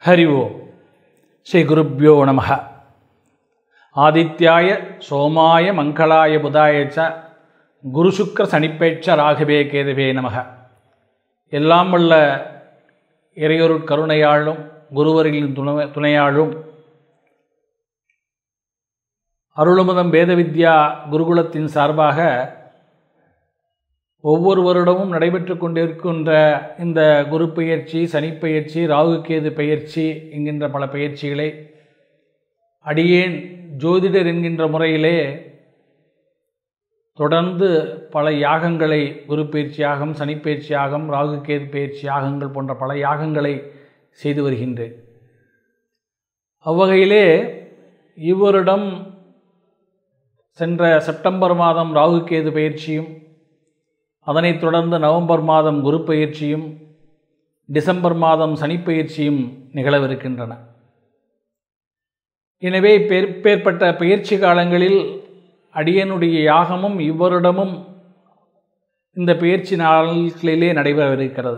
ஹரி ஓம் ஸ்ரீ குருப்பியோ நம ஆதித்யாய சோமாய மங்களாய புதாய ச குருசுக்கர சனிப்பேட்ச ராகவே கேதவே நமக எல்லாம் வல்ல இறையொரு கருணையாளும் குருவர்களின் துணை துணையாளும் அருளுமுதம் வேதவித்யா குருகுலத்தின் சார்பாக ஒவ்வொரு வருடமும் நடைபெற்று கொண்டிருக்கின்ற இந்த குரு பெயர்ச்சி சனிப்பெயர்ச்சி ராகுகேது பெயர்ச்சி என்கின்ற பல பயிற்சிகளை அடியேன் ஜோதிடர் என்கின்ற முறையிலே தொடர்ந்து பல யாகங்களை குரு பயிற்சி யாகம் சனிப்பயிற்சி யாகம் ராகுகேது பயிற்சி யாகங்கள் போன்ற பல யாகங்களை செய்து வருகின்றேன் அவ்வகையிலே இவ்வருடம் சென்ற செப்டம்பர் மாதம் ராகுகேது பயிற்சியும் அதனைத் தொடர்ந்து நவம்பர் மாதம் குரு பயிற்சியும் டிசம்பர் மாதம் சனிப்பயிற்சியும் நிகழவிருக்கின்றன எனவே பேர்பேற்பட்ட பயிற்சி காலங்களில் அடியனுடைய யாகமும் இவ்வருடமும் இந்த பயிற்சி நாட்களிலே நடைபெறவிருக்கிறது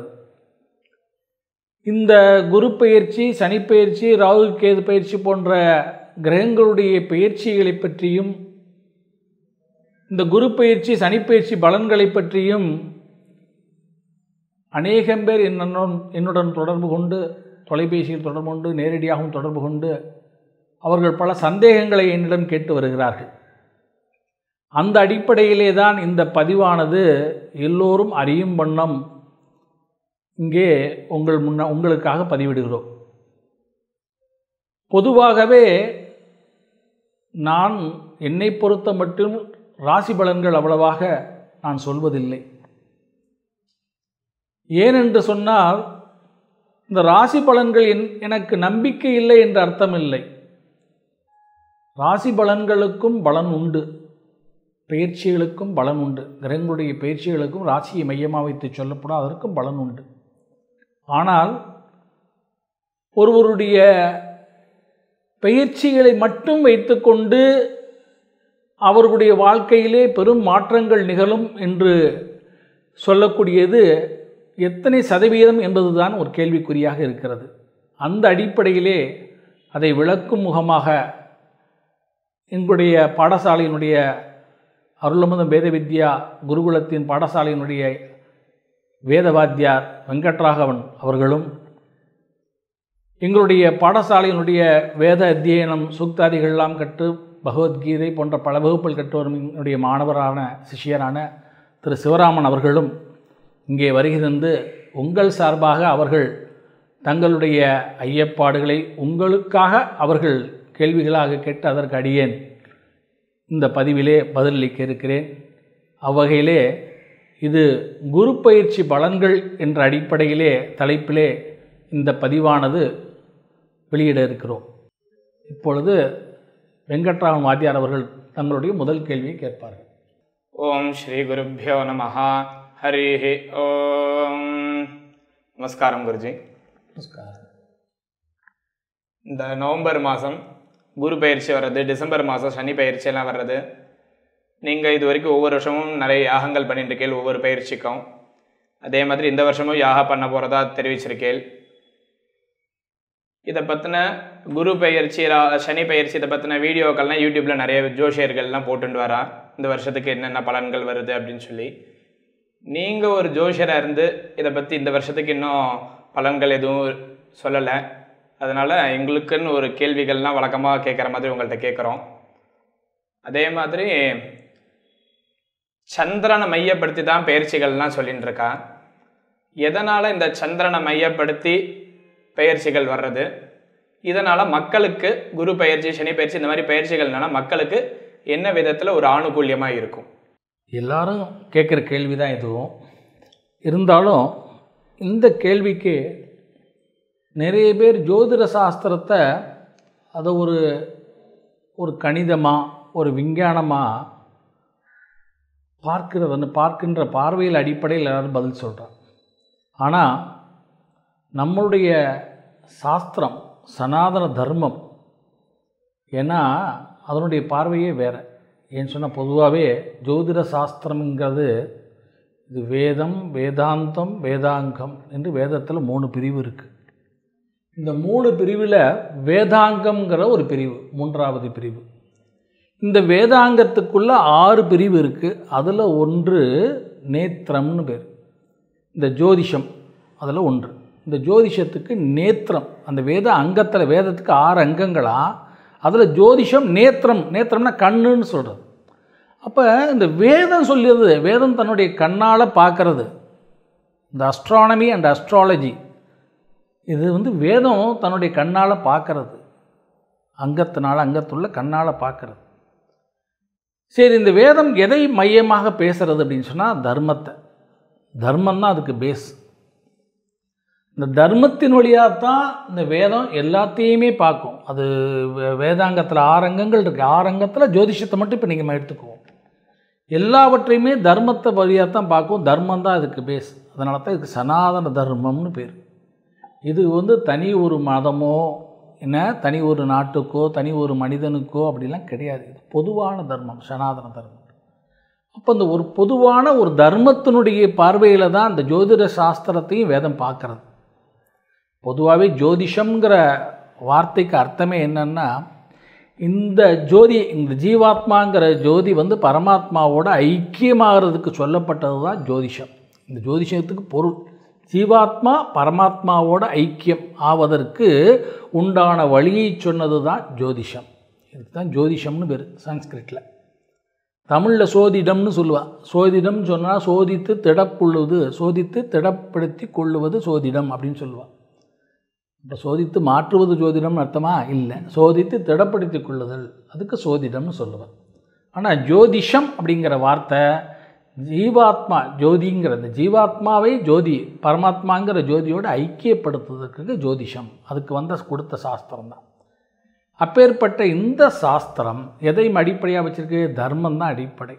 இந்த குரு பயிற்சி சனிப்பயிற்சி ராகு கேது பயிற்சி போன்ற கிரகங்களுடைய பயிற்சிகளை பற்றியும் இந்த குரு பயிற்சி சனிப்பயிற்சி பலன்களை பற்றியும் அநேகம் பேர் என்னுடன் என்னுடன் தொடர்பு கொண்டு தொலைபேசியில் தொடர்பு கொண்டு நேரடியாகவும் தொடர்பு கொண்டு அவர்கள் பல சந்தேகங்களை என்னிடம் கேட்டு வருகிறார்கள் அந்த அடிப்படையிலே தான் இந்த பதிவானது எல்லோரும் அறியும் வண்ணம் இங்கே உங்கள் முன்ன உங்களுக்காக பதிவிடுகிறோம் பொதுவாகவே நான் என்னை பொறுத்த மட்டும் ராசி பலன்கள் அவ்வளவாக நான் சொல்வதில்லை ஏனென்று சொன்னால் இந்த ராசி பலன்கள் என் எனக்கு நம்பிக்கை இல்லை என்ற அர்த்தம் இல்லை ராசி பலன்களுக்கும் பலன் உண்டு பயிற்சிகளுக்கும் பலன் உண்டு கிரகங்களுடைய பயிற்சிகளுக்கும் ராசியை மையமாக வைத்து சொல்லப்படும் அதற்கும் பலன் உண்டு ஆனால் ஒருவருடைய பயிற்சிகளை மட்டும் வைத்துக்கொண்டு அவர்களுடைய வாழ்க்கையிலே பெரும் மாற்றங்கள் நிகழும் என்று சொல்லக்கூடியது எத்தனை சதவீதம் என்பதுதான் ஒரு கேள்விக்குறியாக இருக்கிறது அந்த அடிப்படையிலே அதை விளக்கும் முகமாக எங்களுடைய பாடசாலையினுடைய அருளமுதம் வேத வித்யா குருகுலத்தின் பாடசாலையினுடைய வேதவாத்தியார் வெங்கட்ராகவன் அவர்களும் எங்களுடைய பாடசாலையினுடைய வேத அத்தியனம் சூக்தாதிகள்லாம் கற்று பகவத்கீதை போன்ற பல வகுப்புகள் கற்று வரும் என்னுடைய மாணவரான சிஷியரான திரு சிவராமன் அவர்களும் இங்கே வருகிறது உங்கள் சார்பாக அவர்கள் தங்களுடைய ஐயப்பாடுகளை உங்களுக்காக அவர்கள் கேள்விகளாக கேட்டு அதற்கு அடியேன் இந்த பதிவிலே பதிலளிக்க இருக்கிறேன் அவ்வகையிலே இது குரு பயிற்சி பலன்கள் என்ற அடிப்படையிலே தலைப்பிலே இந்த பதிவானது வெளியிட இருக்கிறோம் இப்பொழுது வெங்கட்ராமன் வாத்தியார் அவர்கள் தங்களுடைய முதல் கேள்வியை கேட்பார்கள் ஓம் ஸ்ரீ குருப்பியோ நம ஹரி ஓம் நமஸ்காரம் குருஜி நமஸ்காரம் இந்த நவம்பர் மாதம் குரு பயிற்சி வர்றது டிசம்பர் மாதம் சனி பயிற்சி எல்லாம் வர்றது நீங்கள் இது வரைக்கும் ஒவ்வொரு வருஷமும் நிறைய யாகங்கள் பண்ணிட்டு இருக்கேள் ஒவ்வொரு பயிற்சிக்கும் அதே மாதிரி இந்த வருஷமும் யாகா பண்ண போகிறதா தெரிவிச்சிருக்கேள் இதை பற்றின குரு பயிற்சி ரா- சனி பயிற்சி இதை பற்றின வீடியோக்கள்லாம் யூடியூப்பில் நிறைய ஜோஷியர்கள்லாம் போட்டுட்டு வரா இந்த வருஷத்துக்கு என்னென்ன பலன்கள் வருது அப்படின்னு சொல்லி நீங்கள் ஒரு ஜோஷியராக இருந்து இதை பற்றி இந்த வருஷத்துக்கு இன்னும் பலன்கள் எதுவும் சொல்லலை அதனால் எங்களுக்குன்னு ஒரு கேள்விகள்லாம் வழக்கமாக கேட்குற மாதிரி உங்கள்கிட்ட கேட்குறோம் அதே மாதிரி சந்திரனை மையப்படுத்தி தான் பயிற்சிகள்லாம் சொல்லிட்டு இருக்கா எதனால் இந்த சந்திரனை மையப்படுத்தி பயிற்சிகள் வர்றது இதனால் மக்களுக்கு குரு பயிற்சி சனி பயிற்சி இந்த மாதிரி பயிற்சிகள்னால மக்களுக்கு என்ன விதத்தில் ஒரு ஆணுகூல்யமாக இருக்கும் எல்லாரும் கேட்குற கேள்வி தான் இதுவும் இருந்தாலும் இந்த கேள்விக்கு நிறைய பேர் ஜோதிட சாஸ்திரத்தை அதை ஒரு ஒரு கணிதமாக ஒரு விஞ்ஞானமாக பார்க்கிறதுன்னு பார்க்கின்ற பார்வையில் அடிப்படையில் எல்லாரும் பதில் சொல்கிறான் ஆனால் நம்மளுடைய சாஸ்திரம் சனாதன தர்மம் ஏன்னா அதனுடைய பார்வையே வேறு ஏன்னு சொன்னால் பொதுவாகவே ஜோதிட சாஸ்திரம்ங்கிறது இது வேதம் வேதாந்தம் வேதாங்கம் என்று வேதத்தில் மூணு பிரிவு இருக்குது இந்த மூணு பிரிவில் வேதாங்கம்ங்கிற ஒரு பிரிவு மூன்றாவது பிரிவு இந்த வேதாங்கத்துக்குள்ள ஆறு பிரிவு இருக்குது அதில் ஒன்று நேத்திரம்னு பேர் இந்த ஜோதிஷம் அதில் ஒன்று இந்த ஜோதிஷத்துக்கு நேத்திரம் அந்த வேத அங்கத்தில் வேதத்துக்கு ஆறு அங்கங்களா அதில் ஜோதிஷம் நேத்திரம் நேத்திரம்னா கண்ணுன்னு சொல்கிறது அப்போ இந்த வேதம் சொல்லியது வேதம் தன்னுடைய கண்ணால் பார்க்கறது இந்த அஸ்ட்ரானமி அண்ட் அஸ்ட்ராலஜி இது வந்து வேதம் தன்னுடைய கண்ணால் பார்க்கறது அங்கத்தினால் அங்கத்துள்ள கண்ணால் பார்க்கறது சரி இந்த வேதம் எதை மையமாக பேசுறது அப்படின்னு சொன்னால் தர்மத்தை தர்மம் தான் அதுக்கு பேஸ் இந்த தர்மத்தின் வழியாக தான் இந்த வேதம் எல்லாத்தையுமே பார்க்கும் அது வே- வேதாங்கத்தில் ஆரங்கங்கள் இருக்குது ஆரங்கத்தில் ஜோதிஷத்தை மட்டும் இப்போ நீங்கள் எடுத்துக்குவோம் எல்லாவற்றையுமே தர்மத்தை வழியாக தான் பார்க்கும் தர்மம் தான் இதுக்கு பேஸ் அதனால தான் இதுக்கு சனாதன தர்மம்னு பேர் இது வந்து தனி ஒரு மதமோ என்ன தனி ஒரு நாட்டுக்கோ தனி ஒரு மனிதனுக்கோ அப்படிலாம் கிடையாது இது பொதுவான தர்மம் சனாதன தர்மம் அப்போ இந்த ஒரு பொதுவான ஒரு தர்மத்தினுடைய பார்வையில் தான் இந்த ஜோதிட சாஸ்திரத்தையும் வேதம் பார்க்கறது பொதுவாகவே ஜோதிஷம்ங்கிற வார்த்தைக்கு அர்த்தமே என்னன்னா இந்த ஜோதி இந்த ஜீவாத்மாங்கிற ஜோதி வந்து பரமாத்மாவோட ஐக்கியமாகிறதுக்கு சொல்லப்பட்டது தான் ஜோதிஷம் இந்த ஜோதிஷத்துக்கு பொருள் ஜீவாத்மா பரமாத்மாவோட ஐக்கியம் ஆவதற்கு உண்டான வழியை சொன்னது தான் ஜோதிஷம் இதுக்கு தான் ஜோதிஷம்னு பேர் சான்ஸ்கிரிட்டில் தமிழில் சோதிடம்னு சொல்லுவா சோதிடம் சொன்னால் சோதித்து திடப்புள்ளுவது சோதித்து திடப்படுத்தி கொள்ளுவது சோதிடம் அப்படின்னு சொல்லுவா இப்போ சோதித்து மாற்றுவது ஜோதிடம்னு அர்த்தமா இல்லை சோதித்து திடப்படுத்தி கொள்ளுதல் அதுக்கு சோதிடம்னு சொல்லுவேன் ஆனால் ஜோதிஷம் அப்படிங்கிற வார்த்தை ஜீவாத்மா ஜோதிங்கிற இந்த ஜீவாத்மாவை ஜோதி பரமாத்மாங்கிற ஜோதியோடு ஐக்கியப்படுத்துவதற்கு ஜோதிஷம் அதுக்கு வந்த கொடுத்த சாஸ்திரம் தான் அப்பேற்பட்ட இந்த சாஸ்திரம் எதை அடிப்படையாக வச்சிருக்கு தர்மம் தான் அடிப்படை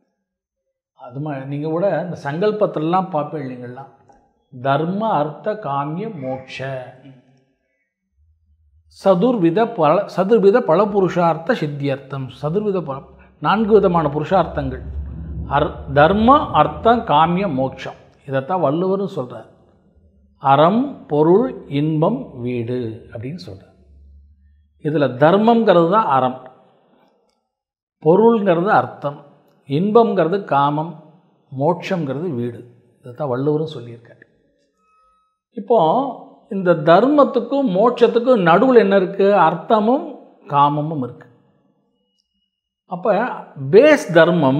அது ம நீங்கள் கூட இந்த சங்கல்பத்திலலாம் பார்ப்பேன் நீங்கள்லாம் தர்ம அர்த்த காமிய மோட்ச சதுர்வித பல சதுர்வித பல புருஷார்த்த சித்தியர்த்தம் சதுர்வித பல நான்கு விதமான புருஷார்த்தங்கள் அர் தர்ம அர்த்தம் காமிய மோட்சம் இதைத்தான் வள்ளுவரும் சொல்கிறார் அறம் பொருள் இன்பம் வீடு அப்படின்னு சொல்கிறார் இதில் தர்மங்கிறது தான் அறம் பொருள்ங்கிறது அர்த்தம் இன்பம்ங்கிறது காமம் மோட்சங்கிறது வீடு இதைத்தான் வள்ளுவரும் சொல்லியிருக்காரு இப்போ இந்த தர்மத்துக்கும் மோட்சத்துக்கும் நடுவில் என்ன இருக்குது அர்த்தமும் காமமும் இருக்குது அப்போ பேஸ் தர்மம்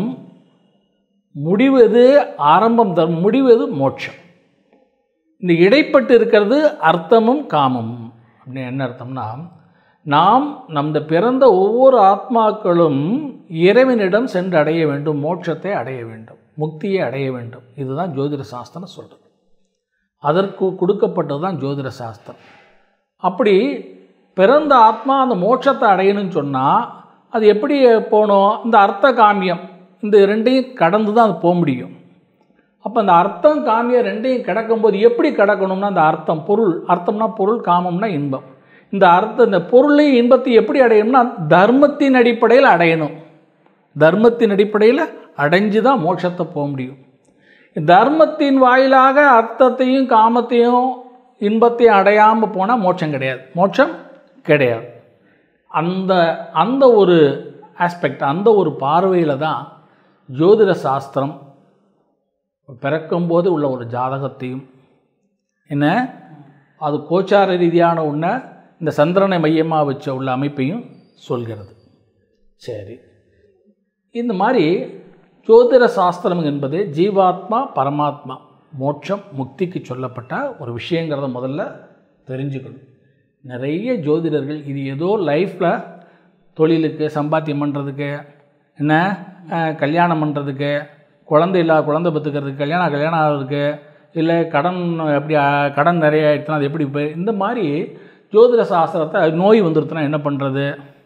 முடிவது ஆரம்பம் தர்மம் முடிவது மோட்சம் இந்த இடைப்பட்டு இருக்கிறது அர்த்தமும் காமமும் அப்படின்னு என்ன அர்த்தம்னா நாம் நம்ம பிறந்த ஒவ்வொரு ஆத்மாக்களும் இறைவனிடம் சென்று அடைய வேண்டும் மோட்சத்தை அடைய வேண்டும் முக்தியை அடைய வேண்டும் இதுதான் ஜோதிட சாஸ்திரம் சொல்கிறது அதற்கு கொடுக்கப்பட்டது தான் ஜோதிட சாஸ்திரம் அப்படி பிறந்த ஆத்மா அந்த மோட்சத்தை அடையணும்னு சொன்னால் அது எப்படி போகணும் இந்த அர்த்த காமியம் இந்த ரெண்டையும் கடந்து தான் அது போக முடியும் அப்போ அந்த அர்த்தம் காமியம் ரெண்டையும் கிடக்கும்போது எப்படி கிடக்கணும்னா அந்த அர்த்தம் பொருள் அர்த்தம்னா பொருள் காமம்னா இன்பம் இந்த அர்த்தம் இந்த பொருளையும் இன்பத்தையும் எப்படி அடையணும்னா தர்மத்தின் அடிப்படையில் அடையணும் தர்மத்தின் அடிப்படையில் அடைஞ்சு தான் மோட்சத்தை போக முடியும் தர்மத்தின் வாயிலாக அர்த்தத்தையும் காமத்தையும் இன்பத்தையும் அடையாமல் போனால் மோட்சம் கிடையாது மோட்சம் கிடையாது அந்த அந்த ஒரு ஆஸ்பெக்ட் அந்த ஒரு பார்வையில் தான் ஜோதிட சாஸ்திரம் பிறக்கும்போது உள்ள ஒரு ஜாதகத்தையும் என்ன அது கோச்சார ரீதியான ஒன்றை இந்த சந்திரனை மையமாக வச்ச உள்ள அமைப்பையும் சொல்கிறது சரி இந்த மாதிரி ஜோதிட சாஸ்திரம் என்பது ஜீவாத்மா பரமாத்மா மோட்சம் முக்திக்கு சொல்லப்பட்ட ஒரு விஷயங்கிறத முதல்ல தெரிஞ்சுக்கணும் நிறைய ஜோதிடர்கள் இது ஏதோ லைஃப்பில் தொழிலுக்கு சம்பாத்தியம் பண்ணுறதுக்கு என்ன அஹ், கல்யாணம் பண்ணுறதுக்கு குழந்தை இல்லா குழந்தை பெற்றுக்கிறதுக்கு கல்யாணம் கல்யாணம் ஆகிறதுக்கு இல்லை கடன் எப்படி அஹ், கடன் நிறைய ஆயிடுச்சுன்னா அது எப்படி போய் இந்த மாதிரி ஜோதிட சாஸ்திரத்தை நோய் வந்துருச்சுன்னா என்ன பண்ணுறது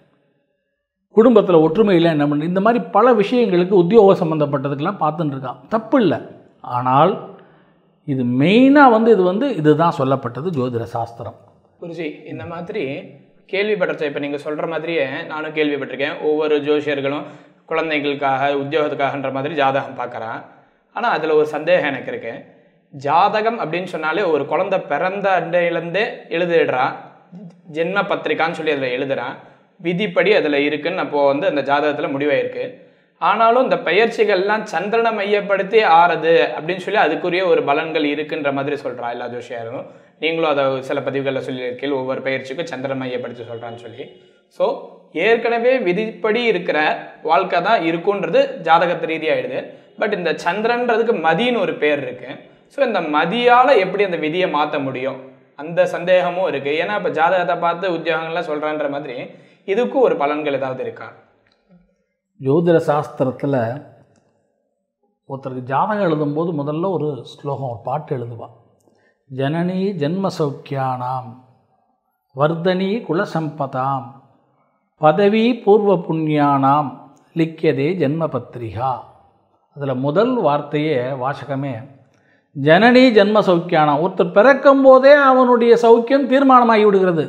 குடும்பத்தில் ஒற்றுமையில் என்ன பண்ணுறது இந்த மாதிரி பல விஷயங்களுக்கு உத்தியோக சம்மந்தப்பட்டதுக்கெல்லாம் பார்த்துட்டு இருக்கான் தப்பு இல்லை ஆனால் இது மெயினாக வந்து இது வந்து இதுதான் சொல்லப்பட்டது ஜோதிட சாஸ்திரம் குருஜி இந்த மாதிரி கேள்விப்பட்டிருச்சேன் இப்போ நீங்கள் சொல்கிற மாதிரியே நானும் கேள்விப்பட்டிருக்கேன் ஒவ்வொரு ஜோசியர்களும் குழந்தைகளுக்காக உத்தியோகத்துக்காகன்ற மாதிரி ஜாதகம் பார்க்குறான் ஆனால் அதில் ஒரு சந்தேகம் எனக்கு இருக்கு ஜாதகம் அப்படின்னு சொன்னாலே ஒரு குழந்தை பிறந்த அண்டையிலேருந்தே எழுதிடுறான் ஜென்ம பத்திரிக்கான்னு சொல்லி அதில் எழுதுறான் விதிப்படி அதில் இருக்குன்னு அப்போ வந்து அந்த ஜாதகத்தில் முடிவாயிருக்கு ஆனாலும் இந்த பெயர்ச்சிகள்லாம் சந்திரனை மையப்படுத்தி ஆறுது அப்படின்னு சொல்லி அதுக்குரிய ஒரு பலன்கள் இருக்குன்ற மாதிரி சொல்றா எல்லா ஜோஷியாரும் நீங்களும் அதை சில பதிவுகளில் சொல்லியிருக்கீங்க ஒவ்வொரு பயிற்சிக்கும் சந்திரனை மையப்படுத்தி சொல்றான்னு சொல்லி ஸோ ஏற்கனவே விதிப்படி இருக்கிற வாழ்க்கை தான் இருக்குன்றது ஜாதகத்து ரீதியாயிடுது பட் இந்த சந்திரன்றதுக்கு மதின்னு ஒரு பேர் இருக்கு ஸோ இந்த மதியால எப்படி அந்த விதியை மாற்ற முடியும் அந்த சந்தேகமும் இருக்கு ஏன்னா இப்போ ஜாதகத்தை பார்த்து உத்தியோகங்கள்லாம் சொல்றான்ற மாதிரி இதுக்கும் ஒரு பலன்கள் ஏதாவது இருக்கா ஜோதிட சாஸ்திரத்தில் ஒருத்தருக்கு ஜாதகம் எழுதும்போது முதல்ல ஒரு ஸ்லோகம் ஒரு பாட்டு எழுதுவான் ஜனனி ஜென்ம சௌக்கியானாம் வர்தனி குலசம்பதாம் பதவி பூர்வ புண்ணியானாம் லிக்கியதே ஜென்ம பத்திரிகா அதில் முதல் வார்த்தையே வாசகமே ஜனனி ஜென்ம சௌக்கியானாம் ஒருத்தர் பிறக்கும் போதே அவனுடைய சௌக்கியம் தீர்மானமாகி விடுகிறது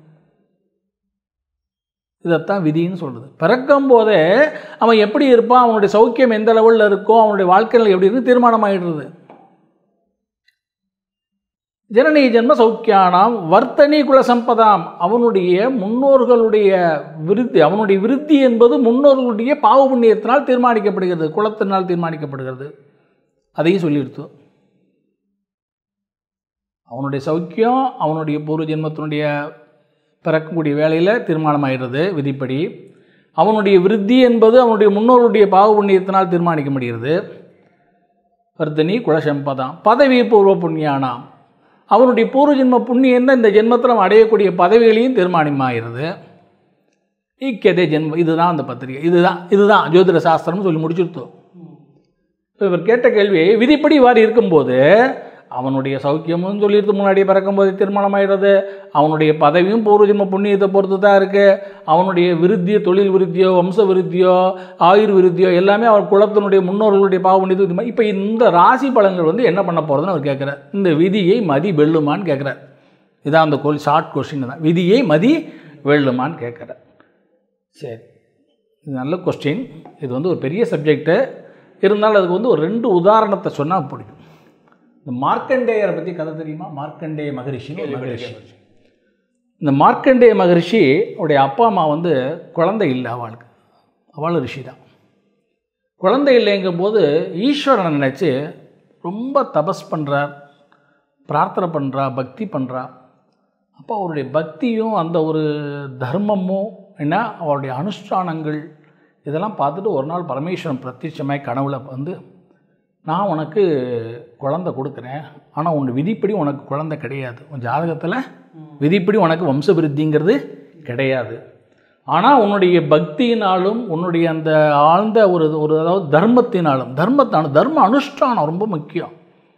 இதைத்தான் விதின்னு சொல்லுது பிறக்கும் போதே அவன் எப்படி இருப்பான் அவனுடைய சௌக்கியம் எந்த லெவலில் இருக்கோ அவனுடைய வாழ்க்கையில் எப்படி இருக்கு தீர்மானமாகிடுறது ஜனனி ஜென்ம சௌக்கியானாம் வர்த்தனி குலசம்பதாம் அவனுடைய முன்னோர்களுடைய விருத்தி அவனுடைய விருத்தி என்பது முன்னோர்களுடைய பாவ புண்ணியத்தினால் தீர்மானிக்கப்படுகிறது குலத்தினால் தீர்மானிக்கப்படுகிறது அதையும் சொல்லிடுத்து அவனுடைய சௌக்கியம் அவனுடைய பூர்வ ஜென்மத்தினுடைய பிறக்கக்கூடிய வேலையில் தீர்மானமாகிறது விதிப்படி அவனுடைய விருத்தி என்பது அவனுடைய முன்னோருடைய பாவ புண்ணியத்தினால் தீர்மானிக்கப்படுகிறது வர்த்தனி குலசம்பதாம் பதவி பூர்வ புண்ணியானாம் அவனுடைய பூர்வ ஜென்ம புண்ணியம் தான் இந்த ஜென்மத்தில் அவன் அடையக்கூடிய பதவிகளையும் தீர்மானமாகிறது ஈக்கியதே ஜென்மம் இதுதான் அந்த பத்திரிகை இதுதான் இதுதான் ஜோதிட சாஸ்திரம்னு சொல்லி முடிச்சுருத்தோம் இப்போ இவர் கேட்ட கேள்வி விதிப்படி இவ்வாறு இருக்கும்போது அவனுடைய சௌக்கியமும் சொல்லிடுறது முன்னாடி பிறக்கும்போது தீர்மானமாயிடுறது அவனுடைய பதவியும் பூர்வஜன்ம புண்ணியத்தை பொறுத்து தான் இருக்குது அவனுடைய விருத்தியோ தொழில் விருத்தியோ வம்ச விருத்தியோ ஆயுர் விருத்தியோ எல்லாமே அவர் குலத்தினுடைய முன்னோர்களுடைய பாவ புண்ணியத்தை இப்போ இந்த ராசி பலன்கள் வந்து என்ன பண்ண போகிறதுன்னு அவர் கேட்குறார் இந்த விதியை மதி வெல்லுமான்னு கேட்குறார் இதான் அந்த கோல் ஷார்ட் கொஸ்டின் தான் விதியை மதி வெல்லுமான்னு கேட்குறார் சரி இது நல்ல கொஸ்டின் இது வந்து ஒரு பெரிய சப்ஜெக்ட்டு இருந்தாலும் அதுக்கு வந்து ஒரு ரெண்டு உதாரணத்தை சொன்னால் பிடிக்கும் இந்த மார்க்கண்டேயரை பற்றி கதை தெரியுமா மார்க்கண்டேய மகரிஷின்னு ஒரு மகரிஷி இந்த மார்க்கண்டேய மகரிஷி அவருடைய அப்பா அம்மா வந்து குழந்தை இல்லை அவளுக்கு அவள் ரிஷி தான் குழந்தை இல்லைங்கும் போது ஈஸ்வரனை நினச்சி ரொம்ப தபஸ் பண்ணுறார் பிரார்த்தனை பண்ணுறா பக்தி பண்ணுறா அப்போ அவருடைய பக்தியும் அந்த ஒரு தர்மமும் என்ன அவருடைய அனுஷ்டானங்கள் இதெல்லாம் பார்த்துட்டு ஒரு நாள் பரமேஸ்வரன் பிரத்யட்சமாய் கனவுல வந்து நான் உனக்கு குழந்தை கொடுக்குறேன் ஆனால் உன் விதிப்படி உனக்கு குழந்தை கிடையாது உன் ஜாதகத்தில் விதிப்படி உனக்கு வம்ச விருத்திங்கிறது கிடையாது ஆனால் உன்னுடைய பக்தியினாலும் உன்னுடைய அந்த ஆழ்ந்த ஒரு ஒரு அதாவது தர்மத்தினாலும் தர்மத்தான தர்ம அனுஷ்டானம் ரொம்ப முக்கியம்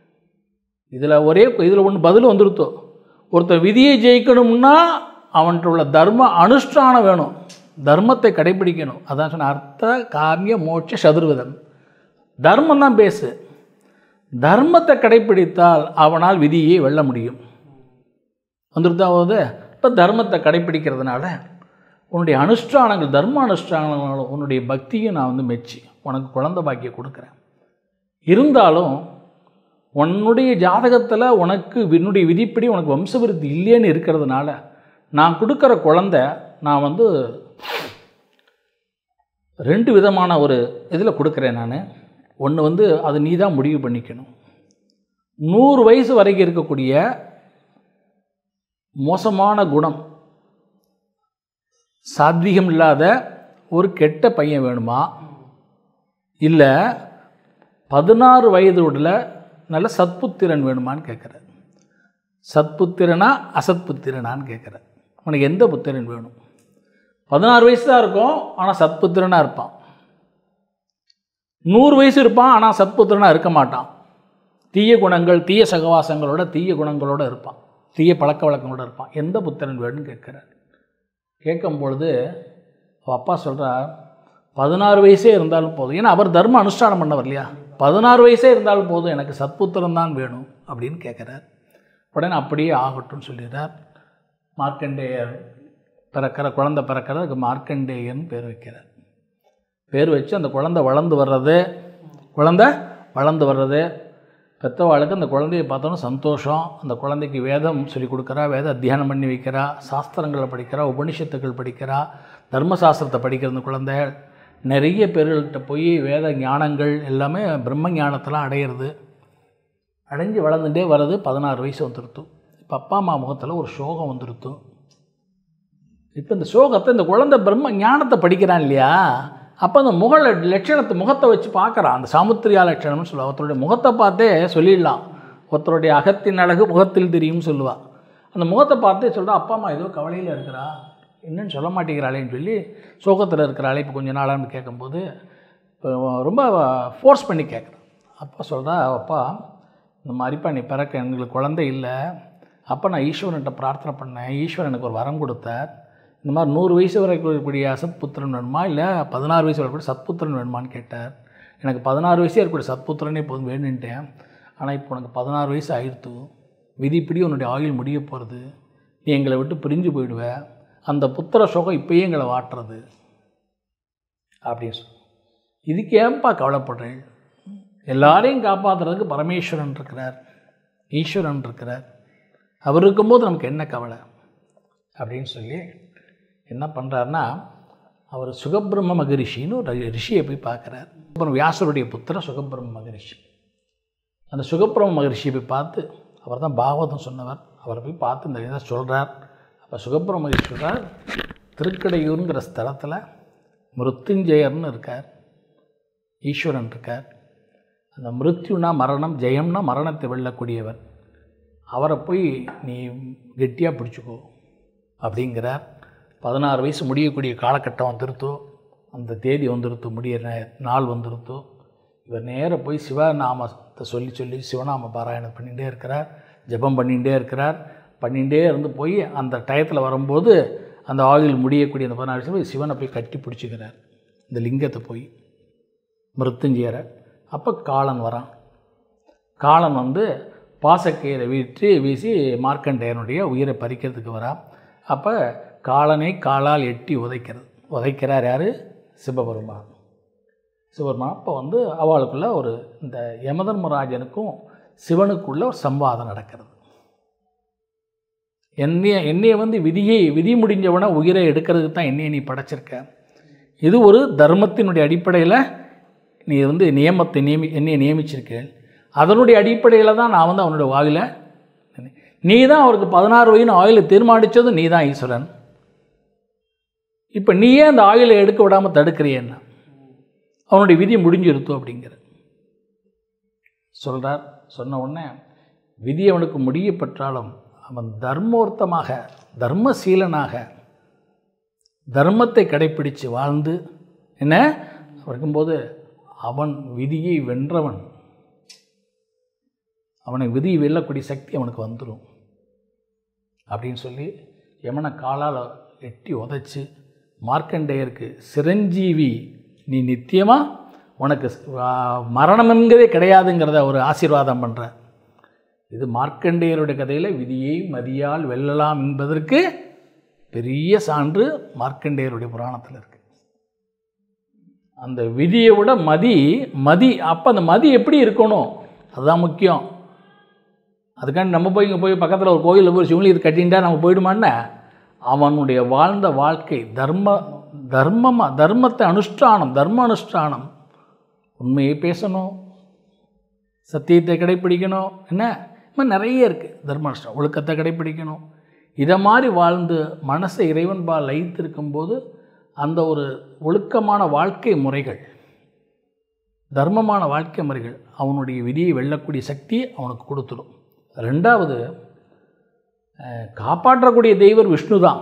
இதில் ஒரே இதில் ஒன்று பதில் வந்துருத்தோ ஒருத்தர் விதியை ஜெயிக்கணும்னா அவன்கிட்ட உள்ள தர்ம அனுஷ்டானம் வேணும் தர்மத்தை கடைபிடிக்கணும் அதான் சொன்ன அர்த்த காமிய மோட்ச சதுர்விதம் தர்மம் தான் பேசு தர்மத்தை கடைப்பிடித்தால் அவனால் விதியை வெல்ல முடியும் வந்துருத்தாவது இப்போ தர்மத்தை கடைப்பிடிக்கிறதுனால உன்னுடைய அனுஷ்டானங்கள் தர்ம அனுஷ்டானங்களும் உன்னுடைய பக்தியும் நான் வந்து மெச்சி உனக்கு குழந்தை பாக்கியம் கொடுக்குறேன் இருந்தாலும் உன்னுடைய ஜாதகத்தில் உனக்கு என்னுடைய விதிப்படி உனக்கு வம்சவிருத்தி இல்லைன்னு இருக்கிறதுனால நான் கொடுக்குற குழந்தை நான் வந்து ரெண்டு விதமான ஒரு இதில் கொடுக்குறேன் நான் ஒன்று வந்து அது நீ தான் முடிவு பண்ணிக்கணும் நூறு வயசு வரைக்கும் இருக்கக்கூடிய மோசமான குணம் சாத்வீகம் இல்லாத ஒரு கெட்ட பையன் வேணுமா இல்லை பதினாறு வயது உடல நல்ல சத்புத்திரன் வேணுமான்னு கேட்குற சத்புத்திரனா அசத்புத்திரனான்னு கேட்குற உனக்கு எந்த புத்திரன் வேணும் பதினாறு வயசு தான் இருக்கும் ஆனால் சத்புத்திரனாக இருப்பான் நூறு வயசு இருப்பான் ஆனால் சத்புத்திரனாக இருக்க மாட்டான் தீய குணங்கள் தீய சகவாசங்களோட தீய குணங்களோட இருப்பான் தீய பழக்க வழக்கங்களோட இருப்பான் எந்த புத்திரன் வேணும்னு கேட்குறார் கேட்கும் பொழுது அவள் அப்பா சொல்கிறார் பதினாறு வயசே இருந்தாலும் போதும் ஏன்னா அவர் தர்ம அனுஷ்டானம் பண்ணவர் இல்லையா பதினாறு வயசே இருந்தாலும் போதும் எனக்கு சத்புத்திரம் தான் வேணும் அப்படின்னு கேட்குறார் உடனே அப்படியே ஆகட்டும்னு சொல்லிடுறார் மார்க்கண்டேயர் பிறக்கிற குழந்தை பிறக்கிறதுக்கு மார்க்கண்டேயன் பேர் வைக்கிறார் பேர் வச்சு அந்த குழந்தை வளர்ந்து வர்றது குழந்தை வளர்ந்து வர்றது பெற்றவாளுக்கு அந்த குழந்தையை பார்த்தோன்னா சந்தோஷம் அந்த குழந்தைக்கு வேதம் சொல்லி கொடுக்குறா வேத அத்தியானம் பண்ணி வைக்கிறா சாஸ்திரங்களை படிக்கிறா உபனிஷத்துக்கள் படிக்கிறா தர்மசாஸ்திரத்தை படிக்கிற அந்த குழந்தை நிறைய பேர்கள்ட்ட போய் வேத ஞானங்கள் எல்லாமே பிரம்ம ஞானத்தெல்லாம் அடையிறது அடைஞ்சு வளர்ந்துட்டே வர்றது பதினாறு வயசு வந்துருத்து இப்போ அப்பா அம்மா முகத்தில் ஒரு சோகம் வந்துருத்து இப்போ இந்த சோகத்தை இந்த குழந்தை பிரம்ம ஞானத்தை படிக்கிறான் இல்லையா அப்போ அந்த முக ல- லட்சணத்தை முகத்தை வச்சு பார்க்குறான் அந்த சாமுத்திரியா லட்சணம்னு சொல்லுவா ஒருத்தருடைய முகத்தை பார்த்தே சொல்லிடலாம் ஒருத்தருடைய அகத்தின் அழகு முகத்தில் தெரியும்னு சொல்லுவா அந்த முகத்தை பார்த்தே சொல்கிறா அப்பா அம்மா ஏதோ கவலையில் இருக்கிறா என்னன்னு சொல்ல மாட்டேங்கிறாளேன்னு சொல்லி சோகத்தில் இருக்கிறாளே இப்போ கொஞ்ச நாளான்னு கேட்கும்போது இப்போ ரொம்ப ஃபோர்ஸ் பண்ணி கேட்குறான் அப்பா சொல்கிறா அப்பா இந்த மாதிரிப்பா நீ பிறக்க எங்களுக்கு குழந்தை இல்லை அப்போ நான் ஈஸ்வரன்கிட்ட பிரார்த்தனை பண்ணேன் ஈஸ்வரன் எனக்கு ஒரு வரம் கொடுத்தார் இந்த மாதிரி நூறு வயசு வரைக்கும் இருக்கக்கூடிய சத்புத்திரன் வேணுமா இல்லை பதினாறு வயசு வரக்கூடிய சத்புத்திரன் வேணுமான்னு கேட்டார் எனக்கு பதினாறு வயசே இருக்கக்கூடிய சத்புத்திரனே போதும் வேணுன்ட்டேன் ஆனால் இப்போ உனக்கு பதினாறு வயசு ஆயிடுத்து விதிப்படி உன்னுடைய ஆயுள் முடிய போகிறது நீ எங்களை விட்டு பிரிஞ்சு போயிடுவ அந்த புத்திர சோகம் இப்பயே எங்களை வாட்டுறது அப்படின்னு சொல்லு இதுக்கு ஏன்பா கவலைப்படுறேன் எல்லாரையும் காப்பாற்றுறதுக்கு பரமேஸ்வரன் இருக்கிறார் ஈஸ்வரன் இருக்கிறார் அவர் இருக்கும்போது நமக்கு என்ன கவலை அப்படின்னு சொல்லி என்ன பண்ணுறாருன்னா அவர் சுகபிரம்ம மகரிஷின்னு ஒரு ரிஷியை போய் பார்க்குறார் அப்புறம் வியாசருடைய புத்திர சுகபிரம்ம மகரிஷி அந்த சுகபிரம்ம மகரிஷியை போய் பார்த்து அவர் தான் பாகவதம் சொன்னவர் அவரை போய் பார்த்து இந்த இதை சொல்கிறார் அப்போ சுகபிரம்ம மகரிஷி சொல்கிறார் திருக்கடையூருங்கிற ஸ்தலத்தில் மிருத்யுஞ்சயர்னு இருக்கார் ஈஸ்வரன் இருக்கார் அந்த மிருத்யுனா மரணம் ஜெயம்னா மரணத்தை வெல்லக்கூடியவர் அவரை போய் நீ கெட்டியாக பிடிச்சிக்கோ அப்படிங்கிறார் பதினாறு வயசு முடியக்கூடிய காலகட்டம் வந்துருத்தோ அந்த தேதி வந்துருத்து முடியிற நே- நாள் வந்துருத்தோ இவர் நேராக போய் சிவநாமத்தை சொல்லி சொல்லி சிவநாம பாராயணம் பண்ணிகிட்டே இருக்கிறார் ஜெபம் பண்ணிகிட்டே இருக்கிறார் பண்ணிகிட்டே இருந்து போய் அந்த டயத்தில் வரும்போது அந்த ஆயுள் முடியக்கூடிய அந்த பதினாறு வயசுல போய் சிவனை போய் கட்டி பிடிச்சிக்கிறார் இந்த லிங்கத்தை போய் மிருத்துஞ்சேர அப்போ காலன் வரான் காலன் வந்து பாசக்கயிறை வீற்றி வீசி மார்க்கண்டேயனுடைய உயிரை பறிக்கிறதுக்கு வரான் அப்போ காலனை காலால் எட்டி உதைக்கிறது உதைக்கிறார் யார் சிவபெருமான் சிவபெருமான் அப்போ வந்து அவளுக்குள்ள ஒரு இந்த யமதர்மராஜனுக்கும் சிவனுக்குள்ள ஒரு சம்வாதம் நடக்கிறது என்னைய என்னைய வந்து விதியை விதி முடிஞ்சவன உயிரை எடுக்கிறதுக்கு தான் என்னைய நீ படைச்சிருக்க இது ஒரு தர்மத்தினுடைய அடிப்படையில் நீ வந்து நியமத்தை நியமி என்னையை நியமிச்சிருக்கேன் அதனுடைய அடிப்படையில் தான் நான் வந்து அவனுடைய வாயில நீ தான் அவருக்கு பதினாறு வயது ஆயிலை தீர்மானித்ததும் நீ தான் ஈஸ்வரன் இப்போ நீயே அந்த ஆயிலை எடுக்க விடாமல் தடுக்கிறியன்னா அவனுடைய விதி முடிஞ்சிருத்தோம் அப்படிங்கிற சொல்கிறார் சொன்ன உடனே விதி அவனுக்கு முடிய பெற்றாலும் அவன் தர்மோர்த்தமாக தர்மசீலனாக தர்மத்தை கடைப்பிடித்து வாழ்ந்து என்ன இருக்கும்போது அவன் விதியை வென்றவன் அவனுக்கு விதியை வெல்லக்கூடிய சக்தி அவனுக்கு வந்துடும் அப்படின்னு சொல்லி யமனை காலால் எட்டி உதைச்சு மார்க்கண்டேயருக்கு சிரஞ்சீவி நீ நித்தியமாக உனக்கு ஆ, மரணம் என்கிறதே கிடையாதுங்கிறத ஒரு ஆசீர்வாதம் பண்ணுற இது மார்க்கண்டேயருடைய கதையில் விதியை மதியால் வெல்லலாம் என்பதற்கு பெரிய சான்று மார்க்கண்டேயருடைய புராணத்தில் இருக்கு அந்த விதியை விட மதி மதி அப்போ அந்த மதி எப்படி இருக்கணும் அதுதான் முக்கியம் அதுக்காண்டி நம்ம போய் இங்கே போய் பக்கத்தில் ஒரு கோயிலில் போய் சிவலி இது கட்டின்ட்டா நம்ம போயிடுமான்னு அவனுடைய வாழ்ந்த வாழ்க்கை தர்ம தர்மமாக தர்மத்தை அனுஷ்டானம் தர்ம அனுஷ்டானம் உண்மையை பேசணும் சத்தியத்தை கடைப்பிடிக்கணும் என்ன இது மாதிரி நிறைய இருக்குது தர்ம அனுஷ்டானம் ஒழுக்கத்தை கடைப்பிடிக்கணும் இதை மாதிரி வாழ்ந்து மனசை இறைவன்பால் லயித்திருக்கும்போது அந்த ஒரு ஒழுக்கமான வாழ்க்கை முறைகள் தர்மமான வாழ்க்கை முறைகள் அவனுடைய விதியை வெல்லக்கூடிய சக்தி அவனுக்கு கொடுத்துடும் ரெண்டாவது அஹ், காப்பாற்றக்கூடிய தெய்வர் விஷ்ணு தான்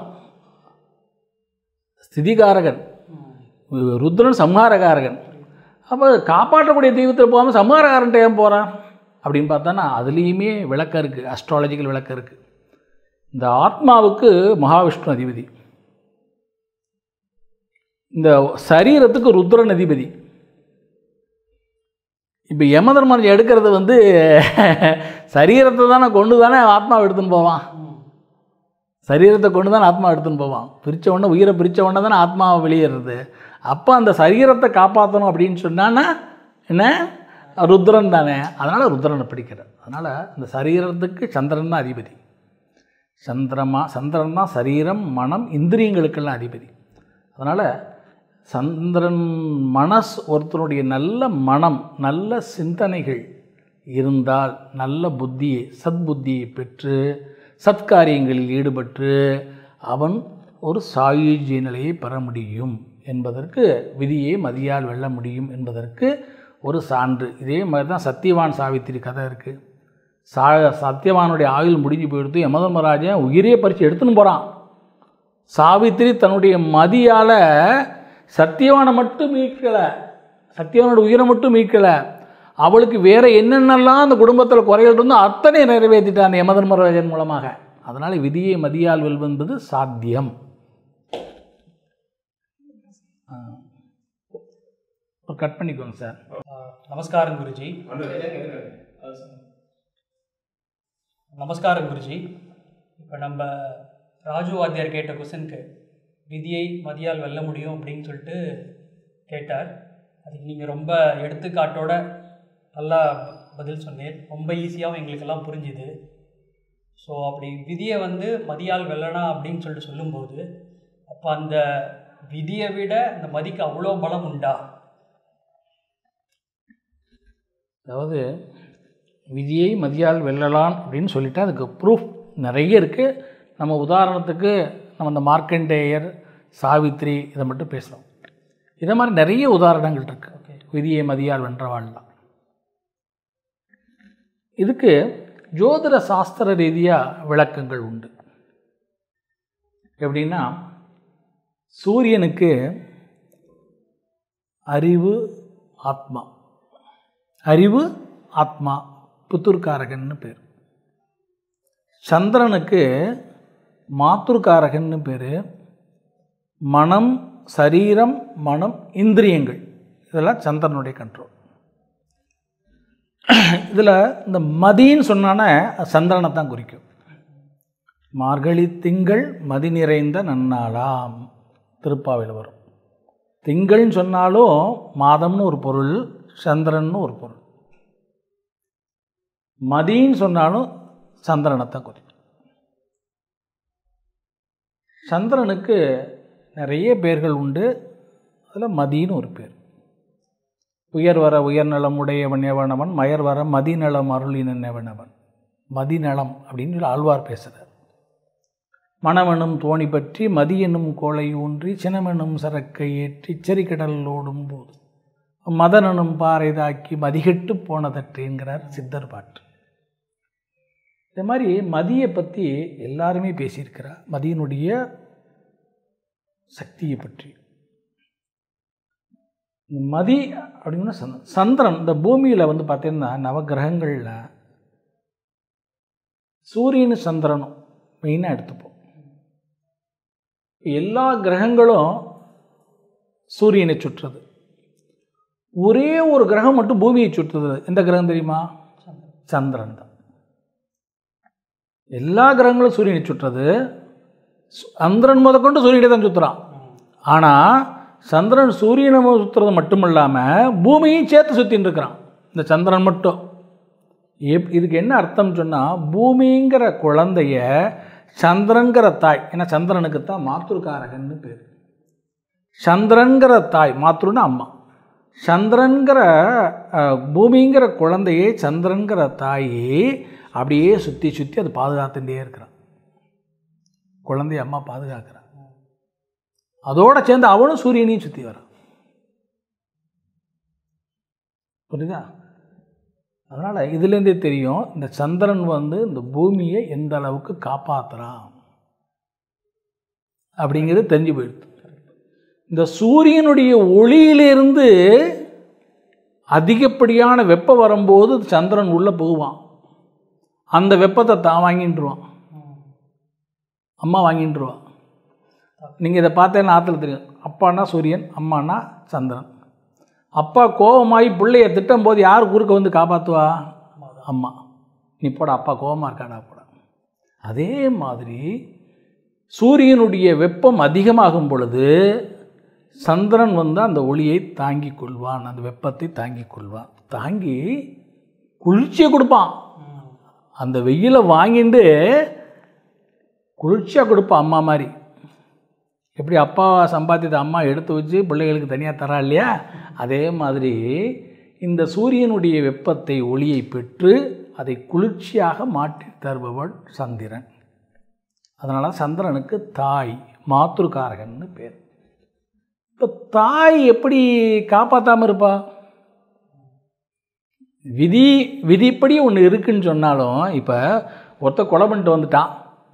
ஸ்திதிகாரகன் ருத்ரன் சம்ஹாரகாரகன் அப்போ காப்பாற்றக்கூடிய தெய்வத்தில் போகாமல் சம்ஹாரகாரன்ட்ட ஏன் போகிறான் அப்படின்னு பார்த்தோன்னா அதுலேயுமே விளக்கம் இருக்குது அஸ்ட்ராலஜிக்கல் விளக்கம் இருக்குது இந்த ஆத்மாவுக்கு மகாவிஷ்ணு அதிபதி இந்த சரீரத்துக்கு ருத்ரன் அதிபதி இப்போ யமதர்மன் எடுக்கிறது வந்து சரீரத்தை தானே கொண்டு தானே ஆத்மாவை எடுத்துன்னு போவான் சரீரத்தை கொண்டு தான் ஆத்மா எடுத்துன்னு போவான் பிரித்த உடனே உயிரை பிரித்த உடனே தானே ஆத்மாவை வெளியேறது அப்போ அந்த சரீரத்தை காப்பாற்றணும் அப்படின்னு சொன்னான்னா என்ன ருத்ரன் தானே அதனால் ருத்ரனை பிடிக்கிறார் அதனால் இந்த சரீரத்துக்கு சந்திரன் தான் அதிபதி சந்திரமா சந்திரன் தான் சரீரம் மனம் இந்திரியங்களுக்கெல்லாம் அதிபதி அதனால் சந்திரன் மனஸ் ஒருத்தருடைய நல்ல மனம் நல்ல சிந்தனைகள் இருந்தால் நல்ல புத்தியை சத்புத்தியை பெற்று சத்காரியங்களில் ஈடுபட்டு அவன் ஒரு சாயுஜ்ய நிலையை பெற முடியும் என்பதற்கு விதியை மதியால் வெல்ல முடியும் என்பதற்கு ஒரு சான்று இதே மாதிரி தான் சத்தியவான் சாவித்திரி கதை இருக்குது சா சத்தியவானுடைய ஆயுள் முடிஞ்சு போயிடுத்து யமதர்மராஜன் உயிரே பறித்து எடுத்துன்னு போகிறான் சாவித்திரி தன்னுடைய மதியால் சத்தியவானை மட்டும் மீட்கலை சத்தியவானோட உயிரை மட்டும் மீட்கலை அவளுக்கு வேற என்னென்னலாம் அந்த குடும்பத்தில் குறைகள் இருந்தோ அத்தனை நிறைவேற்றிட்டான் அந்த யமதர்மராஜன் மூலமாக அதனால் விதியை மதியால் வெல்வென்பது சாத்தியம் ஆ. ஒரு கட் பண்ணிக்கோங்க சார் நமஸ்காரம் குருஜி நமஸ்காரம் குருஜி இப்போ நம்ம ராஜு வாத்தியார் கேட்ட கொஸ்டினுக்கு விதியை மதியால் வெல்ல முடியும் அப்படின்னு சொல்லிட்டு கேட்டார் அதுக்கு நீங்கள் ரொம்ப எடுத்துக்காட்டோட நல்லா பதில் சொன்னீர் ரொம்ப ஈஸியாகவும் எங்களுக்கெல்லாம் புரிஞ்சுது ஸோ அப்படி விதியை வந்து மதியால் வெல்லனா அப்படின்னு சொல்லிட்டு சொல்லும்போது அப்போ அந்த விதியை விட அந்த மதிக்கு அவ்வளோ பலம் உண்டா அதாவது விதியை மதியால் வெல்லலாம் அப்படின்னு சொல்லிட்டு அதுக்கு ப்ரூஃப் நிறைய இருக்குது நம்ம உதாரணத்துக்கு நம்ம இந்த மார்க்கண்டேயர் சாவித்ரி இதை மட்டும் பேசுகிறோம் இதை மாதிரி நிறைய உதாரணங்கள் இருக்குது விதியை மதியால் வென்றவாள்லாம் இதுக்கு ஜோதிட சாஸ்திர ரீதியாக விளக்கங்கள் உண்டு எப்படின்னா சூரியனுக்கு அறிவு ஆத்மா அறிவு ஆத்மா புத்துர்காரகன்னு பேர் சந்திரனுக்கு மாத்துர்காரகன்னு பேர் மனம் சரீரம் மனம் இந்திரியங்கள் இதெல்லாம் சந்திரனுடைய கண்ட்ரோல் இதில் இந்த மதின்னு சொன்னானே சந்திரனை தான் குறிக்கும் மார்கழி திங்கள் மதி நிறைந்த நன்னாளாம் திருப்பாவையில் வரும் திங்கள்னு சொன்னாலும் மாதம்னு ஒரு பொருள் சந்திரன்னு ஒரு பொருள் மதின்னு சொன்னாலும் சந்திரனை தான் குறிக்கும் சந்திரனுக்கு நிறைய பேர்கள் உண்டு அதில் மதின்னு ஒரு பேர் உயர் வர உயர்நலம் உடையவன் எவனவன் மயர் வர மதிநலம் அருளினன் எவனவன் மதிநலம் அப்படின்னு சொல்லி ஆழ்வார் பேசுகிறார் மணவனும் தோணி பற்றி மதி என்னும் கோலை ஊன்றி சினமெனும் சரக்கை ஏற்றி செறிகடல் ஓடும் போது மதனனும் பாறை தாக்கி மதிகெட்டு போனதற்றேங்கிறார் சித்தர் பாட்டு இந்த மாதிரி மதியை பற்றி எல்லாருமே பேசியிருக்கிறார் மதியினுடைய சக்தியை பற்றி இந்த மதி அப்படின்னா சந்திரன் சந்திரன் இந்த பூமியில் வந்து பார்த்தீங்கன்னா நவகிரகங்களில் சூரியனும் சந்திரனும் மெயினாக எடுத்துப்போம் எல்லா கிரகங்களும் சூரியனை சுற்றுறது ஒரே ஒரு கிரகம் மட்டும் பூமியை சுற்றுறது எந்த கிரகம் தெரியுமா சந்திரன் தான் எல்லா கிரகங்களும் சூரியனை சுற்றுறது சு- சந்திரன் முதற்கொண்டு சூரியனை தான் சுற்றுறான் ஆனால் சந்திரன் சூரியனை சுற்றுறது மட்டும் இல்லாமல் பூமியும் சேர்த்து சுற்றின்னு இருக்கிறான் இந்த சந்திரன் மட்டும் எப் இதுக்கு என்ன அர்த்தம் சொன்னால் பூமிங்கிற குழந்தைய சந்திரன்கிற தாய் ஏன்னா சந்திரனுக்கு தான் மாத்துருக்காரகன்னு பேர் சந்திரன்கிற தாய் மாத்துருன்னா அம்மா சந்திரன்கிற அஹ், பூமிங்கிற குழந்தையை சந்திரன்கிற தாயை அப்படியே சுற்றி சுற்றி அது பாதுகாத்துட்டே இருக்கிறான் குழந்தைய அம்மா பாதுகாக்கிறான் அதோட சேர்ந்து அவனும் சூரியனையும் சுற்றி வரான் புரியுதா அதனால் இதுலேருந்தே தெரியும் இந்த சந்திரன் வந்து இந்த பூமியை எந்த அளவுக்கு காப்பாற்றுறான் அப்படிங்கிறது தெரிஞ்சு போயிடுது இந்த சூரியனுடைய ஒளியிலிருந்து அதிகப்படியான வெப்பம் வரும்போது சந்திரன் உள்ளே போவான் அந்த வெப்பத்தை தான் வாங்கிட்டுருவான் அம்மா வாங்கிட்டுருவான் நீங்கள் இதை பார்த்தேன்னா ஆற்றுல தெரியும் அப்பான்னா சூரியன் அம்மானா சந்திரன் அப்பா கோபமாகி பிள்ளைய திட்டும் போது யார் குறுக்க வந்து காப்பாற்றுவா அம்மா நீ போட அப்பா கோபமாக இருக்காடா போட அதே மாதிரி சூரியனுடைய வெப்பம் அதிகமாகும் பொழுது சந்திரன் வந்து அந்த ஒளியை தாங்கிக் கொள்வான் அந்த வெப்பத்தை தாங்கிக் கொள்வான் தாங்கி குளிர்ச்சியை கொடுப்பான் அந்த வெயிலை வாங்கிட்டு குளிர்ச்சியாக கொடுப்பான் அம்மா மாதிரி எப்படி அப்பா சம்பாத்தியத்தை அம்மா எடுத்து வச்சு பிள்ளைகளுக்கு தனியாக தரா இல்லையா அதே மாதிரி இந்த சூரியனுடைய வெப்பத்தை ஒளியை பெற்று அதை குளிர்ச்சியாக மாற்றி தருபவள் சந்திரன் அதனால் சந்திரனுக்கு தாய் மாத்ருகாரகன்னு பேர் இப்போ தாய் எப்படி காப்பாற்றாமல் இருப்பா விதி விதிப்படி ஒன்று இருக்குன்னு சொன்னாலும் இப்போ ஒருத்த கொலை பண்ணிட்டு வந்துட்டான்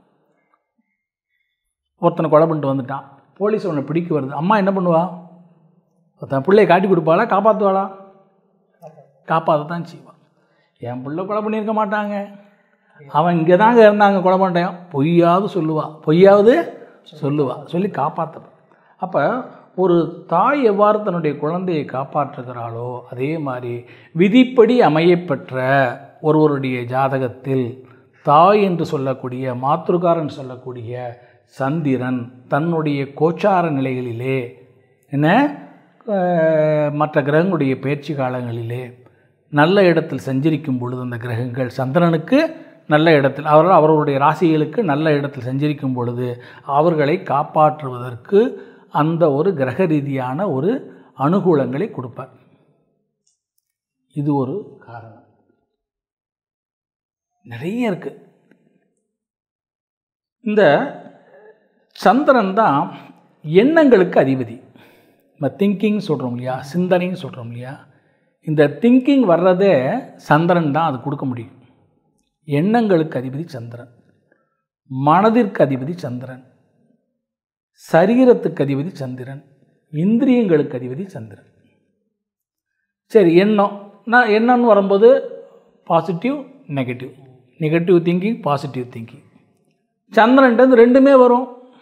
ஒருத்தனை கொலை பண்ணிட்டு வந்துட்டான் போலீஸ் அவனை பிடிக்க வருது அம்மா என்ன பண்ணுவா ஒருத்தன் பிள்ளையை காட்டி கொடுப்பாளா காப்பாற்றுவாளா காப்பாற்ற தான் செய்வான் என் பிள்ளை கொலை பண்ணியிருக்க மாட்டாங்க அவன் இங்கே தாங்க இருந்தாங்க கொலை பண்ணிட்டான் பொய்யாவது சொல்லுவா பொய்யாவது சொல்லுவா சொல்லி காப்பாற்ற அப்போ ஒரு தாய் எவ்வாறு தன்னுடைய குழந்தையை காப்பாற்றுகிறாளோ அதே மாதிரி விதிப்படி அமையப்பெற்ற ஒருவருடைய ஜாதகத்தில் தாய் என்று சொல்லக்கூடிய மாத்ருகாரன் சொல்லக்கூடிய சந்திரன் தன்னுடைய கோச்சார நிலைகளிலே என்ன அஹ், மற்ற கிரகங்களுடைய பயிற்சி காலங்களிலே நல்ல இடத்தில் சஞ்சரிக்கும் பொழுது அந்த கிரகங்கள் சந்திரனுக்கு நல்ல இடத்தில் அவர் அவர்களுடைய ராசிகளுக்கு நல்ல இடத்தில் சஞ்சரிக்கும் பொழுது அவர்களை காப்பாற்றுவதற்கு அந்த ஒரு கிரக ரீதியான ஒரு அனுகூலங்களை கொடுப்பார் இது ஒரு காரணம் நிறைய இருக்கு இந்த சந்திரன் தான் எண்ணங்களுக்கு அதிபதி நம்ம திங்கிங் சொல்கிறோம் இல்லையா சிந்தனைன்னு சொல்கிறோம் இல்லையா இந்த திங்கிங் வர்றதே சந்திரன் தான் அது கொடுக்க முடியும் எண்ணங்களுக்கு அதிபதி சந்திரன் மனதிற்கு அதிபதி சந்திரன் சரீரத்துக்கு அதிபதி சந்திரன் இந்திரியங்களுக்கு அதிபதி சந்திரன் சரி எண்ணம் நான் எண்ணம்னு வரும்போது positive negative negative thinking positive thinking சந்திரன்ட்டு ரெண்டுமே வரும்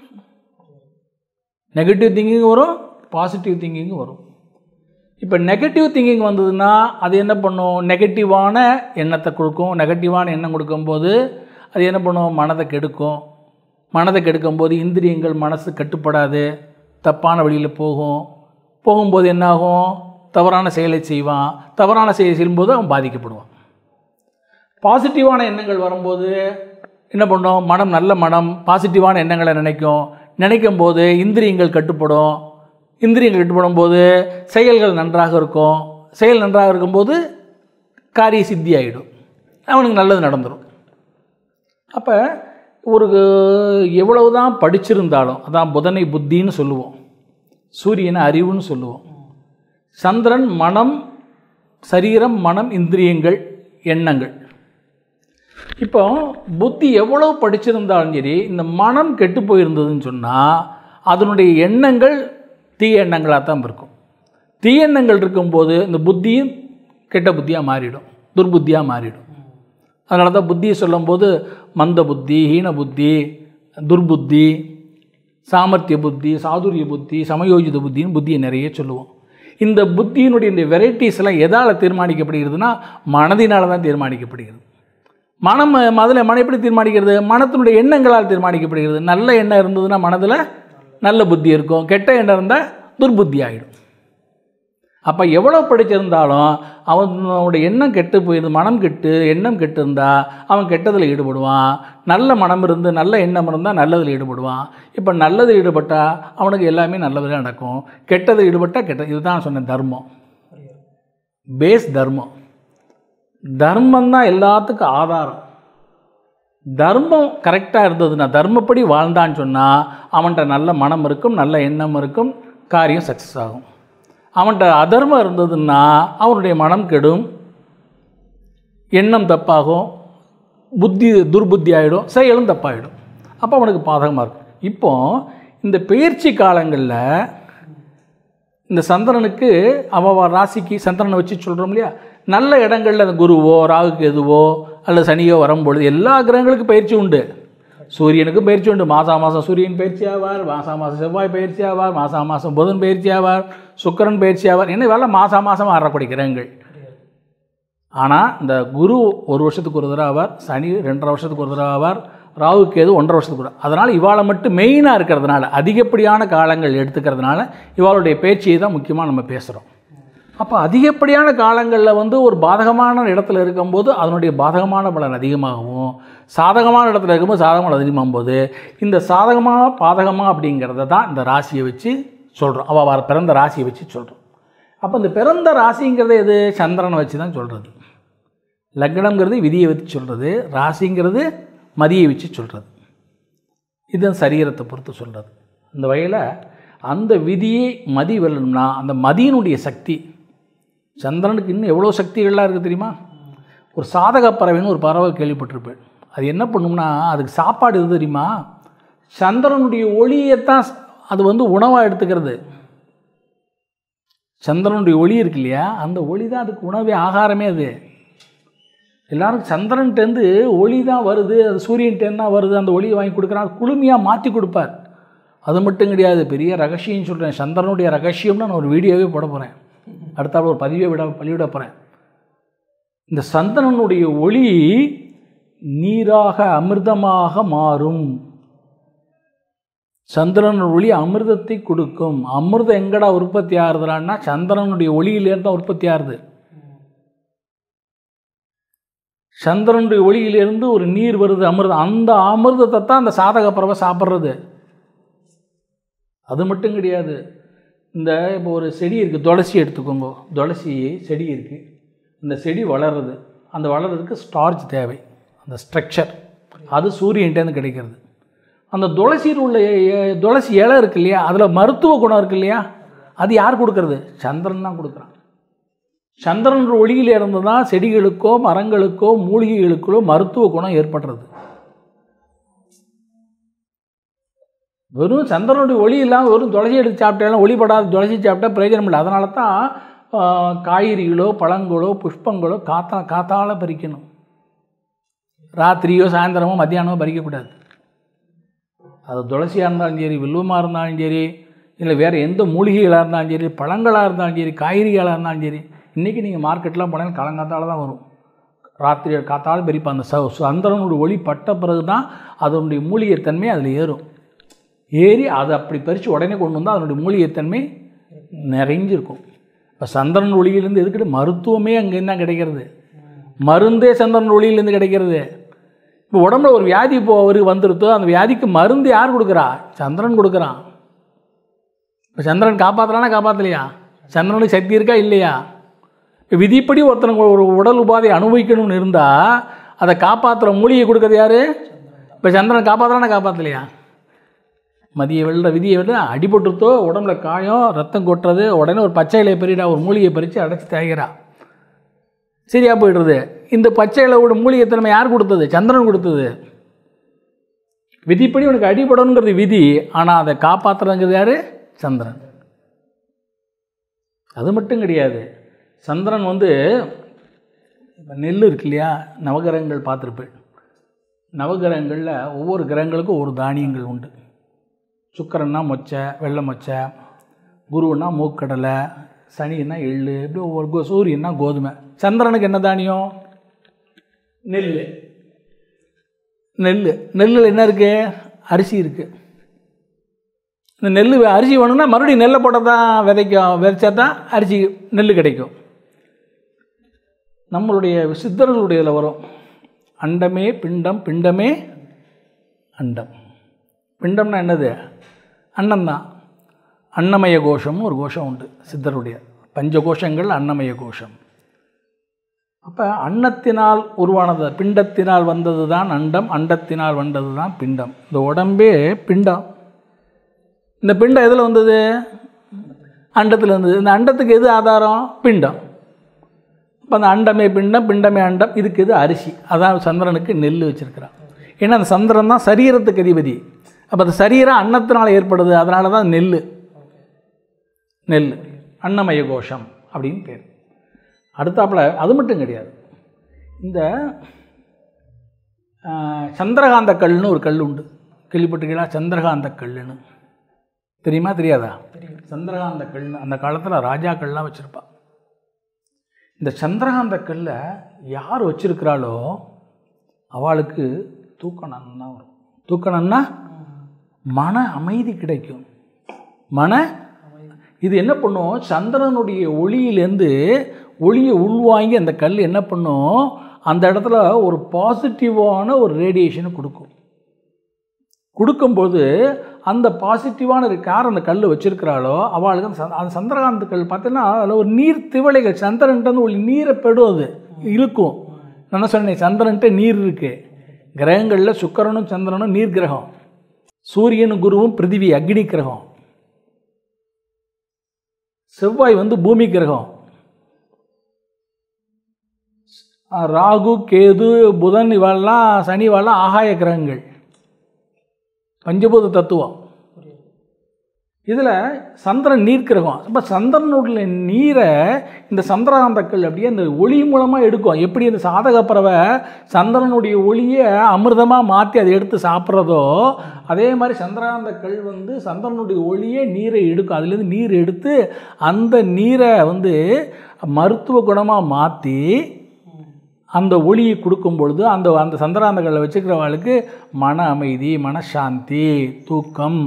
நெகட்டிவ் திங்கிங் வரும் பாசிட்டிவ் திங்கிங் வரும் இப்போ நெகட்டிவ் திங்கிங் வந்ததுன்னா அது என்ன பண்ணும் நெகட்டிவான எண்ணத்தை கொடுக்கும் நெகட்டிவான எண்ணம் கொடுக்கும்போது அது என்ன பண்ணும் மனதை கெடுக்கும் மனதை கெடுக்கும்போது இந்திரியங்கள் மனசு கட்டுப்படாது தப்பான வழியில் போகும் போகும்போது என்னாகும் தவறான செயலை செய்வான் தவறான செயலை செய்யும்போது அவன் பாதிக்கப்படுவான் பாசிட்டிவான எண்ணங்கள் வரும்போது என்ன பண்ணும் மனம் நல்ல மனம் பாசிட்டிவான எண்ணங்களை நினைக்கும் நினைக்கும் போது இந்திரியங்கள் கட்டுப்படும் இந்திரியங்கள் கட்டுப்படும் போது செயல்கள் நன்றாக இருக்கும் செயல் நன்றாக இருக்கும்போது காரிய சித்தி ஆகிடும் அவனுக்கு நல்லது நடந்துடும் அப்போ ஒரு எவ்வளவு தான் படிச்சிருந்தாலும் அதான் புதனை புத்தின்னு சொல்லுவோம் சூரியனை அறிவுன்னு சொல்லுவோம் சந்திரன் மனம் சரீரம் மனம் இந்திரியங்கள் எண்ணங்கள் இப்போ புத்தி எவ்வளவு படிச்சிருந்தாலும் சரி இந்த மனம் கெட்டு போயிருந்ததுன்னு சொன்னால் அதனுடைய எண்ணங்கள் தீய எண்ணங்களாக தான் இருக்கும் தீய எண்ணங்கள் இருக்கும்போது இந்த புத்தியும் கெட்ட புத்தியாக மாறிடும் துர்புத்தியாக மாறிடும் அதனால தான் புத்தியை சொல்லும்போது மந்த புத்தி ஹீன புத்தி துர்புத்தி சாமர்த்திய புத்தி சாதுரிய புத்தி சமயோஜித புத்தின்னு புத்தியை நிறைய சொல்லுவோம் இந்த புத்தியினுடைய இந்த வெரைட்டிஸ் எல்லாம் எதால் தீர்மானிக்கப்படுகிறதுனா மனதினால தான் தீர்மானிக்கப்படுகிறது மனம் அதில் மனம் எப்படி தீர்மானிக்கிறது மனத்தினுடைய எண்ணங்களால் தீர்மானிக்கப்படுகிறது நல்ல எண்ணம் இருந்ததுன்னா மனதில் நல்ல புத்தி இருக்கும் கெட்ட எண்ணம் இருந்தால் துர்புத்தி ஆகிடும் அப்போ எவ்வளோ படிச்சிருந்தாலும் அவனுடைய எண்ணம் கெட்டு போயிருந்து மனம் கெட்டு எண்ணம் கெட்டு இருந்தால் அவன் கெட்டதில் ஈடுபடுவான் நல்ல மனம் இருந்து நல்ல எண்ணம் இருந்தால் நல்லதில் ஈடுபடுவான் இப்போ நல்லதில் ஈடுபட்டால் அவனுக்கு எல்லாமே நல்லதில் நடக்கும் கெட்டதில் ஈடுபட்டால் கெட்ட இதுதான் சொன்னேன் தர்மம் பேஸ் தர்மம் தர்மம் தான் எல்லாத்துக்கும் ஆதாரம் தர்மம் கரெக்டாக இருந்ததுன்னா தர்மப்படி வாழ்ந்தான்னு சொன்னால் அவன்கிட்ட நல்ல மனம் இருக்கும் நல்ல எண்ணம் இருக்கும் காரியம் சக்ஸஸ் ஆகும் அவன்கிட்ட அதர்மம் இருந்ததுன்னா அவனுடைய மனம் கெடும் எண்ணம் தப்பாகும் புத்தி துர்புத்தி ஆகிடும் செயலும் தப்பாகிடும் அப்போ அவனுக்கு பாதகமாக இருக்கும் இப்போ இந்த பயிற்சி காலங்களில் இந்த சந்திரனுக்கு அவ ராசிக்கு சந்திரனை வச்சு சொல்கிறோம் இல்லையா நல்ல இடங்களில் அந்த குருவோ ராகுக்கு எதுவோ அல்லது சனியோ வரும்பொழுது எல்லா கிரகங்களுக்கும் பயிற்சி உண்டு சூரியனுக்கும் பயிற்சி உண்டு மாதா மாதம் சூரியன் பயிற்சி ஆவார் மாசா மாதம் செவ்வாய் பயிற்சி ஆவார் மாசா மாதம் புதன் பயிற்சி ஆவார் சுக்கிரன் பயிற்சி ஆவார் என்ன வேலை மாதா மாதம் ஆறக்கூடிய கிரகங்கள் ஆனால் இந்த குரு ஒரு வருஷத்துக்கு ஒரு தடவை ஆவார் சனி ரெண்டரை வருஷத்துக்கு ஒரு தடவை ஆவார் ராகு கேது ஒன்றரை வருஷத்துக்கு ஒரு அதனால் இவாளை மட்டும் மெயினாக இருக்கிறதுனால அதிகப்படியான காலங்கள் எடுத்துக்கிறதுனால இவாளுடைய பேச்சியை தான் முக்கியமாக நம்ம பேசுகிறோம் அப்போ அதிகப்படியான காலங்களில் வந்து ஒரு பாதகமான இடத்துல இருக்கும்போது அதனுடைய பாதகமான பலன் அதிகமாகவும் சாதகமான இடத்துல இருக்கும்போது சாதகமான அதிகமாகும் போது இந்த சாதகமாக பாதகமாக அப்படிங்கிறத தான் இந்த ராசியை வச்சு சொல்கிறோம் அவள் அவர் பிறந்த ராசியை வச்சு சொல்கிறோம் அப்போ இந்த பிறந்த ராசிங்கிறது எது சந்திரனை வச்சு தான் சொல்கிறது லக்னம்ங்கிறது விதியை வச்சு சொல்கிறது ராசிங்கிறது மதியை வச்சு சொல்கிறது இதுதான் சரீரத்தை பொறுத்து சொல்கிறது அந்த வகையில் அந்த விதியை மதி வெல்லணும்னா அந்த மதியினுடைய சக்தி சந்திரனுக்கு இன்னும் எவ்வளோ சக்திகள்லாம் இருக்குது தெரியுமா ஒரு சாதக பறவைன்னு ஒரு பறவை கேள்விப்பட்டிருப்பேன் அது என்ன பண்ணும்னா அதுக்கு சாப்பாடு எது தெரியுமா சந்திரனுடைய ஒளியைத்தான் அது வந்து உணவாக எடுத்துக்கிறது சந்திரனுடைய ஒளி இருக்கு இல்லையா அந்த ஒளி தான் அதுக்கு உணவே ஆகாரமே அது எல்லாரும் சந்திரன்ட்டேருந்து ஒளி தான் வருது அது சூரியன்ட்டேருந்து தான் வருது அந்த ஒளியை வாங்கி கொடுக்குறான் அது குளுமையாக மாற்றி கொடுப்பார் அது மட்டும் கிடையாது பெரிய ரகசியம் சொல்கிறேன் சந்திரனுடைய ரகசியம்னு நான் ஒரு வீடியோவே போட போகிறேன் அடுத்தாப்புல ஒரு பதிவே விட பள்ளிவிட போகிறேன் இந்த சந்திரனுடைய ஒளி நீராக அமிர்தமாக மாறும் சந்திரன் ஒளி அமிர்தத்தை கொடுக்கும் அமிர்தம் எங்கடா உற்பத்தி ஆகுதுலான்னா சந்திரனுடைய ஒளியிலேருந்து தான் உற்பத்தி ஆகுது சந்திரனுடைய ஒளியிலிருந்து ஒரு நீர் வருது அமிர்தம் அந்த அமிர்தத்தை தான் அந்த சாதக பறவை சாப்பிட்றது அது மட்டும் கிடையாது இந்த இப்போ ஒரு செடி இருக்குது துளசி எடுத்துக்கோங்க துளசி செடி இருக்குது இந்த செடி வளருது அந்த வளர்கிறதுக்கு ஸ்டார்ச் தேவை அந்த ஸ்ட்ரக்சர் அது சூரியன்ட்டேருந்து கிடைக்கிறது அந்த துளசியில் உள்ள எ- துளசி இலை இருக்கு இல்லையா அதில் மருத்துவ குணம் இருக்கு இல்லையா அது யார் கொடுக்கறது சந்திரன் தான் கொடுக்குறான் சந்திரன் ஒளியில் இருந்து தான் செடிகளுக்கோ மரங்களுக்கோ மூலிகைகளுக்கோ மருத்துவ குணம் ஏற்படுறது வெறும் சந்திரனுடைய ஒளி இல்லாமல் வெறும் துளசி எடுத்து சாப்பிட்டாலும் ஒளிபடாத துளசி சாப்பிட்டா பிரயோஜனம் இல்லை அதனால தான் ஆ, காய்கறிகளோ பழங்களோ புஷ்பங்களோ காத்தா காத்தால பறிக்கணும் ராத்திரியோ சாயந்தரமோ மத்தியானமோ பறிக்கக்கூடாது அது துளசியாக இருந்தாலும் சரி வில்வமாக இருந்தாலும் சரி இல்லை வேறு எந்த மூலிகைகளாக இருந்தாலும் சரி பழங்களாக இருந்தாலும் சரி காய்கறிகளாக இருந்தாலும் சரி இன்றைக்கி நீங்கள் மார்க்கெட்லாம் போனால் காலங்காத்தால தான் வரும் ராத்திரி காத்தால பறிப்பா அந்த ச சந்திரனுடைய ஒளி பட்ட பிறகு தான் அதனுடைய மூலிகை தன்மை அதில் ஏறும் ஏறி அதை அப்படி பறித்து உடனே கொண்டு வந்தால் அதனுடைய மூலிகை தன்மை நிறைஞ்சிருக்கும் இப்போ சந்திரன் ஒளியிலேருந்து எதுக்கிட்டு மருத்துவமே அங்கே என்ன கிடைக்கிறது மருந்தே சந்திரன் ஒளியிலேருந்து கிடைக்கிறது இப்போ உடம்புல ஒரு வியாதி இப்போ அவருக்கு வந்துருத்தோ அந்த வியாதிக்கு மருந்து யார் கொடுக்குறா சந்திரன் கொடுக்குறான் இப்போ சந்திரன் காப்பாற்றுறானா காப்பாற்றலையா சந்திரனுக்கு சக்தி இருக்கா இல்லையா இப்போ விதிப்படி ஒருத்தனுக்கு ஒரு உடல் உபாதை அனுபவிக்கணும்னு இருந்தால் அதை காப்பாற்றுற மூலிகை கொடுக்கறது யார் இப்போ சந்திரன் காப்பாற்றுறானா காப்பாற்றலையா மதிய வெள்ள விதியை வெள்ள அடிபட்டுருத்தோ உடம்புல காயம் ரத்தம் கொட்டுறது உடனே ஒரு பச்சை இலையை பறிடா ஒரு மூலிகையை பறித்து அடைச்சி தேய்கிறா சரியா போயிடுறது இந்த பச்சை இலையோட மூலிகை தன்மை யார் கொடுத்தது சந்திரன் கொடுத்தது விதிப்படி உனக்கு அடிபடணுங்கிறது விதி ஆனால் அதை காப்பாற்றுறதுங்கிறது யார் சந்திரன் அது மட்டும் கிடையாது சந்திரன் வந்து இப்போ நெல் இருக்கு இல்லையா நவகிரகங்கள் பார்த்துருப்பேன் நவகிரகங்களில் ஒவ்வொரு கிரகங்களுக்கும் ஒரு தானியங்கள் உண்டு சுக்கரன்னா மொச்சை வெள்ளை மொச்சை குருன்னா மூக்கடலை சனின்னா எள்ளு இப்படி ஒவ்வொரு கோ- சூரியன்னா கோதுமை சந்திரனுக்கு என்ன தானியம் நெல் நெல் நெல்லில் என்ன இருக்குது அரிசி இருக்குது இந்த நெல் அரிசி வேணும்னா மறுபடியும் நெல்லை போட்டால் தான் விதைக்கும் விதைச்சா தான் அரிசி நெல் கிடைக்கும் நம்மளுடைய சித்தர்களுடைய இதில் வரும் அண்டமே பிண்டம் பிண்டமே அண்டம் பிண்டம்னா என்னது அன்னம் தான் அன்னமய கோஷம்னு ஒரு கோஷம் உண்டு சித்தருடைய பஞ்ச கோஷங்கள் அன்னமய கோஷம் அப்போ அன்னத்தினால் உருவானது பிண்டத்தினால் வந்தது தான் அண்டம் அண்டத்தினால் வந்தது தான் பிண்டம் இந்த உடம்பே பிண்டம் இந்த பிண்டம் எதில் வந்தது அண்டத்தில் இருந்தது இந்த அண்டத்துக்கு எது ஆதாரம் பிண்டம் அப்போ அந்த அண்டமே பிண்டம் பிண்டமே அண்டம் இதுக்கு எது அரிசி அதான் சந்திரனுக்கு நெல் வச்சுருக்கிறான் ஏன்னா அந்த சந்திரன் தான் சரீரத்துக்கு அதிபதி அப்போ அந்த சரீரம் அன்னத்தினால் ஏற்படுது அதனால தான் நெல் நெல் அன்னமய கோஷம் அப்படின்னு பேர் அடுத்தாப்புல அது மட்டும் கிடையாது இந்த ஆஹ், சந்திரகாந்த கல்லுன்னு ஒரு கல் உண்டு கேள்விப்பட்டிருக்கீங்களா சந்திரகாந்த கல்லுன்னு தெரியுமா தெரியாதா சந்திரகாந்த கல்னு அந்த காலத்தில் ராஜாக்கள்லாம் வச்சுருப்பா இந்த சந்திரகாந்த கல்லை யார் வச்சிருக்கிறாளோ அவளுக்கு தூக்கம் நன்னா வரும் தூக்கம் நன்னா மன அமைதி கிடைக்கும் மன இது என்ன பண்ணும் சந்திரனுடைய ஒளியிலேருந்து ஒளியை உள்வாங்கி அந்த கல் என்ன பண்ணும் அந்த இடத்துல ஒரு பாசிட்டிவான ஒரு ரேடியேஷனை கொடுக்கும் கொடுக்கும்போது அந்த பாசிட்டிவான யார் அந்த கல் வச்சிருக்கிறாளோ அவளுக்கு அந்த சந்த- அந்த சந்திரகாந்த கல் பார்த்தீங்கன்னா அதில் ஒரு நீர் திவளைகள் சந்திரன்ட்டு ஒரு நீரை பெடும் அது இழுக்கும் நான் என்ன சொன்னேன் சந்திரன்ட்டு நீர் இருக்கு கிரகங்களில் சுக்கிரனும் சந்திரனும் நீர் கிரகம் சூரியனும் குருவும் பிருத்திவி அக்னி கிரகம் செவ்வாய் வந்து பூமி கிரகம் ஆ, ராகு கேது புதன் இவெல்லாம் சனி இவெல்லாம் ஆகாய கிரகங்கள் பஞ்சபூத தத்துவம் இதில் சந்திரன் நீர் கிரகம் அப்போ சந்திரனுடைய நீரை இந்த சந்திரகாந்தக்கள் அப்படியே அந்த ஒளி மூலமாக எடுக்கும் எப்படி இந்த சாதக பறவை சந்திரனுடைய ஒளியை அமிர்தமாக மாற்றி அதை எடுத்து சாப்பிட்றதோ அதே மாதிரி சந்திரகாந்த கல் வந்து சந்திரனுடைய ஒளியே நீரை எடுக்கும் அதுலேருந்து நீர் எடுத்து அந்த நீரை வந்து மருத்துவ குணமாக மாற்றி அந்த ஒளியை கொடுக்கும் பொழுது அந்த அந்த சந்திராந்தங்களை வச்சுக்கிறவங்களுக்கு மன அமைதி மனசாந்தி தூக்கம்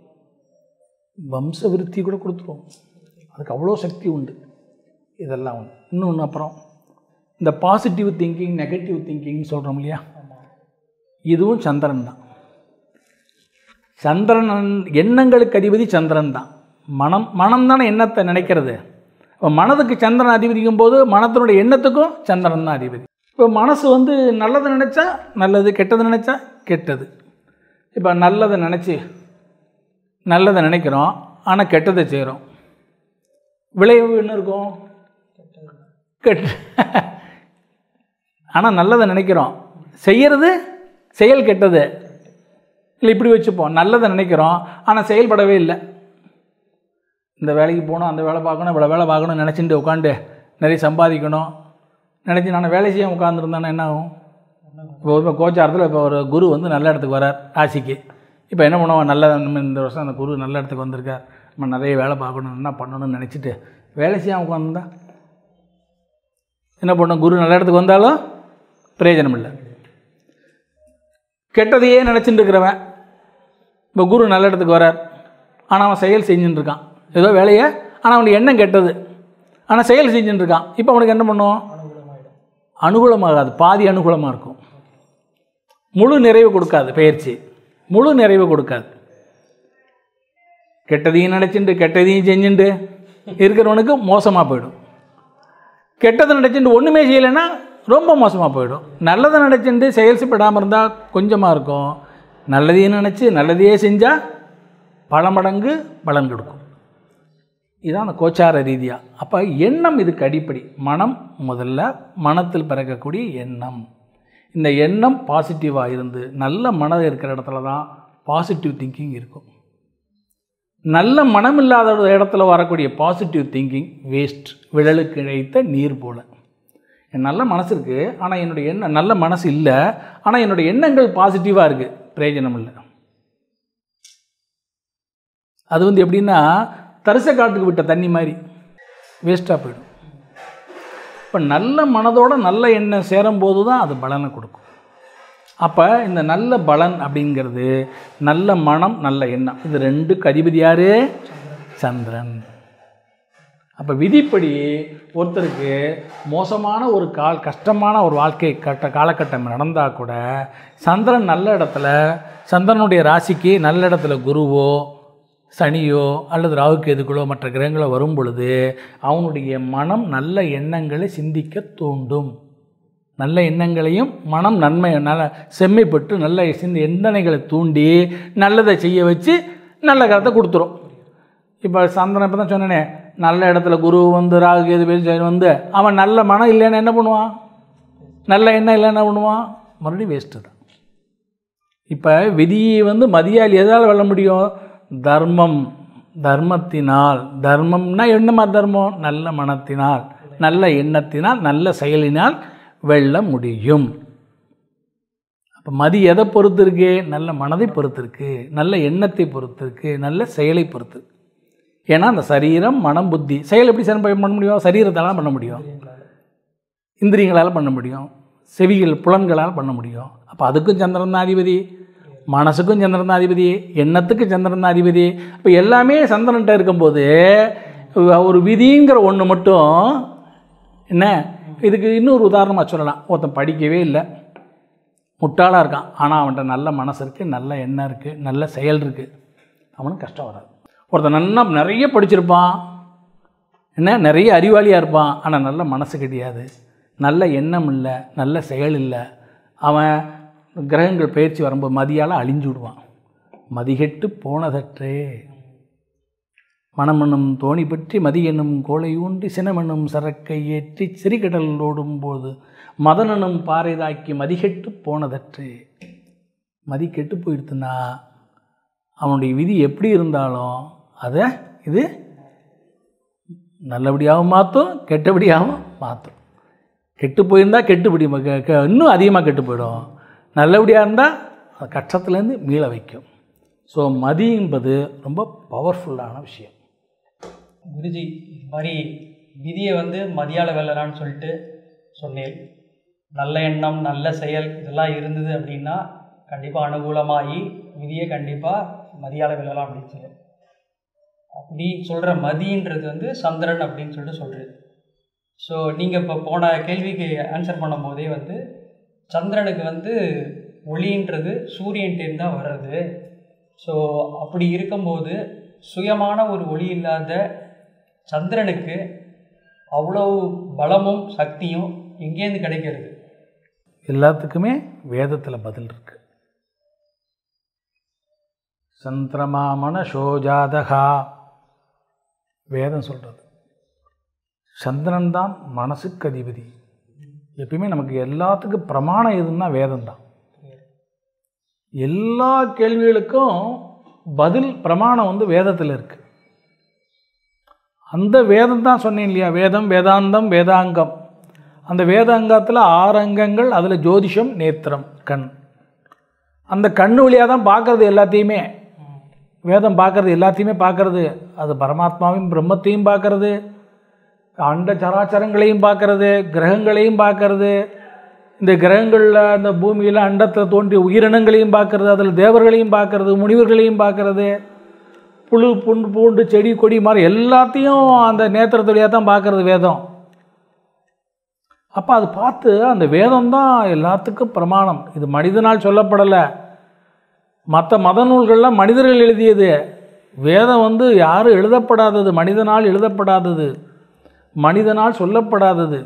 வம்ச விருத்தி கூட கொடுத்துரும் அதுக்கு அவ்வளோ சக்தி உண்டு இதெல்லாம் உண்டு இன்னொன்று அப்புறம் இந்த பாசிட்டிவ் திங்கிங் நெகட்டிவ் திங்கிங்னு சொல்கிறோம் இல்லையா இதுவும் சந்திரன் தான் சந்திரன் எண்ணங்களுக்கு அதிபதி சந்திரன் தான் மனம் மனம் தானே எண்ணத்தை நினைக்கிறது இப்போ மனதுக்கு சந்திரன் அதிபதிக்கும் போது மனத்தினுடைய எண்ணத்துக்கும் சந்திரன் தான் அதிபதி இப்போ மனசு வந்து நல்லதை நினச்சா நல்லது கெட்டதை நினச்சா கெட்டது இப்போ நல்லதை நினச்சி நல்லதை நினைக்கிறோம் ஆனால் கெட்டதை செய்கிறோம் விளைவு என்ன இருக்கும் கெட்ட ஆனால் நல்லதை நினைக்கிறோம் செய்யறது செயல் கெட்டது இல்லை இப்படி வச்சுப்போம் நல்லதை நினைக்கிறோம் ஆனால் செயல்படவே இல்லை இந்த வேலைக்கு போகணும் அந்த வேலை பார்க்கணும் இவ்வளோ வேலை பார்க்கணும் நினச்சிட்டு உட்காந்து நிறைய சம்பாதிக்கணும் நினச்சி நான் வேலை செய்ய உட்காந்துருந்தேன்னா என்ன ஆகும் இப்போ இப்போ கோச்சாரத்தில் இப்போ ஒரு குரு வந்து நல்ல இடத்துக்கு வரார் ராசிக்கு இப்போ என்ன பண்ணுவோம் நல்ல நம்ம இந்த வருஷம் அந்த குரு நல்ல இடத்துக்கு வந்திருக்கார் நம்ம நிறைய வேலை பார்க்கணும் என்ன பண்ணணும்னு நினச்சிட்டு வேலை செய்யாமல் உட்காந்துருந்தா என்ன பண்ணோம் குரு நல்ல இடத்துக்கு வந்தாலும் பிரயோஜனம் இல்லை கெட்டதையே நினச்சிட்டு இருக்கிறவன் இப்போ குரு நல்ல இடத்துக்கு வரார் ஆனால் அவன் செயல் செஞ்சுட்டு இருக்கான் ஏதோ வேலையை ஆனால் அவனுக்கு எண்ணம் கெட்டது ஆனால் செயல் செஞ்சுட்டு இருக்கான் இப்போ அவனுக்கு என்ன பண்ணும் அனுகூலமாகாது பாதி அனுகூலமாக இருக்கும் முழு நிறைவு கொடுக்காது பயிற்சி முழு நிறைவு கொடுக்காது கெட்டதையும் நினச்சிட்டு கெட்டதையும் செஞ்சுட்டு இருக்கிறவனுக்கு மோசமாக போயிடும் கெட்டதை நினச்சிட்டு ஒன்றுமே செய்யலைன்னா ரொம்ப மோசமாக போயிடும் நல்லதை நினச்சிட்டு செயல்படாமல் இருந்தால் கொஞ்சமாக இருக்கும் நல்லதையும் நினச்சி நல்லதையே செஞ்சால் பல மடங்கு பலன் கொடுக்கும் இதுதான் அந்த கோச்சார ரீதியாக அப்போ எண்ணம் இதுக்கு அடிப்படை மனம் முதல்ல மனத்தில் பிறக்கக்கூடிய எண்ணம் இந்த எண்ணம் பாசிட்டிவாக இருந்து நல்ல மனம் இருக்கிற இடத்துல தான் பாசிட்டிவ் திங்கிங் இருக்கும் நல்ல மனம் இல்லாத ஒரு இடத்துல வரக்கூடிய பாசிட்டிவ் திங்கிங் வேஸ்ட் விழலுக்கு இழைத்த நீர் போல என் நல்ல மனசு இருக்குது ஆனால் என்னுடைய எண்ணம் நல்ல மனசு இல்லை ஆனால் என்னுடைய எண்ணங்கள் பாசிட்டிவாக இருக்குது பிரயோஜனம் இல்லை அது வந்து எப்படின்னா தரிச காட்டுக்கு விட்ட தண்ணி மாதிரி வேஸ்ட்டாக போயிடும் இப்போ நல்ல மனதோட நல்ல எண்ணம் சேரும்போது தான் அது பலனை கொடுக்கும் அப்போ இந்த நல்ல பலன் அப்படிங்கிறது நல்ல மனம் நல்ல எண்ணம் இது ரெண்டுக்கு அதிபதி யாரு சந்திரன் அப்போ விதிப்படி ஒருத்தருக்கு மோசமான ஒரு கால் கஷ்டமான ஒரு வாழ்க்கை கட்ட காலகட்டம் நடந்தால் கூட சந்திரன் நல்ல இடத்துல சந்திரனுடைய ராசிக்கு நல்ல இடத்துல குருவோ சனியோ அல்லது ராகுகேதுக்களோ மற்ற கிரகங்களோ வரும் பொழுது அவனுடைய மனம் நல்ல எண்ணங்களை சிந்திக்க தூண்டும் நல்ல எண்ணங்களையும் மனம் நன்மை நல்ல செம்மைப்பட்டு நல்ல சிந்த எண்ணங்களை தூண்டி நல்லதை செய்ய வச்சு நல்ல காலத்தை கொடுத்துரும் இப்போ சந்திரன் இப்போ தான் சொன்னேனே நல்ல இடத்துல குரு வந்து ராகு கேது பேசி வந்து அவன் நல்ல மனம் இல்லைன்னா என்ன பண்ணுவான் நல்ல எண்ணம் இல்லைன்னா என்ன பண்ணுவான் மறுபடியும் வேஸ்ட்டு தான் இப்போ விதியை வந்து மதியால் எதால் வெல்ல முடியும் தர்மம் தர்மத்தினால் தர்மம்னா என்ன மாதிரி தர்மம் நல்ல மனத்தினால் நல்ல எண்ணத்தினால் நல்ல செயலினால் வெல்ல முடியும் அப்போ மதி எதை பொறுத்து இருக்கு நல்ல மனதை பொறுத்து இருக்கு நல்ல எண்ணத்தை பொறுத்து இருக்கு நல்ல செயலை பொறுத்து ஏன்னா அந்த சரீரம் மனம் புத்தி செயல் எப்படி சரி பண்ண முடியும் சரீரத்தால் பண்ண முடியும் இந்திரியங்களால் பண்ண முடியும் செவிகள் புலன்களால் பண்ண முடியும் அப்போ அதுக்கும் சந்திரன் தான் அதிபதி மனசுக்கும் சந்திரன் தான் அதிபதி எண்ணத்துக்கு சந்திரன் தான் அதிபதி இப்போ எல்லாமே சந்திரன்ட்ட இருக்கும்போது ஒரு விதிங்கிற ஒன்று மட்டும் என்ன இதுக்கு இன்னொரு உதாரணமாக சொல்லலாம் ஒருத்தன் படிக்கவே இல்லை முட்டாளாக இருக்கான் ஆனால் அவன்கிட்ட நல்ல மனசு இருக்குது நல்ல எண்ணம் இருக்குது நல்ல செயல் இருக்குது அவனுக்கு கஷ்டம் வராது ஒருத்தன் நல்லா நிறைய படிச்சிருப்பான் என்ன நிறைய அறிவாளியாக இருப்பான் ஆனால் நல்ல மனசு கிடையாது நல்ல எண்ணம் இல்லை நல்ல செயல் இல்லை அவன் கிரகங்கள் பயிற்சி வரும்போது மதியால் அழிஞ்சு விடுவான் மதிகெட்டு போனதற்றே மனமென்னும் தோணி பற்றி மதி என்னும் கோலை ஊன்றி சினமென்னும் சரக்கை ஏற்றி சிறிகடல் ஓடும்போது மதனனும் பாறைதாக்கி மதிகெட்டு போனதற்றே மதி கெட்டு போயிடுத்துன்னா அவனுடைய விதி எப்படி இருந்தாலும் அதை இது நல்லபடியாகவும் மாற்றும் கெட்டபடியாகவும் மாற்றும் கெட்டு போயிருந்தால் கெட்டுப்படி கெ- கெ- இன்னும் அதிகமாக கெட்டு போயிடும் நல்லபடியாக இருந்தால் அது கஷ்டத்துலேருந்து மீள வைக்கும் ஸோ மதி என்பது ரொம்ப பவர்ஃபுல்லான விஷயம் குருஜி இது மாதிரி விதியை வந்து மதியால வெல்லலான்னு சொல்லிட்டு சொன்னேன் நல்ல எண்ணம் நல்ல செயல் இதெல்லாம் இருந்தது அப்படின்னா கண்டிப்பாக அனுகூலமாகி விதியை கண்டிப்பாக மதியால வெல்லலாம் அப்படின்னு சொல்லி அப்படி சொல்கிற மதின்றது வந்து சந்திரன் அப்படின்னு சொல்லிட்டு சொல்கிறது ஸோ நீங்கள் இப்போ போன கேள்விக்கு ஆன்சர் பண்ணும்போதே வந்து சந்திரனுக்கு வந்து ஒளின்றது சூரியன்டேருந்து தான் வர்றது ஸோ அப்படி இருக்கும்போது சுயமான ஒரு ஒளி இல்லாத சந்திரனுக்கு அவ்வளவு பலமும் சக்தியும் எங்கேருந்து கிடைக்கிறது எல்லாத்துக்குமே வேதத்தில் பதில் இருக்கு சந்திரமாமன சோஜாதகா வேதம் சொல்கிறது சந்திரன் தான் மனசுக்கு அதிபதி எப்பயுமே நமக்கு எல்லாத்துக்கும் பிரமாணம் எதுன்னா வேதம் தான் எல்லா கேள்விகளுக்கும் பதில் பிரமாணம் வந்து வேதத்தில் இருக்கு அந்த வேதம் தான் சொன்னேன் இல்லையா வேதம் வேதாந்தம் வேதாங்கம் அந்த வேதாங்கத்தில் ஆறு அங்கங்கள் அதில் ஜோதிஷம் நேத்திரம் கண் அந்த கண்ணு வழியாக தான் பார்க்கறது எல்லாத்தையுமே வேதம் பார்க்கறது எல்லாத்தையுமே பார்க்கறது அது பரமாத்மாவையும் பிரம்மத்தையும் பார்க்கறது அண்ட சராச்சரங்களையும் பார்க்கறது கிரகங்களையும் பார்க்கறது இந்த கிரகங்களில் அந்த பூமியில் அண்டத்தில் தோன்றிய உயிரினங்களையும் பார்க்கறது அதில் தேவர்களையும் பார்க்கறது முனிவர்களையும் பார்க்கறது புழு புண்டு பூண்டு செடி கொடி மாதிரி எல்லாத்தையும் அந்த நேத்திரத்துலையாக தான் பார்க்கறது வேதம் அப்போ அது பார்த்து அந்த வேதம் தான் எல்லாத்துக்கும் பிரமாணம் இது மனிதனால் சொல்லப்படலை மற்ற மத நூல்களில் மனிதர்கள் எழுதியது வேதம் வந்து யாரும் எழுதப்படாதது மனிதனால் எழுதப்படாதது மனிதனால் சொல்லப்படாதது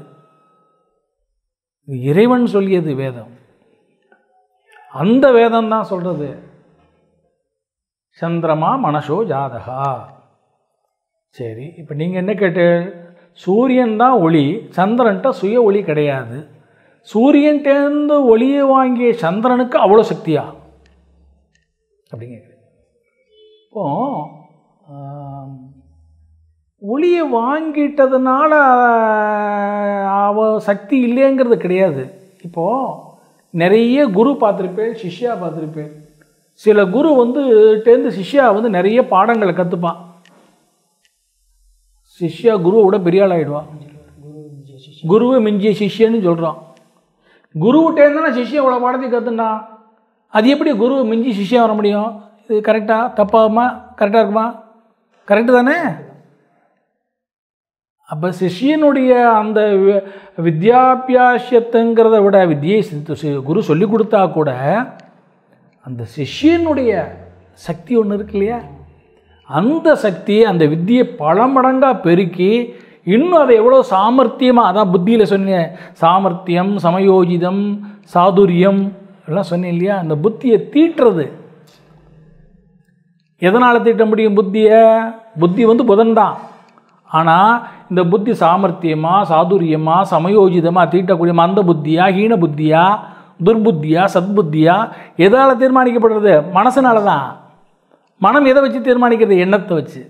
இறைவன் சொல்லியது வேதம் அந்த வேதம் தான் சொல்கிறது சந்திரமா மனசோ ஜாதகா சரி இப்போ நீங்கள் என்ன கேட்டு சூரியன் தான் ஒளி சந்திரன்ட்ட சுய ஒளி கிடையாது சூரியன்டேருந்து ஒளியை வாங்கிய சந்திரனுக்கு அவ்வளோ சக்தியா அப்படிங்க இப்போ ஆம், ஒளியை வாங்கிட்டதுனால அவ சக்தி இல்லைங்கிறது கிடையாது இப்போது நிறைய குரு பார்த்துருப்பேன் சிஷ்யா பார்த்துருப்பேன் சில குரு வந்து டேந்து சிஷ்யா வந்து நிறைய பாடங்களை கற்றுப்பான் சிஷ்யா குருவோட பெரிய ஆள் ஆகிடுவான் குருவை மிஞ்சிய சிஷ்யன்னு சொல்கிறோம் குருவிட்டேருந்து நான் சிஷ்யன் இவ்வளோ பாடத்தையும் கற்றுண்டான் அது எப்படி குரு மிஞ்சி சிஷ்யம் வர முடியும் இது கரெக்டாக தப்பாகுமா கரெக்டாக இருக்குமா கரெக்டு தானே அப்போ சிஷ்யனுடைய அந்த வி- வித்யாபியாசத்துங்கிறத விட வித்தியை சி- சி- குரு சொல்லி கொடுத்தா கூட அந்த சிஷ்யனுடைய சக்தி ஒன்று இருக்கு இல்லையா அந்த சக்தி அந்த வித்தியை பல மடங்காக பெருக்கி இன்னும் அதை எவ்வளோ சாமர்த்தியமாக அதான் புத்தியில் சொன்னேன் சாமர்த்தியம் சமயோஜிதம் சாதுரியம் எல்லாம் சொன்னேன் இல்லையா அந்த புத்தியை தீட்டுறது எதனால் தீட்ட முடியும் புத்தியை புத்தி வந்து புதன் தான் ஆனால் இந்த புத்தி சாமர்த்தியமா சாதுரியமா சமயோஜிதமாக தீட்டக்கூடிய மந்த புத்தியா ஹீன புத்தியா துர்புத்தியா சத்புத்தியா எதால் தீர்மானிக்கப்படுறது மனசுனால தான் மனம் எதை வச்சு தீர்மானிக்கிறது எண்ணத்தை வச்சு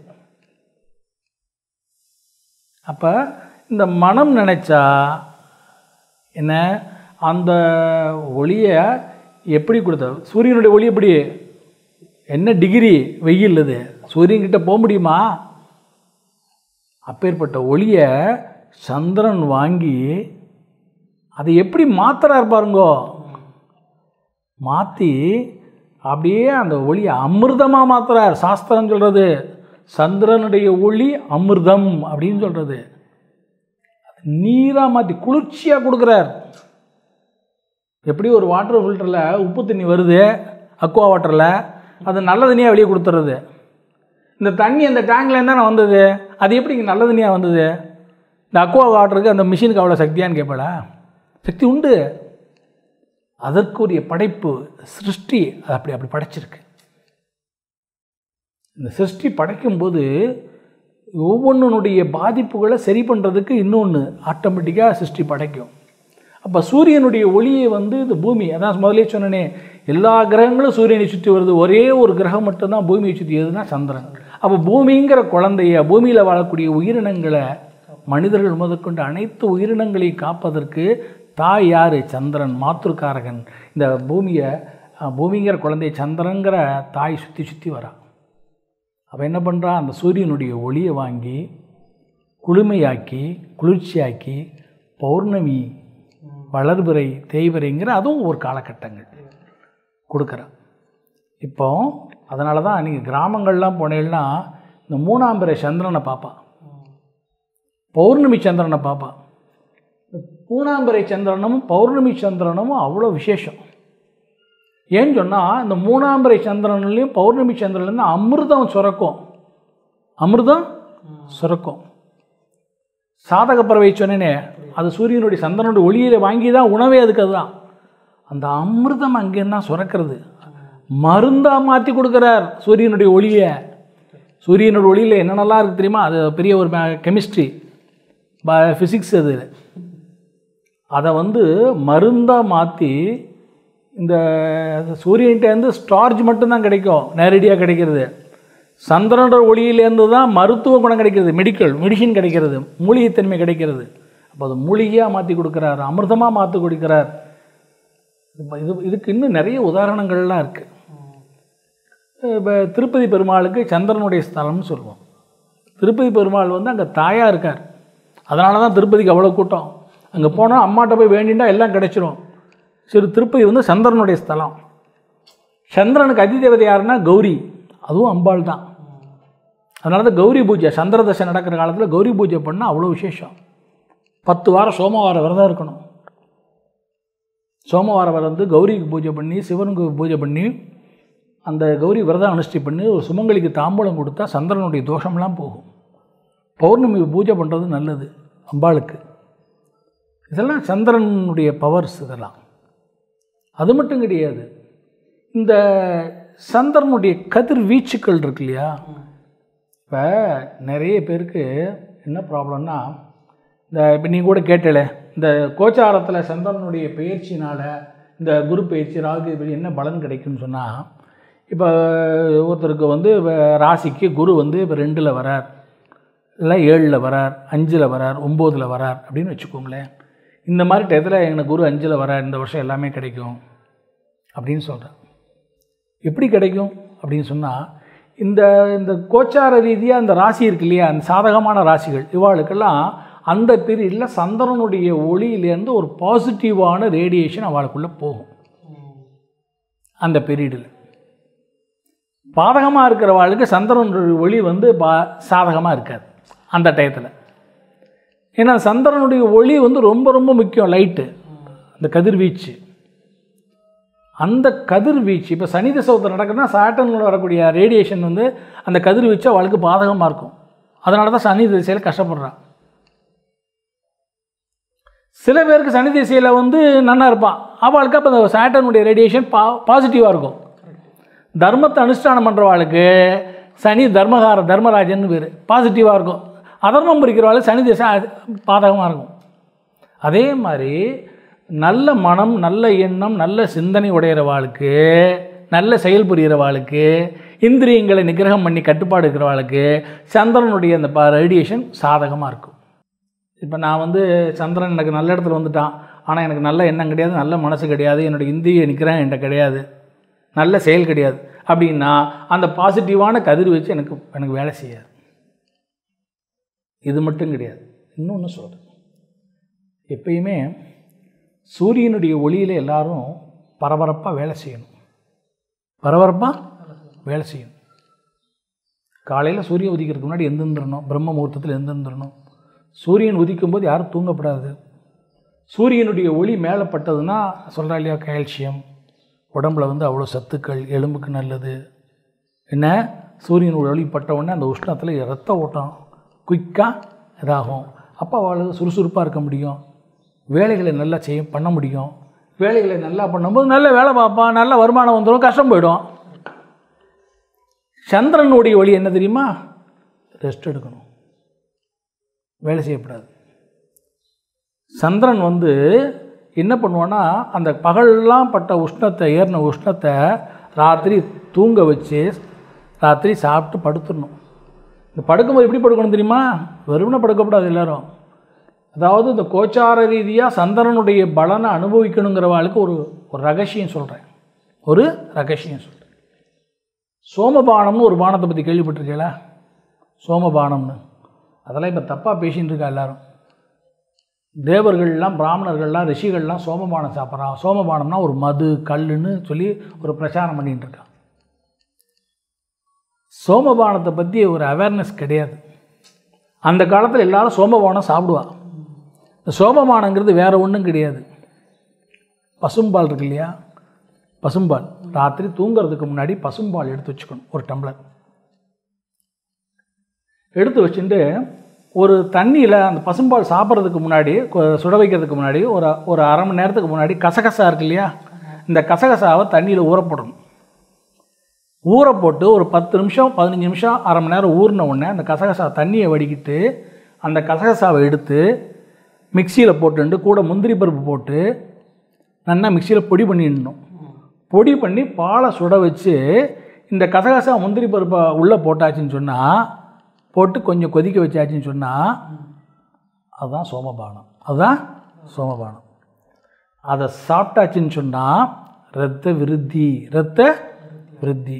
அப்போ இந்த மனம் நினச்சா என்ன அந்த ஒளியை எப்படி கொடுத்த சூரியனுடைய ஒளி எப்படி என்ன டிகிரி வெயில் இது சூரியன்கிட்ட போக முடியுமா அப்பேற்பட்ட ஒளியை சந்திரன் வாங்கி அதை எப்படி மாத்துறாரு பாருங்கோ மாற்றி அப்படியே அந்த ஒளியை அமிர்தமாக மாத்துறார் சாஸ்திரம் சொல்கிறது சந்திரனுடைய ஒளி அமிர்தம் அப்படின்னு சொல்கிறது நீராக மாற்றி குளிர்ச்சியாக கொடுக்குறார் எப்படி ஒரு வாட்டர் ஃபில்டரில் உப்பு தண்ணி வருது அக்வா வாட்டரில் அது நல்ல தண்ணியாக வெளியே கொடுத்துறது இந்த தண்ணி அந்த டேங்க்ல தானே வந்தது அது எப்படி இங்கே நல்ல தண்ணியாக வந்தது இந்த அக்வா வாட்டருக்கு அந்த மிஷினுக்கு அவ்வளோ சக்தியான்னு கேட்பாளா சக்தி உண்டு அதற்குரிய படைப்பு சிருஷ்டி அது அப்படி அப்படி படைச்சிருக்கு இந்த சிருஷ்டி படைக்கும்போது ஒவ்வொன்றுனுடைய பாதிப்புகளை சரி பண்ணுறதுக்கு இன்னொன்று ஆட்டோமேட்டிக்காக சிருஷ்டி படைக்கும் அப்போ சூரியனுடைய ஒளியை வந்து இந்த பூமி அதான் முதலே சொன்னனே எல்லா கிரகங்களும் சூரியனை சுற்றி வருது ஒரே ஒரு கிரகம் மட்டும்தான் பூமியை சுற்றி வருதுன்னா சந்திரன் அப்போ பூமிங்கிற குழந்தைய பூமியில் வாழக்கூடிய உயிரினங்களை மனிதர்கள் முதற்கொண்டு அனைத்து உயிரினங்களையும் காப்பதற்கு தாய் யார் சந்திரன் மாத்ருக்காரகன் இந்த பூமியை அஹ், பூமிங்கிற குழந்தைய சந்திரங்கிற தாய் சுற்றி சுற்றி வரா அவன் என்ன பண்ணுறான் அந்த சூரியனுடைய ஒளியை வாங்கி குளுமையாக்கி குளிர்ச்சியாக்கி பௌர்ணமி வளர்பிறை தேய்பிறைங்கிற அதுவும் ஒரு காலகட்டங்கள் கொடுக்குறான் இப்போ அதனால தான் நீங்கள் கிராமங்கள்லாம் போனீங்கன்னா இந்த மூணாம் பிறை சந்திரனை பார்ப்பான் பௌர்ணமி சந்திரனை பார்ப்பான் இந்த மூணாம்பிறை சந்திரனும் பௌர்ணமி சந்திரனும் அவ்வளோ விசேஷம் ஏன்னு சொன்னால் இந்த மூணாம்பிறை சந்திரன்லேயும் பௌர்ணமி சந்திரன்லேருந்து அமிர்தம் சுரக்கும் அமிர்தம் சுரக்கும் சாதக பறவை சொன்னேனே அது சூரியனுடைய சந்திரனுடைய ஒளியில வாங்கி தான் உணவே அதுக்கு அதுதான் அந்த அமிர்தம் அங்கேருந்து தான் சுரக்கிறது மருந்தாக மாற்றி கொடுக்குறார் சூரியனுடைய ஒளியை சூரியனோட ஒளியில் என்னென்னலாம் இருக்குது தெரியுமா அது பெரிய ஒரு கெமிஸ்ட்ரி ஃபிசிக்ஸ் அது அதை வந்து மருந்தாக மாற்றி இந்த சூரியன்கிட்டேருந்து ஸ்டார்ஜ் மட்டும்தான் கிடைக்கும் நேரடியாக கிடைக்கிறது சந்திரனோட ஒளியிலேருந்து தான் மருத்துவ குணம் கிடைக்கிறது மெடிக்கல் மெடிசின் கிடைக்கிறது மூலிகைத்தன்மை கிடைக்கிறது அப்போ அது மூலிகையாக மாற்றி கொடுக்குறார் அமிர்தமாக மாற்றி கொடுக்குறார் இப்ப இது இதுக்கு இன்னும் நிறைய உதாரணங்கள்லாம் இருக்குது இப்போ திருப்பதி பெருமாளுக்கு சந்திரனுடைய ஸ்தலம்னு சொல்லுவோம் திருப்பதி பெருமாள் வந்து அங்கே தாயாக இருக்கார் அதனால தான் திருப்பதிக்கு அவ்வளோ கூட்டம் அங்கே போனால் அம்மாட்ட போய் வேண்டிண்டா எல்லாம் கிடைச்சிரும் சரி திருப்பதி வந்து சந்திரனுடைய ஸ்தலம் சந்திரனுக்கு அதிதேவதை யாருன்னா கௌரி அதுவும் அம்பாள் தான் அதனால தான் கௌரி பூஜை சந்திர தசை நடக்கிற காலத்தில் கௌரி பூஜை பண்ணால் அவ்வளோ விசேஷம் பத்து வாரம் சோமவாரம் விரதம் இருக்கணும் சோமவாரம் வந்து கௌரிக்கு பூஜை பண்ணி சிவனுக்கு பூஜை பண்ணி அந்த கௌரி விரதம் அனுஷ்டி பண்ணி ஒரு சுமங்கலிக்கு தாம்பூலம் கொடுத்தா சந்திரனுடைய தோஷம்லாம் போகும் பௌர்ணமி பூஜை பண்ணுறது நல்லது அம்பாளுக்கு இதெல்லாம் சந்திரனுடைய பவர்ஸ் இதெல்லாம் அது மட்டும் கிடையாது இந்த சந்திரனுடைய கதிர் வீச்சுக்கள் இருக்கு இல்லையா இப்போ நிறைய பேருக்கு என்ன ப்ராப்ளம்னா இந்த இப்போ நீ கூட கேட்டல இந்த கோச்சாரத்தில் சந்திரனுடைய பயிற்சினால் இந்த குரு பயிற்சி ராகு பயிற்சி என்ன பலன் கிடைக்கும்னு சொன்னால் இப்போ ஒருத்தருக்கு வந்து இப்ப ராசிக்கு குரு வந்து இப்போ ரெண்டில் வரார் இல்லை ஏழில் வரார் அஞ்சில் வரார் ஒம்போதில் வரார் அப்படின்னு வச்சுக்கோங்களேன் இந்த மாதிரி டயத்தில் எனக்கு குரு அஞ்சில் வரார் இந்த வருஷம் எல்லாமே கிடைக்கும் அப்படின்னு சொல்கிறேன் எப்படி கிடைக்கும் அப்படின்னு சொன்னால் இந்த இந்த கோச்சார ரீதியாக அந்த ராசி இருக்கு இல்லையா அந்த சாதகமான ராசிகள் இவாளுக்கெல்லாம் அந்த பீரியடில் சந்திரனுடைய ஒளியிலேருந்து ஒரு பாசிட்டிவான ரேடியேஷன் அவளுக்குள்ளே போகும் அந்த பீரியடில் பாதகமாக இருக்கிறவாளுக்கு சந்திரனுடைய ஒளி வந்து பா சாதகமாக இருக்காது அந்த டயத்தில் ஏன்னா சந்திரனுடைய ஒளி வந்து ரொம்ப ரொம்ப முக்கியம் லைட்டு அந்த கதிர்வீச்சு அந்த கதிர்வீச்சு இப்போ சனி தசவத்தில் நடக்குதுன்னா சாட்டனில் வரக்கூடிய ரேடியேஷன் வந்து அந்த கதிர்வீச்சு அவளுக்கு பாதகமாக இருக்கும் அதனால தான் சனி திசையில் கஷ்டப்படுறான் சில பேருக்கு சனி திசையில் வந்து நன்னா இருப்பான் அவளுக்கு அப்போ அந்த சாட்டனுடைய ரேடியேஷன் பா பாசிட்டிவாக இருக்கும் தர்மத்தை அனுஷ்டானம் பண்ணுறவாளுக்கு சனி தர்மகார தர்மராஜன் பேர் பாசிட்டிவாக இருக்கும் அதர்மம் பிரிக்கிறவாளுக்கு சனி திசை பாதகமாக இருக்கும் அதே மாதிரி நல்ல மனம் நல்ல எண்ணம் நல்ல சிந்தனை உடையிறவாளுக்கு நல்ல செயல் புரிகிறவாளுக்கு இந்திரியங்களை நிகிரகம் பண்ணி கட்டுப்பாடு இருக்கிறவாளுக்கு சந்திரனுடைய அந்த ரேடியேஷன் சாதகமாக இருக்கும் இப்போ நான் வந்து சந்திரன் எனக்கு நல்ல இடத்துல வந்துட்டான் ஆனால் எனக்கு நல்ல எண்ணம் கிடையாது நல்ல மனசு கிடையாது என்னோடய இந்திரிய நிற்கிறேன் என்கிட்ட கிடையாது நல்ல செயல் கிடையாது அப்படின்னா அந்த பாசிட்டிவான கதிர் வச்சு எனக்கு எனக்கு வேலை செய்யாது இது மட்டும் கிடையாது இன்னொன்று சொல்கிறேன் எப்பயுமே சூரியனுடைய ஒளியில் எல்லாரும் பரபரப்பாக வேலை செய்யணும் பரபரப்பாக வேலை செய்யணும் காலையில் சூரியன் உதிக்கிறதுக்கு முன்னாடி எந்திருந்துடணும் பிரம்ம முகூர்த்தத்தில் எந்திருந்துடணும் சூரியன் உதிக்கும் போது யாரும் தூங்கப்படாது சூரியனுடைய ஒளி மேலே பட்டதுன்னா சொல்கிறா இல்லையா கால்சியம் உடம்புல வந்து அவ்வளோ சத்துக்கள் எலும்புக்கு நல்லது என்ன சூரியன் ஒளி பட்ட உடனே அந்த உஷ்ணத்தில் ரத்த ஓட்டம் குயிக்காக இதாகும் அப்போ அவளுக்கு சுறுசுறுப்பாக இருக்க முடியும் வேலைகளை நல்லா செய்ய பண்ண முடியும் வேலைகளை நல்லா பண்ணும்போது நல்ல வேலை பார்ப்பான் நல்ல வருமானம் வந்துடும் கஷ்டம் போயிடும் சந்திரனுடைய ஒளி என்ன தெரியுமா ரெஸ்ட் எடுக்கணும் வேலை செய்யக்கூடாது சந்திரன் வந்து என்ன பண்ணுவான்னா அந்த பகல்லாம் பட்ட உஷ்ணத்தை ஏறின உஷ்ணத்தை ராத்திரி தூங்க வச்சு ராத்திரி சாப்பிட்டு படுத்துடணும் இந்த படுக்கும்போது எப்படி படுக்கணும் தெரியுமா வெறுமனே படுக்கக்கூடாது எல்லாரும் அதாவது இந்த கோச்சார ரீதியாக சந்திரனுடைய பலனை அனுபவிக்கணுங்கிறவாளுக்கு ஒரு ஒரு ரகசியம் சொல்கிறேன் ஒரு ரகசியம் சொல்கிறேன் சோமபானம்னு ஒரு பானத்தை பற்றி கேள்விப்பட்டிருக்கீங்களா சோமபானம்னு அதெல்லாம் இப்போ தப்பாக பேசின்னு இருக்கா எல்லாரும் தேவர்கள்லாம் பிராமணர்கள்லாம் ரிஷிகள்லாம் சோமபானம் சாப்பிட்றான் சோமபானம்னா ஒரு மது கல்லுன்னு சொல்லி ஒரு பிரச்சாரம் பண்ணிட்டு இருக்கான் சோமபானத்தை பற்றி ஒரு அவேர்னஸ் கிடையாது அந்த காலத்தில் எல்லாரும் சோமபானம் சாப்பிடுவா இந்த சோமபானங்கிறது வேற ஒன்றும் கிடையாது பசும்பால் இருக்கு இல்லையா பசும்பால் ராத்திரி தூங்குறதுக்கு முன்னாடி பசும்பால் எடுத்து வச்சுக்கணும் ஒரு டம்ளர் எடுத்து வச்சுட்டு ஒரு தண்ணியில் அந்த பசும்பால் சாப்பிட்றதுக்கு முன்னாடி கொ- சுட வைக்கிறதுக்கு முன்னாடி ஒரு ஒரு அரை மணி நேரத்துக்கு முன்னாடி கசகசா இருக்கு இல்லையா இந்த கசகசாவை தண்ணியில் ஊற போடணும் ஊற போட்டு ஒரு பத்து நிமிஷம் பதினஞ்சு நிமிஷம் அரை மணி நேரம் ஊறின உடனே அந்த கசகசா தண்ணியை வடிக்கிட்டு அந்த கசகசாவை எடுத்து மிக்சியில் போட்டுண்டு கூட முந்திரி பருப்பு போட்டு நல்லா மிக்சியில் பொடி பண்ணிடணும் பொடி பண்ணி பாலை சுட வச்சு இந்த கசகசா முந்திரி பருப்பை உள்ளே போட்டாச்சுன்னு சொன்னால் போட்டு கொஞ்சம் கொதிக்க வச்சாச்சுன்னு சொன்னால் அதுதான் சோமபானம் அதுதான் சோமபானம் அதை சாப்பிட்டாச்சுன்னு சொன்னால் இரத்த விருத்தி இரத்த விருத்தி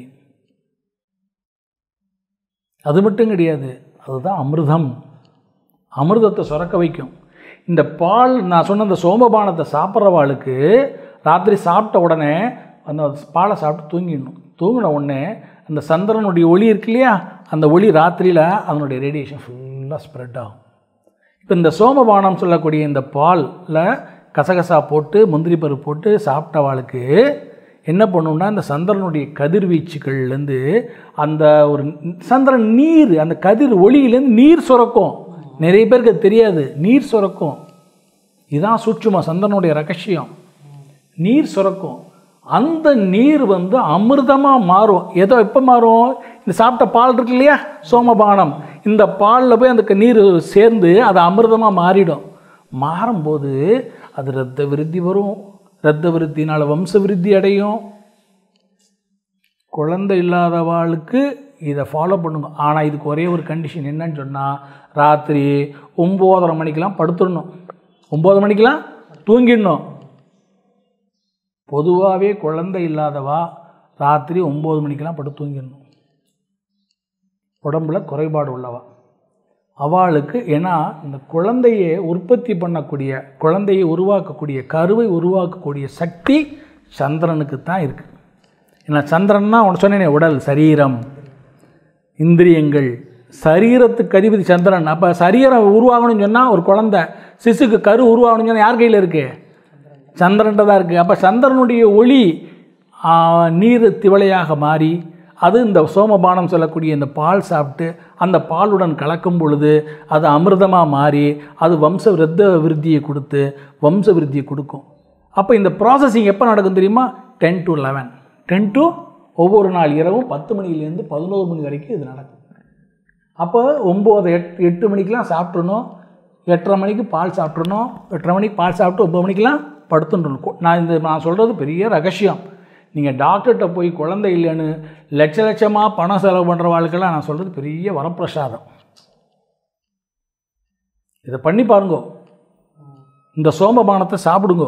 அது மட்டும் கிடையாது அதுதான் அமிர்தம் அமிர்தத்தை சுரக்க வைக்கும் இந்த பால் நான் சொன்ன அந்த சோமபானத்தை சாப்பிட்றவாளுக்கு ராத்திரி சாப்பிட்ட உடனே அந்த பாலை சாப்பிட்டு தூங்கிடணும் தூங்கின உடனே அந்த சந்திரனுடைய ஒளி இருக்கு இல்லையா அந்த ஒளி ராத்திரியில் அதனுடைய ரேடியேஷன் ஃபுல்லாக ஸ்ப்ரெட் ஆகும் இப்போ இந்த சோமபானம் சொல்லக்கூடிய இந்த பாலில் கசகசா போட்டு முந்திரி பருப்பு போட்டு சாப்பிட்டவாளுக்கு என்ன பண்ணும்னா இந்த சந்திரனுடைய கதிர்வீச்சுகள்லேருந்து அந்த ஒரு சந்திரன் நீர் அந்த கதிர் ஒளியிலேருந்து நீர் சுரக்கும் நிறைய பேருக்கு அது தெரியாது நீர் சுரக்கும் இதுதான் சூட்சும சந்திரனுடைய ரகசியம் நீர் சுரக்கும் அந்த நீர் வந்து அமிர்தமாக மாறும் ஏதோ எப்போ மாறும் இந்த சாப்பிட்ட பால் இருக்கு இல்லையா சோமபானம் இந்த பாலில் போய் அந்த நீர் சேர்ந்து அது அமிர்தமாக மாறிடும் மாறும்போது அது இரத்த விருத்தி வரும் இரத்த விருத்தினால் வம்ச விருத்தி அடையும் குழந்தை இல்லாதவாளுக்கு இதை ஃபாலோ பண்ணுங்க ஆனால் இதுக்கு ஒரே ஒரு கண்டிஷன் என்னன்னு சொன்னால் ராத்திரி ஒம்போதரை மணிக்கெலாம் படுத்துடணும் ஒம்பது மணிக்கெலாம் தூங்கிடணும் பொதுவாகவே குழந்தை இல்லாதவா ராத்திரி ஒம்பது மணிக்கெல்லாம் படுத்து தூங்கிடணும் உடம்புல குறைபாடு உள்ளவா அவளுக்கு ஏன்னா இந்த குழந்தையை உற்பத்தி பண்ணக்கூடிய குழந்தையை உருவாக்கக்கூடிய கருவை உருவாக்கக்கூடிய சக்தி சந்திரனுக்கு தான் இருக்குது ஏன்னா சந்திரன்னா உனக்கு சொன்னேனே உடல் சரீரம் இந்திரியங்கள் சரீரத்துக்கு அதிபதி சந்திரன் அப்போ சரீரம் உருவாகணும்னு சொன்னால் ஒரு குழந்தை சிசுக்கு கரு உருவாகணும்னு சொன்னால் யார் கையில் இருக்குது சந்திரன்ட்ட தான் இருக்குது அப்போ சந்திரனுடைய ஒளி ஆ, நீர் திவலையாக மாறி அது இந்த சோமபானம் சொல்லக்கூடிய இந்த பால் சாப்பிட்டு அந்த பாலுடன் கலக்கும் பொழுது அது அமிர்தமாக மாறி அது வம்ச விருத்த விருத்தியை கொடுத்து வம்ச விருத்தியை கொடுக்கும் அப்போ இந்த ப்ராசஸிங் எப்போ நடக்கும் தெரியுமா ten to eleven ten to ஒவ்வொரு நாள் இரவும் பத்து மணிலேருந்து பதினோரு மணி வரைக்கும் இது நடக்கும் அப்போ ஒம்பது எட் எட்டு மணிக்கெலாம் சாப்பிட்றணும் எட்டரை மணிக்கு பால் சாப்பிட்றணும் எட்டரை மணிக்கு பால் சாப்பிட்டு ஒம்பது மணிக்கெலாம் படுத்துன்றணும் கு- நான் இந்த நான் சொல்கிறது பெரிய ரகசியம் நீங்கள் டாக்டர்கிட்ட போய் குழந்தை இல்லைன்னு லட்ச லட்சமாக பணம் செலவு பண்ணுற வாழ்க்கெல்லாம் நான் சொல்கிறது பெரிய வரப்பிரசாதம் இதை பண்ணி பாருங்க இந்த சோமபானத்தை சாப்பிடுங்க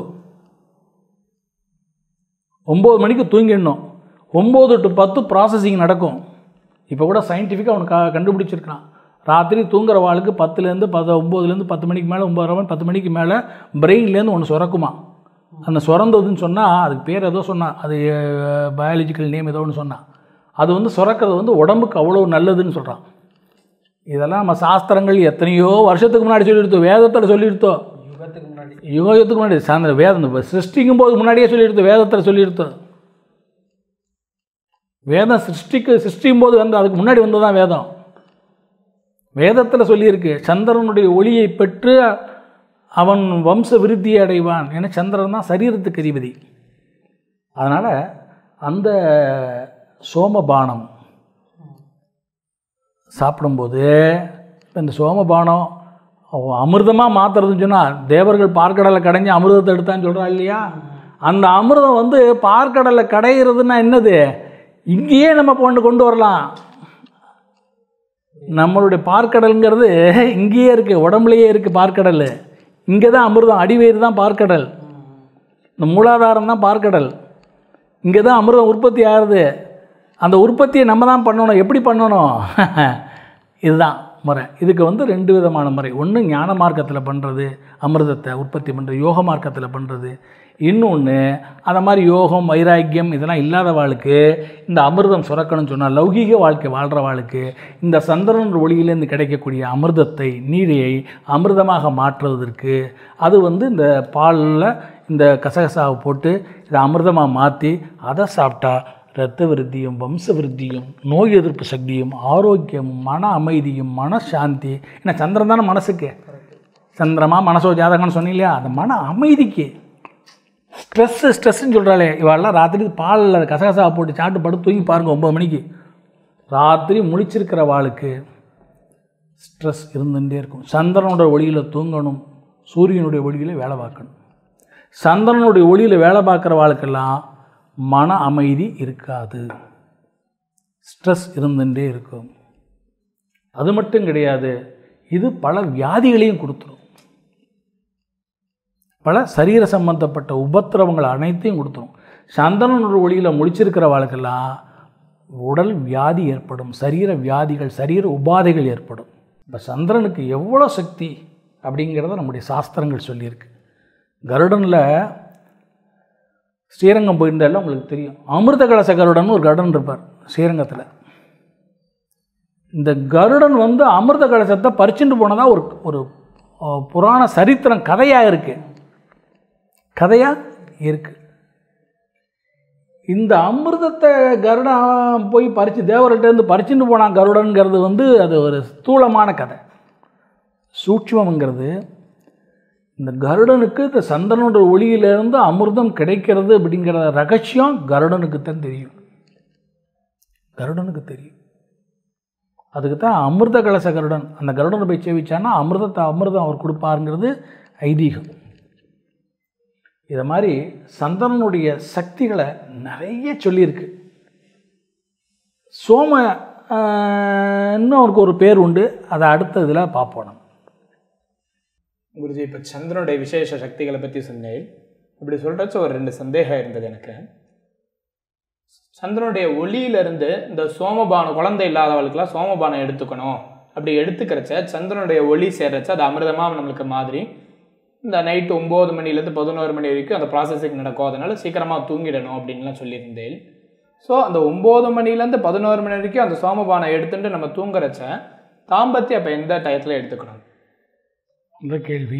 ஒம்பது மணிக்கு தூங்கிடணும் ஒம்பது டு பத்து ப்ராசஸிங் நடக்கும் இப்போ கூட சயின்டிஃபிக்காக அவனுக்கு க- கண்டுபிடிச்சிருக்கான் ராத்திரி தூங்குற வாளுக்கு பத்துலேருந்து பத்து ஒம்போதுலேருந்து பத்து மணிக்கு மேலே ஒம்பது மணி பத்து மணிக்கு மேலே பிரெயின்லேருந்து ஒன்று சுரக்குமா அந்த சுரந்ததுன்னு சொன்னால் அதுக்கு பேர் ஏதோ சொன்னான் அது பயாலஜிக்கல் நேம் ஏதோ ஒன்று சொன்னான் அது வந்து சுரக்கிறது வந்து உடம்புக்கு அவ்வளோ நல்லதுன்னு சொல்கிறான் இதெல்லாம் நம்ம சாஸ்திரங்கள் எத்தனையோ வருஷத்துக்கு முன்னாடி சொல்லியிருத்தோம் வேதத்தில் சொல்லியிருத்தோம் யுகத்துக்கு முன்னாடி யுகத்துக்கு முன்னாடி சாயந்தர வேதம் இந்த சிருஷ்டிக்கும் போது முன்னாடியே சொல்லியிருத்தோம் வேதத்தில் சொல்லியிருத்தோம் வேதம் சிருஷ்டிக்கு சிருஷ்டிக்கும் போது வந்து அதுக்கு முன்னாடி வந்தது தான் வேதம் வேதத்தில் சொல்லியிருக்கு சந்திரனுடைய ஒளியை பெற்று அவன் வம்ச விருத்தியை அடைவான் ஏன்னா சந்திரன் தான் சரீரத்துக்கு அதிபதி அதனால் அந்த சோமபானம் சாப்பிடும்போது இப்ப இந்த சோமபானம் அமிர்தமாக மாற்றுறதுன்னு சொன்னால் தேவர்கள் பார்க்கடலை கடைஞ்சி அமிர்தத்தை எடுத்தான்னு சொல்கிறா இல்லையா அந்த அமிர்தம் வந்து பார்க்கடலை கடையிறதுன்னா என்னது இங்கேயே நம்ம கொண்டு கொண்டு வரலாம் நம்மளுடைய பார்க்கடலுங்கிறது இங்கேயே இருக்குது உடம்புலையே இருக்குது பார்க்கடல் இங்கே தான் அமிர்தம் அடிவயிறு தான் பார்க்கடல் இந்த மூலாதாரம் தான் பார்க்கடல் இங்கே தான் அமிர்தம் உற்பத்தி ஆகுது அந்த உற்பத்தியை நம்ம தான் பண்ணணும் எப்படி பண்ணணும் இதுதான் முறை இதுக்கு வந்து ரெண்டு விதமான முறை ஒன்று ஞான மார்க்கத்தில் பண்ணுறது அமிர்தத்தை உற்பத்தி பண்ணுறது யோக மார்க்கத்தில் பண்ணுறது இன்னொன்று அந்த மாதிரி யோகம் வைராக்கியம் இதெல்லாம் இல்லாதவாளுக்கு இந்த அமிர்தம் சுரக்கணும்னு சொன்னால் லௌகீக வாழ்க்கை வாழ்கிறவாளுக்கு இந்த சந்திரன் ஒளியிலேருந்து கிடைக்கக்கூடிய அமிர்தத்தை நீரையை அமிர்தமாக மாற்றுவதற்கு அது வந்து இந்த பாலில் இந்த கசகசாவை போட்டு இதை அமிர்தமாக மாற்றி அதை சாப்பிட்டா இரத்த விருத்தியும் வம்ச விருத்தியும் நோய் எதிர்ப்பு சக்தியும் ஆரோக்கியமும் மன அமைதியும் மனசாந்தி ஏன்னா சந்திரன் தானே மனசுக்கு சந்திரமா மனசோ ஜாதகம்னு சொன்னீங்க இல்லையா அந்த மன அமைதிக்கு ஸ்ட்ரெஸ்ஸு ஸ்ட்ரெஸ்ஸுன்னு சொல்கிறாளே இவாளெல்லாம் ராத்திரி பாலில் கசகசா போட்டு சாப்பிட்டு படுத்து தூங்கி பாருங்கள் ஒம்பது மணிக்கு ராத்திரி முழிச்சிருக்கிற வாளுக்கு ஸ்ட்ரெஸ் இருந்துகிட்டே இருக்கும் சந்திரனோட ஒளியில் தூங்கணும் சூரியனுடைய ஒளியில் வேலை பார்க்கணும் சந்திரனுடைய ஒளியில் வேலை பார்க்குற வாளுக்கெல்லாம் மன அமைதி இருக்காது ஸ்ட்ரெஸ் இருந்துகிட்டே இருக்கும் அது மட்டும் கிடையாது இது பல வியாதிகளையும் கொடுத்துரும் பல சரீர சம்பந்தப்பட்ட உபத்திரவங்கள் அனைத்தையும் கொடுத்துரும் சந்திரனோட ஒளியில் முழிச்சிருக்கிற வாழ்க்கெல்லாம் உடல் வியாதி ஏற்படும் சரீர வியாதிகள் சரீர உபாதைகள் ஏற்படும் இப்போ சந்திரனுக்கு எவ்வளோ சக்தி அப்படிங்கிறத நம்முடைய சாஸ்திரங்கள் சொல்லியிருக்கு கருடனில் ஸ்ரீரங்கம் போயிருந்தாலும் உங்களுக்கு தெரியும் அமிர்த கலச கருடன் ஒரு கருடன் இருப்பார் ஸ்ரீரங்கத்தில் இந்த கருடன் வந்து அமிர்த கலசத்தை பறிச்சுட்டு போனதாக ஒரு ஒரு அஹ், புராண சரித்திரம் கதையாக இருக்குது கதையாக இருக்குது இந்த அமிர்தத்தை கருடன் போய் பறித்து தேவர்கிட்டேருந்து பறிச்சுட்டு போனான் கருடன்கிறது வந்து அது ஒரு ஸ்தூலமான கதை சூட்சுமங்கிறது இந்த கருடனுக்கு இந்த சந்திரனோட ஒளியிலிருந்து அமிர்தம் கிடைக்கிறது அப்படிங்கிற ரகசியம் கருடனுக்கு தான் தெரியும் கருடனுக்கு தெரியும் அதுக்கு தான் அமிர்த கலச கருடன் அந்த கருடனை போய் சேவிச்சான்னா அமிர்தத்தை அமிர்தம் அவர் கொடுப்பாருங்கிறது ஐதீகம் இதை மாதிரி சந்திரனுடைய சக்திகளை நிறைய சொல்லியிருக்கு சோம ஆஹ், இன்னும் அவருக்கு ஒரு பேர் உண்டு அதை அடுத்த இதில் பார்ப்போம் நம்ம குருஜி இப்போ சந்திரனுடைய விசேஷ சக்திகளை பற்றி சொன்னேன் இப்படி சொல்கிறச்ச ஒரு ரெண்டு சந்தேகம் இருந்தது எனக்கு சந்திரனுடைய ஒளியிலிருந்து இந்த சோமபானம் குழந்தை இல்லாதவளுக்கெல்லாம் சோமபானம் எடுத்துக்கணும் அப்படி எடுத்துக்கிறச்ச சந்திரனுடைய ஒளி சேர்றச்ச அது அமிர்தமாக நம்மளுக்கு மாதிரி இந்த நைட்டு ஒம்பது மணிலேருந்து பதினோரு மணி வரைக்கும் அந்த ப்ராசஸிங் நடக்கும் அதனால சீக்கிரமாக தூங்கிடணும் அப்படின்லாம் சொல்லியிருந்தேன் ஸோ அந்த ஒம்பது மணிலேருந்து பதினோரு மணி வரைக்கும் அந்த சோமபானம் எடுத்துட்டு நம்ம தூங்குறச்ச தாம்பத்தியம் அப்போ எந்த டயத்தில் எடுத்துக்கணும் இந்த கேள்வி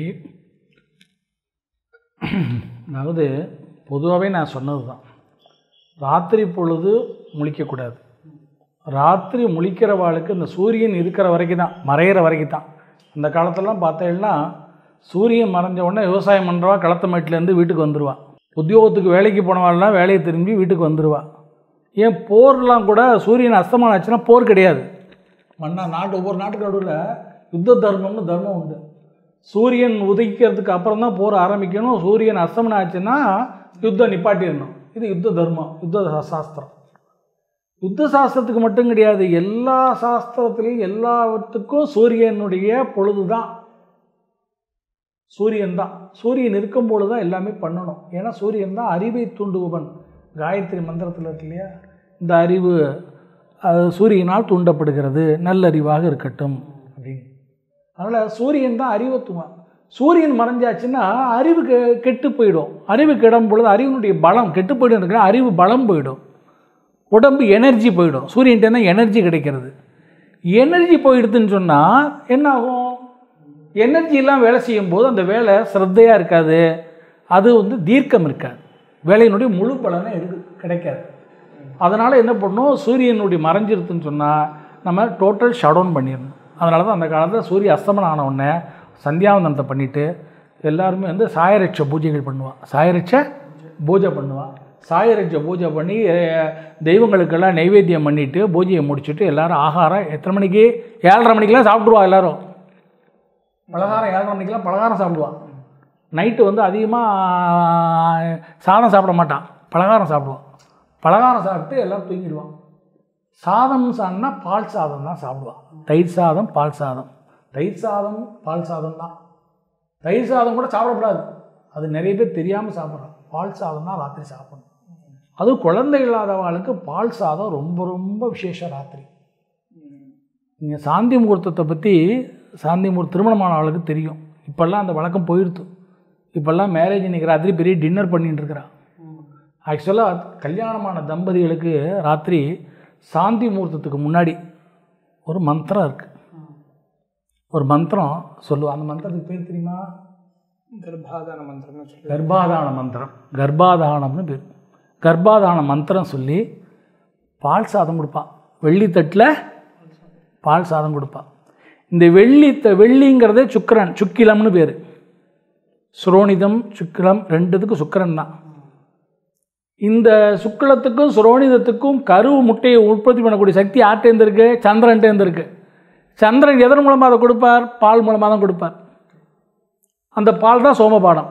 அதாவது பொதுவாகவே நான் சொன்னது தான் ராத்திரி பொழுது முழிக்கக்கூடாது ராத்திரி முழிக்கிறவாளுக்கு இந்த சூரியன் இருக்கிற வரைக்கும் தான் மறையிற வரைக்கும் தான் இந்த காலத்துலலாம் பார்த்தீங்கன்னா சூரியன் மறைஞ்ச உடனே விவசாயம் பண்ணுறவா களத்து மேட்டிலேருந்து வீட்டுக்கு வந்துடுவா உத்தியோகத்துக்கு வேலைக்கு போனவாள்லாம் வேலையை திரும்பி வீட்டுக்கு வந்துடுவா ஏன் போர்லாம் கூட சூரியன் அஸ்தமானம் ஆச்சுன்னா போர் கிடையாது மன்னா நாட்டு ஒவ்வொரு நாட்டுக்கு நடுவில் யுத்த தர்மம்னு தர்மம் உண்டு சூரியன் உதிக்கிறதுக்கு அப்புறம் தான் போர் ஆரம்பிக்கணும் சூரியன் அஸ்தமனம் ஆச்சுன்னா யுத்தம் நிப்பாட்டிடணும் இது யுத்த தர்மம் யுத்த சா- சாஸ்திரம் யுத்த சாஸ்திரத்துக்கு மட்டும் கிடையாது எல்லா சாஸ்திரத்துலேயும் எல்லாத்துக்கும் சூரியனுடைய பொழுது தான் சூரியன் தான் சூரியன் இருக்கும் பொழுது தான் எல்லாமே பண்ணணும் ஏன்னா சூரியன் தான் அறிவை தூண்டுபவன் காயத்ரி மந்திரத்தில் இருக்கு இல்லையா இந்த அறிவு அது சூரியனால் தூண்டப்படுகிறது நல்லறிவாக இருக்கட்டும் அப்படின்னு அதனால் சூரியன் தான் அறிவை தூ சூரியன் மறைஞ்சாச்சுன்னா அறிவு கெ கெட்டு போயிடும் அறிவு கெடும் பொழுது அறிவினுடைய பலம் கெட்டு போயிடும் இருக்குன்னா அறிவு பலம் போயிடும் உடம்பு எனர்ஜி போயிடும் சூரியன்ட்டேருந்து எனர்ஜி கிடைக்கிறது எனர்ஜி போயிடுதுன்னு சொன்னால் என்ன ஆகும் எனர்ஜிலாம் வேலை செய்யும்போது அந்த வேலை சிரத்தையாக இருக்காது அது வந்து தீர்க்கம் இருக்காது வேலையினுடைய முழு பலனை எடுக்க கிடைக்காது அதனால் என்ன பண்ணணும் சூரியனுடைய மறைஞ்சிருதுன்னு சொன்னால் நம்ம டோட்டல் ஷட் டவுன் பண்ணிடணும் அதனால தான் அந்த காலத்தில் சூரிய அஸ்தமனம் ஆன உடனே சந்தியாவந்தனத்தை பண்ணிவிட்டு எல்லாருமே வந்து சாயரட்ச பூஜைகள் பண்ணுவான் சாயரட்ச பூஜை பண்ணுவான் சாயரட்ச பூஜை பண்ணி அஹ், தெய்வங்களுக்கெல்லாம் நைவேத்தியம் பண்ணிவிட்டு பூஜையை முடிச்சுட்டு எல்லாரும் ஆகாரம் எத்தனை மணிக்கு ஏழரை மணிக்கெல்லாம் சாப்பிடுவா எல்லாரும் பலகாரம் ஏழரை மணிக்கெல்லாம் பலகாரம் சாப்பிடுவான் நைட்டு வந்து அதிகமாக சாதம் சாப்பிட மாட்டான் பலகாரம் சாப்பிடுவான் பலகாரம் சாப்பிட்டு எல்லோரும் தூங்கிடுவான் சாதம் சாப்பிட்னா பால் சாதம் தான் சாப்பிடுவான் தயிர் சாதம் பால் சாதம் தயிர் சாதம் பால் சாதம் தான் தயிர் சாதம் கூட சாப்பிடக்கூடாது அது நிறைய பேர் தெரியாமல் சாப்பிட்றான் பால் சாதம் தான் ராத்திரி சாப்பிடணும் அதுவும் குழந்தை இல்லாதவாளுக்கு பால் சாதம் ரொம்ப ரொம்ப விசேஷம் ராத்திரி நீங்கள் சாந்தி முகூர்த்தத்தை பற்றி சாந்தி முகூர்த்த திருமணமான ஆளுக்கு தெரியும் இப்போல்லாம் அந்த வழக்கம் போயிடுது இப்போல்லாம் மேரேஜ் இன்னைக்கு ராத்திரி பெரிய டின்னர் பண்ணிட்டு இருக்கிறான் ஆக்சுவலாக கல்யாணமான தம்பதிகளுக்கு ராத்திரி சாந்தி முகூர்த்தத்துக்கு முன்னாடி ஒரு மந்திரம் இருக்குது ஒரு மந்திரம் சொல்லுவோம் அந்த மந்திரத்துக்கு பேர் தெரியுமா கர்ப்பாதான மந்திரம்னு சொல்லி கர்ப்பாதான மந்திரம் கர்ப்பாதானம்னு பேர் கர்ப்பாதான மந்திரம் சொல்லி பால் சாதம் கொடுப்பான் வெள்ளித்தட்டில் பால் சாதம் கொடுப்பான் இந்த வெள்ளி த வெள்ளிங்கிறதே சுக்கிரன் சுக்கிலம்னு பேர் சுரோனிதம் சுக்கிலம் ரெண்டுத்துக்கும் சுக்கிரன் தான் இந்த சுக்கிலத்துக்கும் சுரோனிதத்துக்கும் கரு முட்டையை உற்பத்தி பண்ணக்கூடிய சக்தி யார்கிட்டேருந்து இருக்கு சந்திரன்ட்டேருந்து இருக்கு சந்திரன் எதன் மூலமாக அதை கொடுப்பார் பால் மூலமாக தான் கொடுப்பார் அந்த பால் தான் சோமபானம்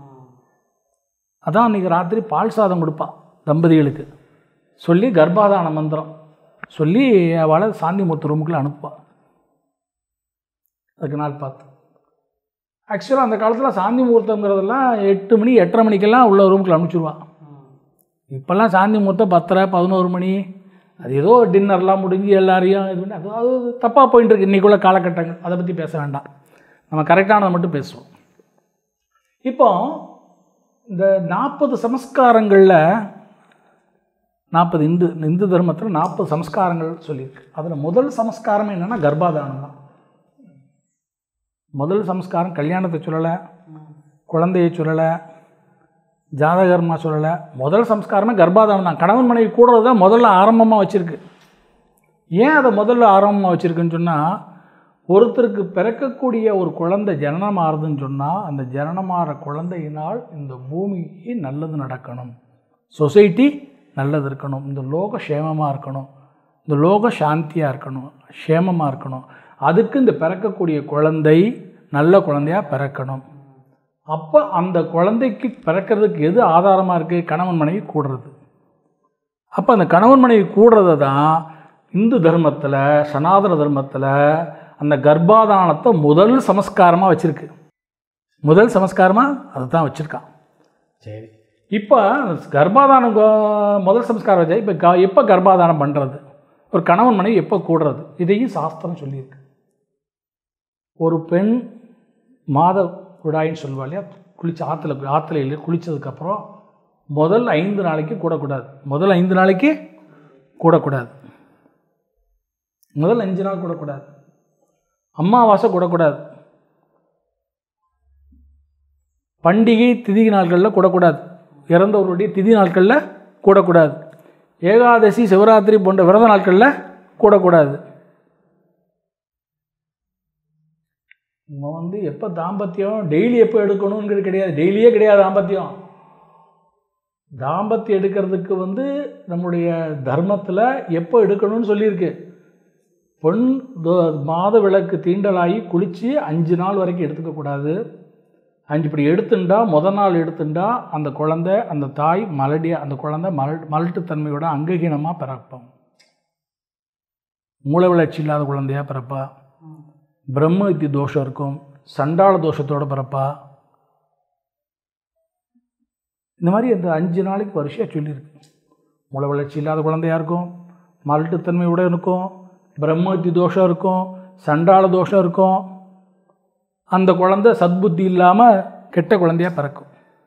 அதான் அன்றைக்கி ராத்திரி பால் சாதம் கொடுப்பான் தம்பதிகளுக்கு சொல்லி கர்ப்பாதான மந்திரம் சொல்லி அவளை சாந்தி மூர்த்த ரூமுக்குள்ள அனுப்புவாள் அதுக்கு நாள் பார்த்து ஆக்சுவலாக அந்த காலத்தில் சாந்தி முகூர்த்தங்கிறதெல்லாம் எட்டு மணி எட்டரை மணிக்கெல்லாம் உள்ள ரூமுக்குள்ள அனுப்பிச்சிடுவான் இப்போல்லாம் சாந்தி முகூர்த்தம் பத்தரை பதினோரு மணி அது ஏதோ டின்னர்லாம் முடிஞ்சு எல்லாரையும் இது பண்ணி அது அது தப்பாக போயிட்டு இருக்கு இன்றைக்குள்ள காலகட்டங்கள் அதை பற்றி பேச வேண்டாம் நம்ம கரெக்டானதை மட்டும் பேசுவோம் இப்போ இந்த நாற்பது சமஸ்காரங்களில் நாற்பது இந்து இந்து தர்மத்தில் நாற்பது சமஸ்காரங்கள் சொல்லியிருக்கு அதில் முதல் சமஸ்காரம் என்னென்னா கர்ப்பாதானம் தான் முதல் சமஸ்காரம் கல்யாணத்தை சொல்லலை குழந்தையை சொல்லலை ஜாதகர்மா சொல்லலை முதல் சம்ஸ்காரமே கர்ப்பாதானம் தான் கணவன் மனைவி கூடுறது தான் முதல்ல ஆரம்பமாக வச்சுருக்கு ஏன் அதை முதல்ல ஆரம்பமாக வச்சுருக்குன்னு சொன்னால் ஒருத்தருக்கு பிறக்கக்கூடிய ஒரு குழந்தை ஜனனமாகுதுன்னு சொன்னால் அந்த ஜனனமாகிற குழந்தையினால் இந்த பூமிக்கு நல்லது நடக்கணும் சொசைட்டி நல்லது இருக்கணும் இந்த லோக சேமமாக இருக்கணும் இந்த லோக சாந்தியாக இருக்கணும் சேமமாக இருக்கணும் அதுக்கு இந்த பிறக்கக்கூடிய குழந்தை நல்ல குழந்தையாக பிறக்கணும் அப்போ அந்த குழந்தைக்கு பிறக்கிறதுக்கு எது ஆதாரமாக இருக்குது கணவன் மனைவி கூடுறது அப்போ அந்த கணவன் மனைவி கூடுறதை தான் இந்து தர்மத்தில் சனாதன தர்மத்தில் அந்த கர்ப்பாதானத்தை முதல் சமஸ்காரமாக வச்சுருக்கு முதல் சமஸ்காரமாக அதை தான் வச்சுருக்கான் சரி இப்போ கர்ப்பாதானம் கோ- முதல் சமஸ்காரம் வச்சா இப்போ க எப்போ கர்ப்பாதானம் பண்ணுறது ஒரு கணவன் மனைவி எப்போ கூடுறது இதையும் சாஸ்திரம் சொல்லியிருக்கு ஒரு பெண் மாத விடாயின்னு சொல்லுவா இல்லையா குளிச்சு ஆற்றுல ஆற்றுல குளித்ததுக்கப்புறம் முதல் ஐந்து நாளைக்கு கூடக்கூடாது முதல் ஐந்து நாளைக்கு கூடக்கூடாது முதல் அஞ்சு நாள் கூடக்கூடாது அமாவாசை கூடக்கூடாது பண்டிகை திதி நாட்களில் கூடக்கூடாது இறந்தவருடைய திதி நாட்களில் கூடக்கூடாது ஏகாதசி சிவராத்திரி போன்ற விரத நாட்களில் கூடக்கூடாது நம்ம வந்து எப்போ தாம்பத்தியம் டெய்லி எப்போ எடுக்கணுங்கிறது கிடையாது டெய்லியே கிடையாது தாம்பத்தியம் தாம்பத்தியம் எடுக்கிறதுக்கு வந்து நம்முடைய தர்மத்தில் எப்போ எடுக்கணும்னு சொல்லியிருக்கு பொன் தோ- மாத விளக்கு தீண்டலாகி குளித்து அஞ்சு நாள் வரைக்கும் எடுத்துக்கக்கூடாது அஞ்சு இப்படி எடுத்துண்டா முத நாள் எடுத்துண்டா அந்த குழந்தை அந்த தாய் மலடியாக அந்த குழந்தை மல் மலட்டுத்தன்மையோட அங்ககீனமாக பிறப்போம் மூளை வளர்ச்சி இல்லாத குழந்தையாக பிறப்பா பிரம்ம வித்தி தோஷம் இருக்கும் சண்டாள தோஷத்தோட பிறப்பா இந்த மாதிரி அந்த அஞ்சு நாளைக்கு வரிசையாக சொல்லியிருக்கு மூளை வளர்ச்சி இல்லாத குழந்தையா இருக்கும் மலட்டுத்தன்மையோட இருக்கும் பிரம்ம வித்தி தோஷம் இருக்கும் சண்டாள தோஷம் இருக்கும் அந்த குழந்தை சத்புத்தி இல்லாமல் கெட்ட குழந்தையா பிறக்கும்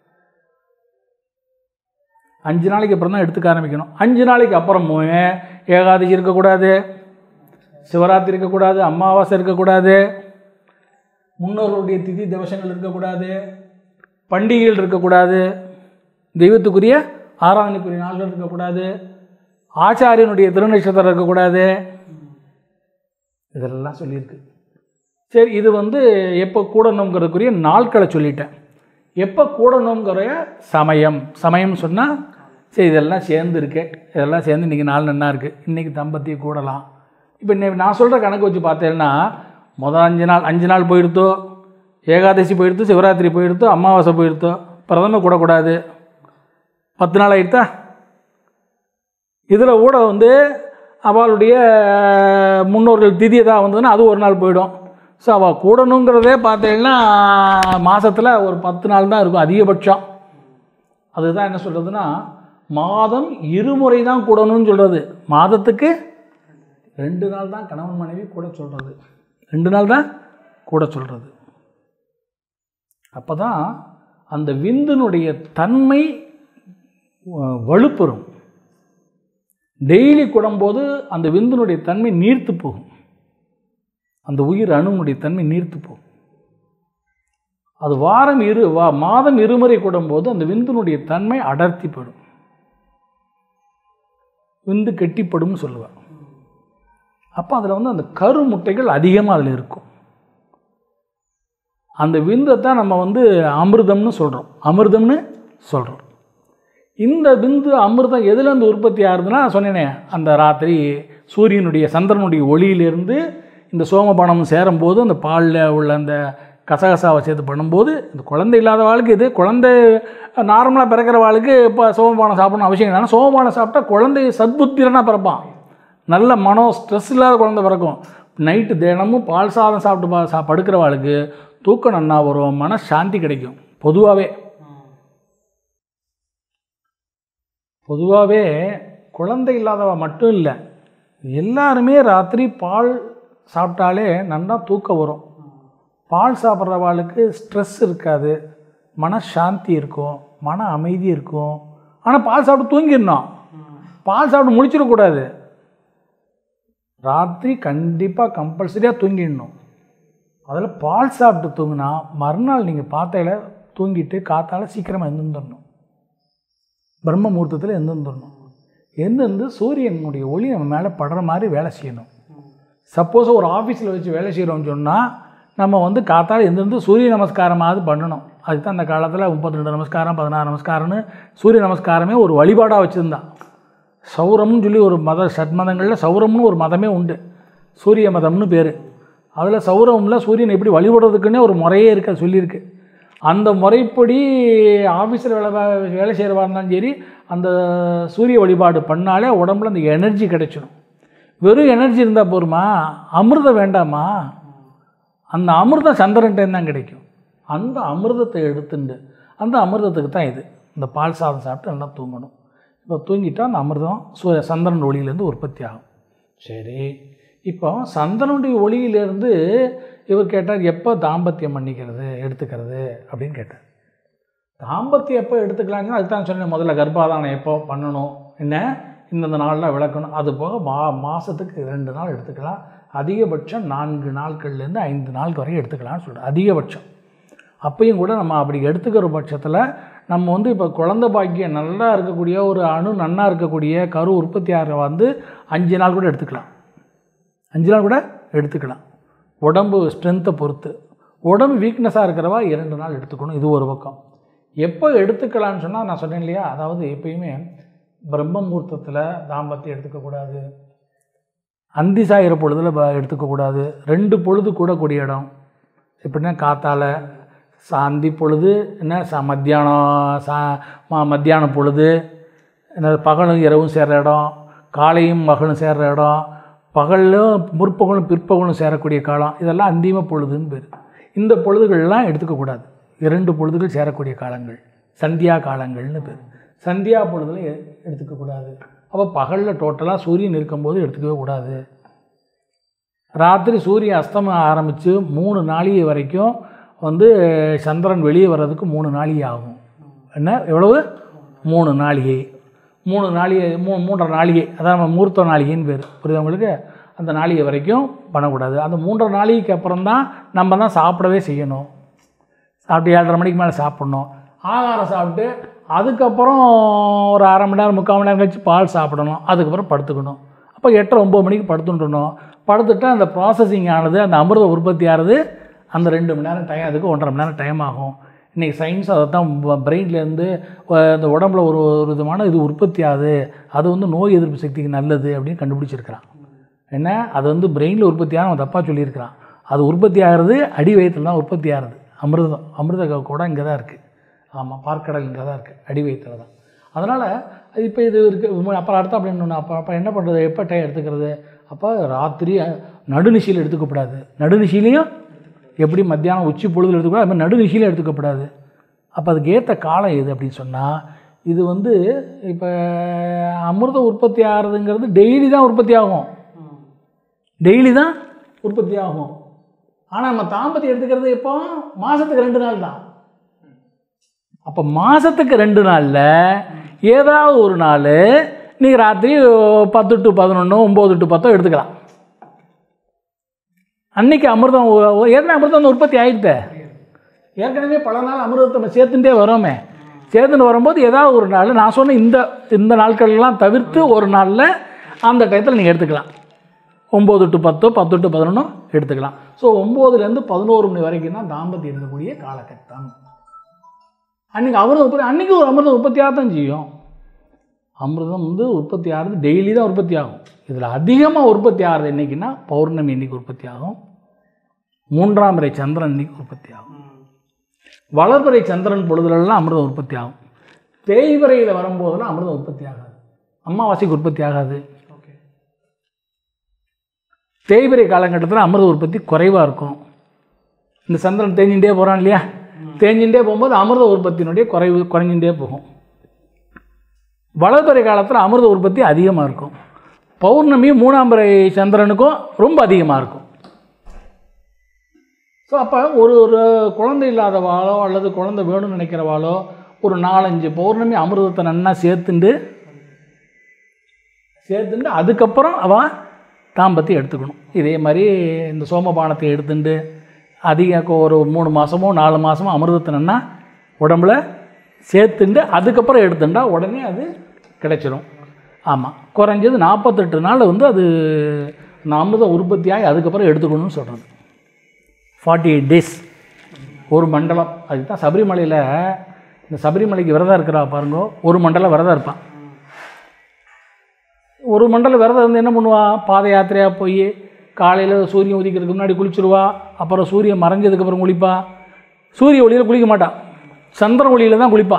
அஞ்சு நாளைக்கு அப்புறம் தான் எடுத்துக்க ஆரம்பிக்கணும் அஞ்சு நாளைக்கு அப்புறமும் ஏகாதசி இருக்கக்கூடாது சிவராத்திரி இருக்கக்கூடாது அமாவாசை இருக்கக்கூடாது முன்னோர்களுடைய திதி திவசங்கள் இருக்கக்கூடாது பண்டிகைகள் இருக்கக்கூடாது தெய்வத்துக்குரிய ஆராதனைக்குரிய நாள்கள் இருக்கக்கூடாது ஆச்சாரியனுடைய திருநட்சத்திரம் இருக்கக்கூடாது இதெல்லாம் சொல்லியிருக்கு சரி இது வந்து எப்போ கூடணுங்கிறதுக்குரிய நாட்களை சொல்லிட்டேன் எப்போ கூடணுங்கிற சமயம் சமயம் சொன்னால் சரி இதெல்லாம் சேர்ந்து இருக்கு இதெல்லாம் சேர்ந்து இன்றைக்கி நாள் நன்னா இருக்குது இன்றைக்கி தம்பதியை கூடலாம் இப்போ இன்னைக்கு நான் சொல்கிற கணக்கு வச்சு பார்த்தேன்னா முதல் அஞ்சு நாள் அஞ்சு நாள் போயிடுத்தோ ஏகாதசி போயிடுத்து சிவராத்திரி போயிடுத்தோ அமாவாசை போயிடுத்தோ பிரதம கூடக்கூடாது பத்து நாள் ஆயிடுத்தா இதில் கூட வந்து அவளுடைய முன்னோர்கள் திதி தான் வந்ததுன்னா அது ஒரு நாள் போயிடும் ஸோ அவள் கூடணுங்கிறதே பார்த்தீங்கன்னா மாதத்தில் ஒரு பத்து நாள் தான் இருக்கும் அதிகபட்சம் அதுதான் என்ன சொல்கிறதுனா மாதம் இருமுறை தான் கூடணும்னு சொல்கிறது மாதத்துக்கு ரெண்டு நாள் தான் கணவன் மனைவி கூட சொல்கிறது ரெண்டு நாள் தான் கூட சொல்கிறது அப்போ தான் அந்த விந்தினுடைய தன்மை வ- வலுப்பெறும் டெய்லி கூடும்போது அந்த விந்தினுடைய தன்மை நீர்த்து போகும் அந்த உயிர் அணுனுடைய தன்மை நீர்த்து போகும் அது வாரம் இரு வா மாதம் இருமுறை கூடும்போது அந்த விந்தினுடைய தன்மை அடர்த்தி போயிடும் விந்து கெட்டிப்படும்னு சொல்லுவாள் அப்போ அதில் வந்து அந்த கரு முட்டைகள் அதிகமாக அதில் இருக்கும் அந்த விந்தை தான் நம்ம வந்து அமிர்தம்னு சொல்கிறோம் அமிர்தம்னு சொல்கிறோம் இந்த விந்து அமிர்தம் எதுலேருந்து உற்பத்தி ஆகுதுன்னா சொன்னேனே அந்த ராத்திரி சூரியனுடைய சந்திரனுடைய ஒளியிலிருந்து இந்த சோமபானம் சேரும்போது அந்த பாலில் உள்ள அந்த கசகசாவை சேர்த்து பண்ணும்போது இந்த குழந்தை இல்லாத வாழ்க்கை இது குழந்தை நார்மலாக பிறக்கிற வாழ்க்கை இப்போ சோமபானம் சாப்பிடணும் அவசியம் இல்லை ஆனால் சோமபானம் சாப்பிட்டா குழந்தை சத்புத்திரனாக பிறப்பான் நல்ல மனோ ஸ்ட்ரெஸ் இல்லாத குழந்தை பிறக்கும் நைட்டு தினமும் பால் சாதம் சாப்பிட்டு பா சா படுக்கிற வாழ்க்கை தூக்கம் நன்னா வரும் மன சாந்தி கிடைக்கும் பொதுவாகவே பொதுவாகவே குழந்தை இல்லாதவ மட்டும் இல்லை எல்லாருமே ராத்திரி பால் சாப்பிட்டாலே நல்லா தூக்கம் வரும் பால் சாப்பிட்றவாளுக்கு ஸ்ட்ரெஸ் இருக்காது மன சாந்தி இருக்கும் மன அமைதி இருக்கும் ஆனால் பால் சாப்பிட்டு தூங்கிடணும் பால் சாப்பிட்டு முழிச்சிடக்கூடாது ராத்திரி கண்டிப்பாக கம்பல்சரியாக தூங்கிடணும் அதில் பால் சாப்பிட்டு தூங்கினா மறுநாள் நீங்கள் பார்த்தையில தூங்கிட்டு காத்தால சீக்கிரமாக எழுந்துடணும் பிரம்ம முகூர்த்தத்தில் எழுந்துடணும் எழுந்து சூரியனுடைய ஒளி நம்ம மேலே படுற மாதிரி வேலை செய்யணும் சப்போஸ் ஒரு ஆஃபீஸில் வச்சு வேலை செய்கிறோம்னு சொன்னால் நம்ம வந்து காத்தால எந்திருந்து சூரிய நமஸ்காரமாவது பண்ணணும் அதுக்கு தான் அந்த காலத்தில் முப்பத்தி ரெண்டு நமஸ்காரம் பதினாறு நமஸ்காரம்னு சூரிய நமஸ்காரமே ஒரு வழிபாடாக வச்சுருந்தான் சௌரம்னு சொல்லி ஒரு மத சட்மதங்களில் சௌரம்னு ஒரு மதமே உண்டு சூரிய மதம்னு பேர் அதில் சௌரமில் சூரியனை எப்படி வழிபடுறதுக்குன்னே ஒரு முறையே இருக்கு அது சொல்லியிருக்கு அந்த முறைப்படி ஆஃபீஸில் வேலை பா- வேலை செய்கிறவா இருந்தாலும் சரி அந்த சூரிய வழிபாடு பண்ணாலே உடம்புல அந்த எனர்ஜி கிடைச்சிடும் வெறும் எனர்ஜி இருந்தால் போருமா அமிர்தம் வேண்டாமா அந்த அமிர்தம் சந்திரன்ட்டேன்னு தான் கிடைக்கும் அந்த அமிர்தத்தை எடுத்துண்டு அந்த அமிர்தத்துக்கு தான் இது இந்த பால் சாதம் சாப்பிட்டு நல்லா தூங்கணும் இப்போ தூங்கிட்டா அந்த அமிர்தம் சூரிய சந்திரன் ஒளியிலேருந்து உற்பத்தி ஆகும் சரி இப்போ சந்திரனுடைய ஒளியிலேருந்து இவர் கேட்டார் எப்போ தாம்பத்தியம் பண்ணிக்கிறது எடுத்துக்கிறது அப்படின்னு கேட்டார் தாம்பத்தியம் எப்போ எடுத்துக்கலாங்கன்னா அதுக்கு தான் சொன்னேன் முதல்ல கர்ப்பாதானம் எப்போ பண்ணணும் என்ன இந்தந்த நாளில் விளக்கணும் அது போக மா மாதத்துக்கு ரெண்டு நாள் எடுத்துக்கலாம் அதிகபட்சம் நான்கு நாட்கள்லேருந்து ஐந்து நாள் வரையும் எடுத்துக்கலாம்னு சொல்கிறேன் அதிகபட்சம் அப்பயும் கூட நம்ம அப்படி எடுத்துக்கிற பட்சத்தில் நம்ம வந்து இப்போ குழந்தை பாக்கியம் நல்லா இருக்கக்கூடிய ஒரு அணு நன்னா இருக்கக்கூடிய கரு உற்பத்தி ஆகிற வந்து அஞ்சு நாள் கூட எடுத்துக்கலாம் அஞ்சு நாள் கூட எடுத்துக்கலாம் உடம்பு ஸ்ட்ரென்த்தை பொறுத்து உடம்பு வீக்னஸாக இருக்கிறவா இரண்டு நாள் எடுத்துக்கணும் இது ஒரு பக்கம் எப்போ எடுத்துக்கலாம்னு சொன்னால் நான் சொன்னேன் இல்லையா அதாவது எப்பயுமே பிரம்ம முகூர்த்தத்தில் தாம்பத்தியம் எடுத்துக்கக்கூடாது அந்தி சாயிற பொழுதில் ப- எடுத்துக்கக்கூடாது ரெண்டு பொழுது கூடக்கூடிய இடம் எப்படின்னா காத்தால சாந்தி பொழுது என்ன சா மத்தியானம் சா ம- மத்தியான பொழுது என்ன பகலும் இரவும் சேர்ற இடம் காலையும் மகளும் சேர்ற இடம் பகலும் முற்பகலும் பிற்பகலும் சேரக்கூடிய காலம் இதெல்லாம் அந்திம பொழுதுன்னு பேர் இந்த பொழுதுகள்லாம் எடுத்துக்கக்கூடாது இரண்டு பொழுதுகள் சேரக்கூடிய காலங்கள் சந்தியா காலங்கள்னு பேர் சந்தியா பொழுதுல எ- எடுத்துக்கக்கூடாது அப்போ பகலில் டோட்டலாக சூரியன் இருக்கும்போது எடுத்துக்கவே கூடாது ராத்திரி சூரியன் அஸ்தமனம் ஆரம்பித்து மூணு நாளிகை வரைக்கும் வந்து சந்திரன் வெளியே வர்றதுக்கு மூணு நாளிகை ஆகும் என்ன எவ்வளவு மூணு நாளிகை மூணு நாளிகை மூ மூன்றரை நாளிகை அதான் நம்ம மூர்த்த நாளிகைன்னு பேர் புரியுதா உங்களுக்கு அந்த நாளிகை வரைக்கும் பண்ணக்கூடாது அந்த மூன்றரை நாளிகைக்கு அப்புறம் தான் நம்ம தான் சாப்பிடவே செய்யணும் சாப்பிட்டு ஏழரை மணிக்கு மேலே சாப்பிட்ணும் ஆகாரம் சாப்பிட்டு அதுக்கப்புறம் ஒரு அரை மணி நேரம் முக்கால் மணி நேரம் கழிச்சு பால் சாப்பிடணும் அதுக்கப்புறம் படுத்துக்கணும் அப்போ எட்டரை ஒம்பது மணிக்கு படுத்துட்டுணும் படுத்துட்டா அந்த ப்ராசஸிங் ஆனது அந்த அமிர்த உற்பத்தி ஆனது அந்த ரெண்டு மணி நேரம் டைம் அதுக்கு ஒன்றரை மணி நேரம் டைம் ஆகும் இன்றைக்கி சயின்ஸ் அதை தான் பிரெயின்லேருந்து இந்த உடம்புல ஒரு ஒரு விதமான இது உற்பத்தி ஆகுது அது வந்து நோய் எதிர்ப்பு சக்திக்கு நல்லது அப்படின்னு கண்டுபிடிச்சிருக்கிறான் என்ன அது வந்து பிரெயினில் உற்பத்தி ஆகும் தப்பாக சொல்லியிருக்கிறான் அது உற்பத்தி ஆகிறது அடி வயிற்றுல தான் உற்பத்தி ஆகிறது அமிர்தம் அமிர்த கூட இங்கே தான் இருக்குது ஆமாம் பார்க்கடல் இங்கே தான் இருக்குது அடி வயிற்றுல தான் அதனால் இப்போ இது இருக்குது அப்புறம் அடுத்த அப்படின்னு அப்போ அப்போ என்ன பண்ணுறது எப்போ டைம் எடுத்துக்கிறது அப்போ ராத்திரி நடுநிசையில் எடுத்துக்கப்படாது நடுநிசையிலையும் எப்படி மத்தியானம் உச்சி பொழுதுல எடுத்துக்கூடாது அது மாதிரி நடுநிசையிலும் எடுத்துக்கப்படாது அப்போ அதுக்கு ஏற்ற காலம் எது அப்படின்னு சொன்னால் இது வந்து இப்போ அமிர்த உற்பத்தி ஆகிறதுங்கிறது டெய்லி தான் உற்பத்தி ஆகும் டெய்லி தான் உற்பத்தி ஆகும் ஆனால் நம்ம தாம்பத்தியம் எடுத்துக்கிறது எப்போ மாதத்துக்கு ரெண்டு நாள் தான் அப்போ மாதத்துக்கு ரெண்டு நாளில் ஏதாவது ஒரு நாள் நீங்கள் ராத்திரி பத்து டு பதினொன்று ஒம்பது டு பத்தோ எடுத்துக்கலாம் அன்னைக்கு அமிர்தம் ஒ- ஒ- ஏற்கனவே அமிர்தம் வந்து உற்பத்தி ஆகிடுதே ஏற்கனவே பல நாள் அமிர்தத்தை நம்ம சேர்த்துட்டே வரோமே சேர்த்துட்டு வரும்போது ஏதாவது ஒரு நாள் நான் சொன்ன இந்த இந்த நாட்கள்லாம் தவிர்த்து ஒரு நாளில் அந்த டயத்தில் நீங்கள் எடுத்துக்கலாம் ஒம்பது டு பத்தோ பத்து டு பதினொன்னோ எடுத்துக்கலாம் ஸோ ஒம்போதுலேருந்து பதினோரு மணி வரைக்கும் தான் தாம்பத்தியம் இருக்கக்கூடிய காலகட்டம் அன்றைக்கி அமிர்தம் உற்பத்தி அன்றைக்கி ஒரு அமிர்தம் உற்பத்தியாக தான் செய்யும் அமிர்தம் வந்து உற்பத்தி ஆகிறது டெய்லி தான் உற்பத்தி ஆகும் இதில் அதிகமாக உற்பத்தி ஆகிறது என்னைக்குன்னா பௌர்ணமி இன்னைக்கு உற்பத்தி ஆகும் மூன்றாம் முறை சந்திரன் இன்னைக்கு உற்பத்தி ஆகும் வளர்பிறை சந்திரன் பொழுதுலலாம் அமிர்தம் உற்பத்தி ஆகும் தேய்வரையில் வரும்போதெல்லாம் அமிர்தம் உற்பத்தி ஆகாது அமாவாசைக்கு உற்பத்தி ஆகாது ஓகே தேய்பிறை காலகட்டத்தில் அமிர்த உற்பத்தி குறைவாக இருக்கும் இந்த சந்திரன் தேஞ்சிகிட்டே போகிறான் இல்லையா தேஞ்சிகிட்டே போகும்போது அமிர்த உற்பத்தியினுடைய குறைவு குறைஞ்சிட்டே போகும் வளர்பிறை காலத்தில் அமிர்த உற்பத்தி அதிகமாக இருக்கும் பௌர்ணமி மூணாம் பிறை சந்திரனுக்கும் ரொம்ப அதிகமாக இருக்கும் ஸோ அப்போ ஒரு ஒரு குழந்தை இல்லாதவாளோ அல்லது குழந்தை வேணும்னு நினைக்கிறவாளோ ஒரு நாலஞ்சு பௌர்ணமி அமிர்தத்தை நன்னா சேர்த்துண்டு சேர்த்துண்டு அதுக்கப்புறம் அவன் தாம்பத்தியம் எடுத்துக்கணும் இதே மாதிரி இந்த சோமபானத்தை எடுத்துட்டு அதிக கொ- ஒரு மூணு மாதமோ நாலு மாதமோ அமிர்தத்தை நன்னா உடம்புல சேர்த்துண்டு அதுக்கப்புறம் எடுத்துட்டா உடனே அது கிடைச்சிரும் ஆமாம் குறைஞ்சது நாற்பத்தெட்டு நாள் வந்து அது அந்த அமிர்தம் உற்பத்தியாகி அதுக்கப்புறம் எடுத்துக்கணும்னு சொல்கிறது ஃபார்ட்டி எயிட் டேஸ் ஒரு மண்டலம் அதுக்கு தான் சபரிமலையில் இந்த சபரிமலைக்கு விரதம் இருக்கிறா பாருங்க ஒரு மண்டலம் விரதம் இருப்பான் ஒரு மண்டலம் விரதம் இருந்து என்ன பண்ணுவா பாத யாத்திரையாக போய் காலையில் சூரியன் உதிக்கிறதுக்கு முன்னாடி குளிச்சிருவா அப்புறம் சூரியன் மறைஞ்சதுக்கப்புறம் குளிப்பா சூரிய ஒளியில் குளிக்க மாட்டான் சந்திர ஒளியில் தான் குளிப்பா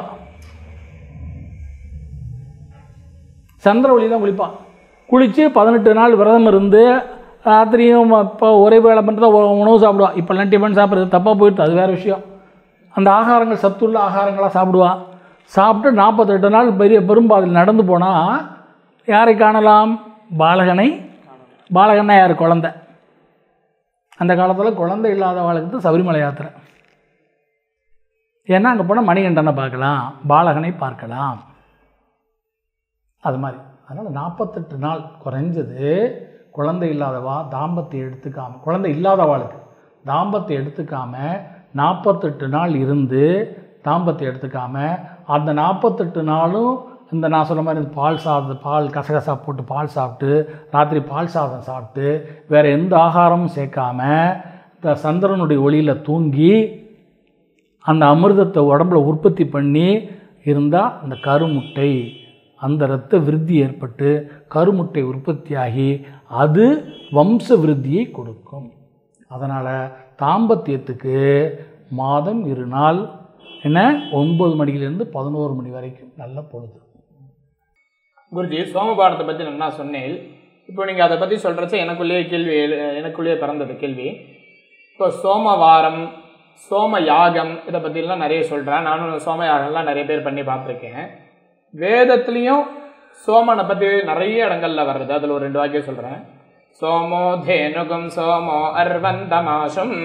சந்திர ஒளி தான் குளிப்பான் குளித்து பதினெட்டு நாள் விரதம் இருந்து ராத்திரியும் இப்போ ஒரே வேலை பண்ணுறதா உணவு சாப்பிடுவா இப்போல்லாம் டிஃபன் சாப்பிட்றது தப்பாக போயிடுது அது வேறு விஷயம் அந்த ஆகாரங்கள் சத்துள்ள ஆகாரங்களாக சாப்பிடுவா சாப்பிட்டு நாற்பத்தெட்டு நாள் பெரிய பெரும்பாதில் நடந்து போனால் யாரை காணலாம் பாலகனை பாலகன்னா யார் குழந்தை அந்த காலத்தில் குழந்தை இல்லாதவளுக்கு தான் சபரிமலை யாத்திரை ஏன்னா அங்கே போனால் மணிகண்டனை பார்க்கலாம் பாலகனை பார்க்கலாம் அது மாதிரி அதனால் நாற்பத்தெட்டு நாள் குறைஞ்சது குழந்தை இல்லாதவா தாம்பத்தியம் எடுத்துக்காம குழந்தை இல்லாதவாளுக்கு தாம்பத்தியம் எடுத்துக்காம நாற்பத்தெட்டு நாள் இருந்து தாம்பத்தியம் எடுத்துக்காம அந்த நாற்பத்தெட்டு நாளும் இந்த நான் சொன்ன மாதிரி இந்த பால் சாதம் பால் கசகசா போட்டு பால் சாப்பிட்டு ராத்திரி பால் சாதம் சாப்பிட்டு வேறு எந்த ஆகாரமும் சேர்க்காம இந்த சந்திரனுடைய ஒளியில் தூங்கி அந்த அமிர்தத்தை உடம்புல உற்பத்தி பண்ணி இருந்தால் அந்த கருமுட்டை அந்த இரத்த விருத்தி ஏற்பட்டு கருமுட்டை உற்பத்தியாகி அது வம்ச விருத்தியை கொடுக்கும் அதனால் தாம்பத்தியத்துக்கு மாதம் இரு நாள் என்ன ஒன்பது மணியிலேருந்து பதினோரு மணி வரைக்கும் நல்ல பொழுது குருஜி சோமபானத்தை பற்றி நல்லா சொன்னேன் இப்போ நீங்கள் அதை பற்றி சொல்கிறச்ச எனக்குள்ளேயே கேள்வி எழு- எனக்குள்ளேயே பிறந்தது கேள்வி இப்போ சோமவாரம் சோம யாகம் இதை பற்றிலாம் நிறைய சொல்கிறேன் நானும் சோம யாகம்லாம் நிறைய பேர் பண்ணி பார்த்துருக்கேன் வேதத்துலேயும் சோமனை பற்றி நிறைய இடங்கள்ல வருது அதில் ஒரு ரெண்டு வாக்கியம் சொல்கிறேன் சோமோ தேனுகும் சோமோ அர்வந்தமாசும்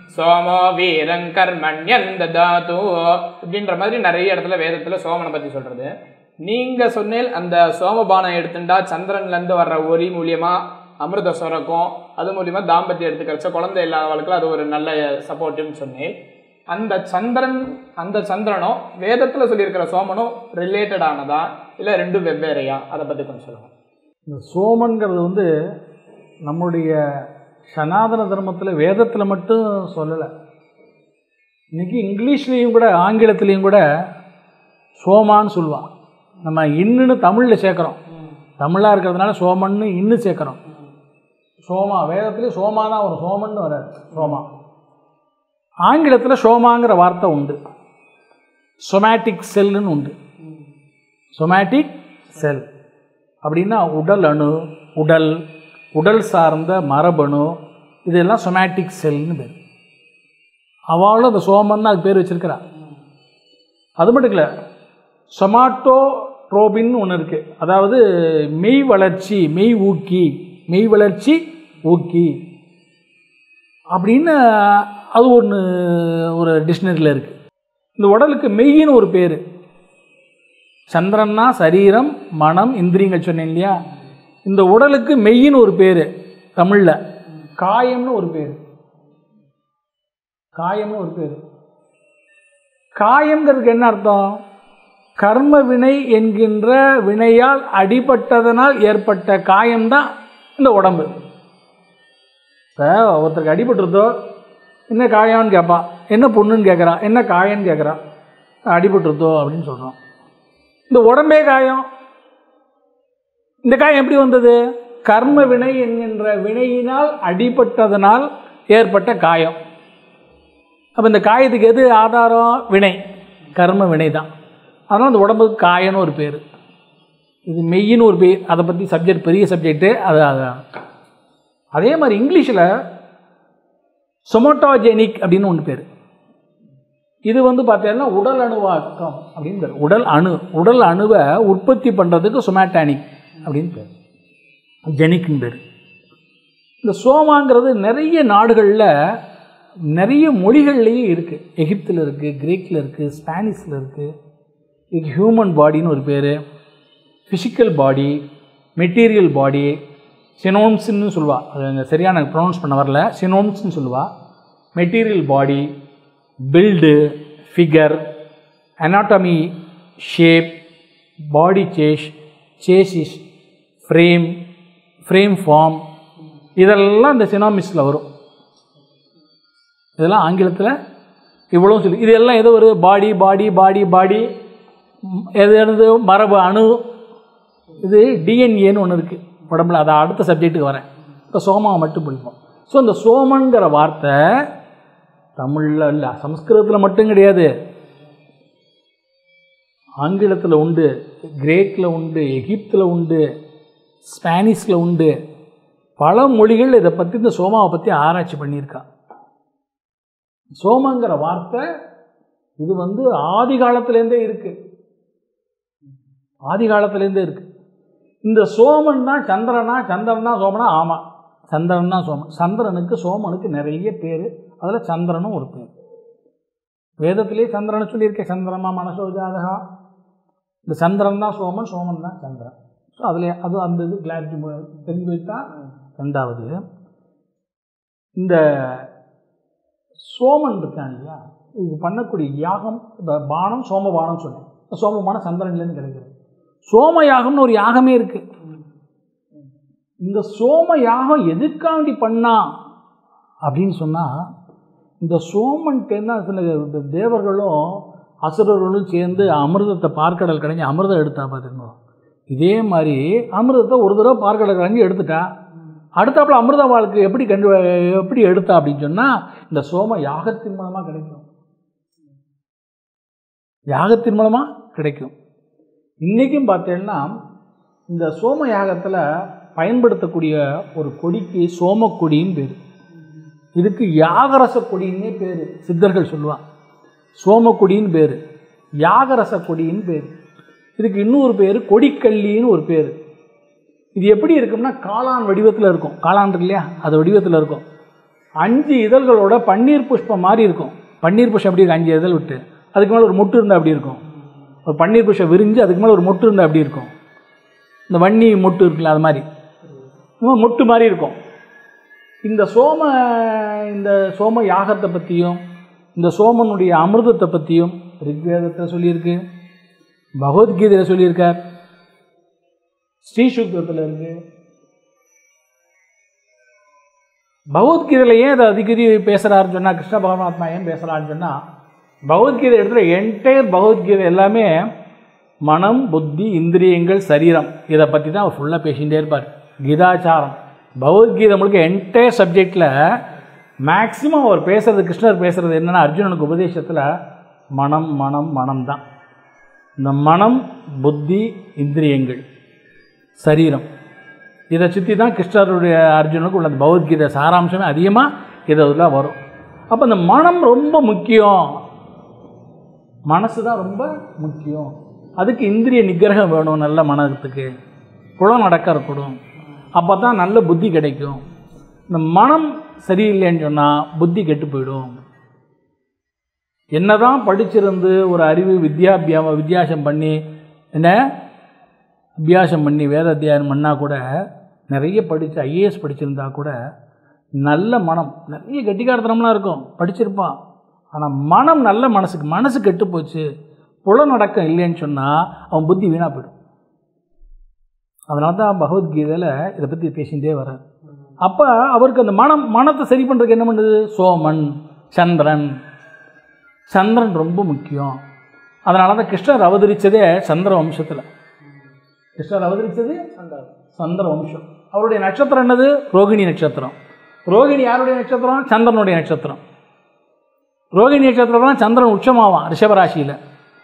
சோமோ வீரங் கர்மண்யன் ததாது இப்படின்ற மாதிரி நிறைய இடத்துல வேதத்துல சோமனை பத்தி சொல்றது நீங்க சொன்னேன் அந்த சோமபானம் எடுத்துட்டா சந்திரன்ல இருந்து வர்ற ஒரி மூலியமா அமிர்த சுரக்கும் அது மூலியமா தாம்பத்தியம் எடுத்து கிடைச்சா குழந்தை இல்லாதவளுக்கு அது ஒரு நல்ல சப்போர்ட்னு சொன்னேன் அந்த சந்திரன் அந்த சந்திரனும் வேதத்துல சொல்லியிருக்கிற சோமனும் ரிலேட்டட் ஆனதா இல்ல ரெண்டும் வெவ்வேறையா அதை பத்தி கொஞ்சம் சொல்லுங்க இந்த சோமன்கிறது வந்து நம்முடைய சனாதன தர்மத்தில் வேதத்தில் மட்டும் சொல்லலை இன்னைக்கு இங்கிலீஷ்லேயும் கூட ஆங்கிலத்துலேயும் கூட சோமான்னு சொல்லுவான் நம்ம இன்னுன்னு தமிழில் சேர்க்குறோம் தமிழாக இருக்கிறதுனால சோமன்னு இன்னு சேர்க்குறோம் சோமா வேதத்துலேயும் சோமா தான் வரும் சோமன்னு வராது சோமா ஆங்கிலத்தில் சோமாங்கிற வார்த்தை உண்டு சொமேட்டிக் செல்லுன்னு உண்டு சொமேட்டிக் செல் அப்படின்னா உடல் அணு உடல் உடல் சார்ந்த மரபணு இதெல்லாம் சொமேட்டிக் செல்னு பேர் அவளும் அந்த சோமன்னு அது பேர் வச்சிருக்கிறா அது மட்டும் இல்லை சொமாட்டோ ட்ரோபின்னு ஒன்று இருக்குது அதாவது மெய் வளர்ச்சி மெய் ஊக்கி மெய் வளர்ச்சி ஊக்கி அப்படின்னு அது ஒன்று ஒரு டிக்ஷனரியில் இருக்குது இந்த உடலுக்கு மெய்யின்னு ஒரு பேர் சந்திரன்னா சரீரம் மனம் இந்திரியங்கள் சொன்னேன் இல்லையா இந்த உடலுக்கு மெய்யின்னு ஒரு பேர் தமிழில் காயம்னு ஒரு பேர் காயம்னு ஒரு பேர் காயம்ங்கிறதுக்கு என்ன அர்த்தம் கர்ம வினை என்கின்ற வினையால் அடிபட்டதனால் ஏற்பட்ட காயம்தான் இந்த உடம்பு இப்போ ஒருத்தருக்கு அடிபட்டுருதோ என்ன காயம்னு கேட்பான் என்ன பொண்ணுன்னு கேட்குறான் என்ன காயம்னு கேட்குறான் அடிபட்டுருதோ அப்படின்னு சொல்கிறோம் இந்த உடம்பே காயம் இந்த காயம் எப்படி வந்தது கர்ம வினை என்கின்ற வினையினால் அடிபட்டதனால் ஏற்பட்ட காயம் அப்போ இந்த காயத்துக்கு எது ஆதாரம் வினை கர்ம வினை தான் அதனால் அந்த உடம்புக்கு காயம்னு ஒரு பேர் இது மெய்யின்னு ஒரு பேர் அதை பற்றி சப்ஜெக்ட் பெரிய சப்ஜெக்ட்டு அது அது அதே மாதிரி இங்கிலீஷில் சொமோட்டோஜெனிக் அப்படின்னு ஒன்று பேர் இது வந்து பார்த்தீங்கன்னா உடல் அணுவாக்கம் அப்படின்னு பேர் உடல் அணு உடல் அணுவை உற்பத்தி பண்ணுறதுக்கு சொமேட்டானிக் அப்படின்னு பேர் ஜெனிக்னு பேர் இந்த சோமாங்கிறது நிறைய நாடுகளில் நிறைய மொழிகள்லேயும் இருக்குது எகிப்தில் இருக்குது கிரீக்கில் இருக்குது ஸ்பானிஷில் இருக்குது இது ஹியூமன் பாடின்னு ஒரு பேர் ஃபிசிக்கல் பாடி மெட்டீரியல் பாடி சினோம்ஸ்ன்னு சொல்லுவா அது எனக்கு சரியான ப்ரொனவுன்ஸ் பண்ண வரல சினோம்ஸ்னு சொல்லுவா material body build figure anatomy shape body சேஷ் சேசிஸ் ஃப்ரேம் ஃப்ரேம் ஃபார்ம் இதெல்லாம் இந்த சினாமிஸில் வரும் இதெல்லாம் ஆங்கிலத்தில் இவ்வளோ சொல்லி இது எல்லாம் எது ஒரு பாடி பாடி பாடி பாடி எது எது மரபு அணு இது டிஎன்ஏன்னு ஒன்று இருக்குது உடம்புல அதை அடுத்த சப்ஜெக்ட்டுக்கு வரேன் இப்போ சோமாவை மட்டும் பிடிப்போம் ஸோ இந்த சோமங்கிற வார்த்தை தமிழில் இல்லை சம்ஸ்கிருதத்தில் மட்டும் கிடையாது ஆங்கிலத்தில் உண்டு கிரேக்கில் உண்டு எகிப்தில் உண்டு ஸ்பானிஷில் உண்டு பல மொழிகள் இதை பற்றி இந்த சோமாவை பற்றி ஆராய்ச்சி பண்ணியிருக்கா சோமங்கிற வார்த்தை இது வந்து ஆதி காலத்துலேருந்தே இருக்குது ஆதி காலத்துலேருந்தே இருக்குது இந்த சோமன் தான் சந்திரனா சந்திரனா சோமனா ஆமாம் சந்திரன் தான் சோமன் சந்திரனுக்கு சோமனுக்கு நிறைய பேர் அதில் சந்திரனும் ஒரு பேர் வேதத்திலே சந்திரனை சொல்லியிருக்கேன் சந்திரமா மனசோ ஜாதகா இந்த சந்திரன் தான் சோமன் சோமன் தான் சந்திரன் ஸோ அதில் அது அந்த இது கிளாரிட்டி தெரிஞ்சு வைத்தா ரெண்டாவது இந்த சோமன் இருக்கான் இல்லையா இது பண்ணக்கூடிய யாகம் இந்த பானம் சோமபானம் சொன்னேன் இந்த சோமபானம் சந்திரன்லேருந்து கிடைக்கிறது சோம யாகம்னு ஒரு யாகமே இருக்கு இந்த சோம யாகம் எதுக்காண்டி பண்ணா அப்படின்னு சொன்னால் இந்த சோமன்ட்டேருந்து சில இந்த தேவர்களும் அசுரர்களும் சேர்ந்து அமிர்தத்தை பார்க்கடல் கடைஞ்சி அமிர்தம் எடுத்தா பார்த்துக்கோ இதே மாதிரி அமிர்தத்தை ஒரு தடவை பார்க்கடல் கடைஞ்சி எடுத்துட்டா அடுத்தாப்புல அமிர்த வாழ்க்கை எப்படி கண்டு எப்படி எடுத்தா அப்படின்னு சொன்னால் இந்த சோம யாகத்தின் மூலமாக கிடைக்கும் யாகத்தின் மூலமாக கிடைக்கும் இன்றைக்கும் பார்த்தீங்கன்னா இந்த சோம யாகத்தில் பயன்படுத்தக்கூடிய ஒரு கொடிக்கு சோமக்கொடின்னு பேர் இதுக்கு யாகரச கொடின்னே பேர் சித்தர்கள் சொல்லுவான் சோமக்கொடின்னு பேர் யாகரச கொடின்னு பேர் இதுக்கு இன்னொரு பேர் கொடிக்கல்லின்னு ஒரு பேர் இது எப்படி இருக்கும்னா காளான் வடிவத்தில் இருக்கும் காளான் இருக்கு இல்லையா அது வடிவத்தில் இருக்கும் அஞ்சு இதழ்களோட பன்னீர் புஷ்பம் மாதிரி இருக்கும் பன்னீர் புஷ்பம் எப்படி இருக்கும் அஞ்சு இதழ் விட்டு அதுக்கு மேலே ஒரு மொட்டு இருந்தால் அப்படி இருக்கும் ஒரு பன்னீர் புஷ்பம் விரிஞ்சு அதுக்கு மேலே ஒரு மொட்டு இருந்தால் அப்படி இருக்கும் இந்த வன்னி மொட்டு இருக்குல்ல அது மாதிரி இன்னும் மொட்டு மாதிரி இருக்கும் இந்த சோம இந்த சோம யாகத்தை பற்றியும் இந்த சோமனுடைய அமிர்தத்தை பற்றியும் ரிக்வேதத்தில் சொல்லியிருக்கு பகவத்கீதையில் சொல்லியிருக்கார் ஸ்ரீசுக்தத்தில் இருக்கு பகவத்கீதையில் ஏன் அதை அடிக்கடி பேசுகிறாருன்னு சொன்னால் கிருஷ்ண பரமாத்மா ஏன் பேசுகிறான்னு சொன்னால் பகவத்கீதை இடத்துல என்டையர் பகவத்கீதை எல்லாமே மனம் புத்தி இந்திரியங்கள் சரீரம் இதை பற்றி தான் அவர் ஃபுல்லாக பேசிகிட்டே இருப்பார் கீதாச்சாரம் பகவத்கீதை முழுக்க என்டையர் சப்ஜெக்டில் மேக்ஸிமம் அவர் பேசுறது கிருஷ்ணர் பேசுகிறது என்னென்னா அர்ஜுனனுக்கு உபதேசத்தில் மனம் மனம் மனம் தான் இந்த மனம் புத்தி இந்திரியங்கள் சரீரம் இதை சுற்றி தான் கிருஷ்ணருடைய அர்ஜுனுக்கு உள்ள அந்த பகவத்கீதை சாராம்சமே அதிகமாக இதில் வரும் அப்போ இந்த மனம் ரொம்ப முக்கியம் மனசு தான் ரொம்ப முக்கியம் அதுக்கு இந்திரிய நிகிரகம் வேணும் நல்ல மனத்துக்கு புலம் நடக்க இருக்கணும் அப்போ தான் நல்ல புத்தி கிடைக்கும் இந்த மனம் சரியில்லைன்னு சொன்னால் புத்தி கெட்டு போயிடும் என்னதான் படிச்சிருந்து ஒரு அறிவு வித்யாபியாம வித்தியாசம் பண்ணி என்ன அபியாசம் பண்ணி வேத அத்தியாயம் பண்ணால் கூட நிறைய படித்து ஐஏஎஸ் படிச்சிருந்தா கூட நல்ல மனம் நிறைய கெட்டிக்காரத்தனம்லாம் இருக்கும் படிச்சிருப்பான் ஆனால் மனம் நல்ல மனசுக்கு மனசு கெட்டு போச்சு புலநடக்கம் இல்லைன்னு சொன்னால் அவன் புத்தி வீணாக போயிடும் அதனால தான் பகவத்கீதையில் இதை பற்றி பேசிகிட்டே வர்றார் அப்போ அவருக்கு அந்த மனம் மனத்தை சரி பண்ணுறதுக்கு என்ன பண்ணுது சோமன் சந்திரன் சந்திரன் ரொம்ப முக்கியம் அதனால தான் கிருஷ்ணர் அவதரித்ததே சந்திர வம்சத்தில் கிருஷ்ணர் அவதரித்தது சந்திர வம்சம் அவருடைய நட்சத்திரம் என்னது ரோகிணி நட்சத்திரம் ரோகிணி யாருடைய நட்சத்திரம் சந்திரனுடைய நட்சத்திரம் ரோகிணி நட்சத்திரம் தான் சந்திரன் உச்சமாவான் ரிஷபராசியில்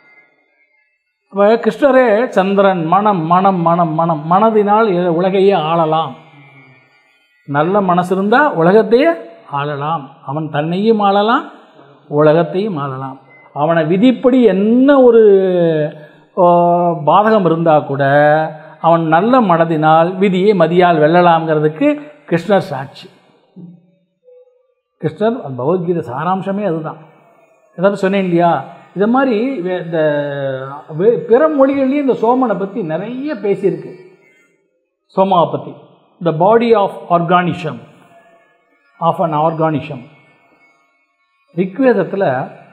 அப்போ கிருஷ்ணரே சந்திரன் மனம் மனம் மனம் மனம் மனதினால் இ- உலகையே ஆளலாம் நல்ல மனசு இருந்தால் உலகத்தையே ஆளலாம் அவன் தன்னையும் ஆளலாம் உலகத்தையும் ஆளலாம் அவனை விதிப்படி என்ன ஒரு ஆ, பாதகம் இருந்தால் கூட அவன் நல்ல மனதினால் விதியை மதியால் வெல்லலாம்ங்கிறதுக்கு கிருஷ்ணர் சாட்சி கிருஷ்ணர் அந்த பகவத்கீதை சாராம்சமே அதுதான் ஏதாவது சொன்னேன் இல்லையா இது மாதிரி வே- இந்த வே- பிற மொழிகள்லேயும் இந்த சோமனை பற்றி நிறைய பேசியிருக்கு சோமாவை பற்றி the body of organism of an organism ரிக்வேதத்தில்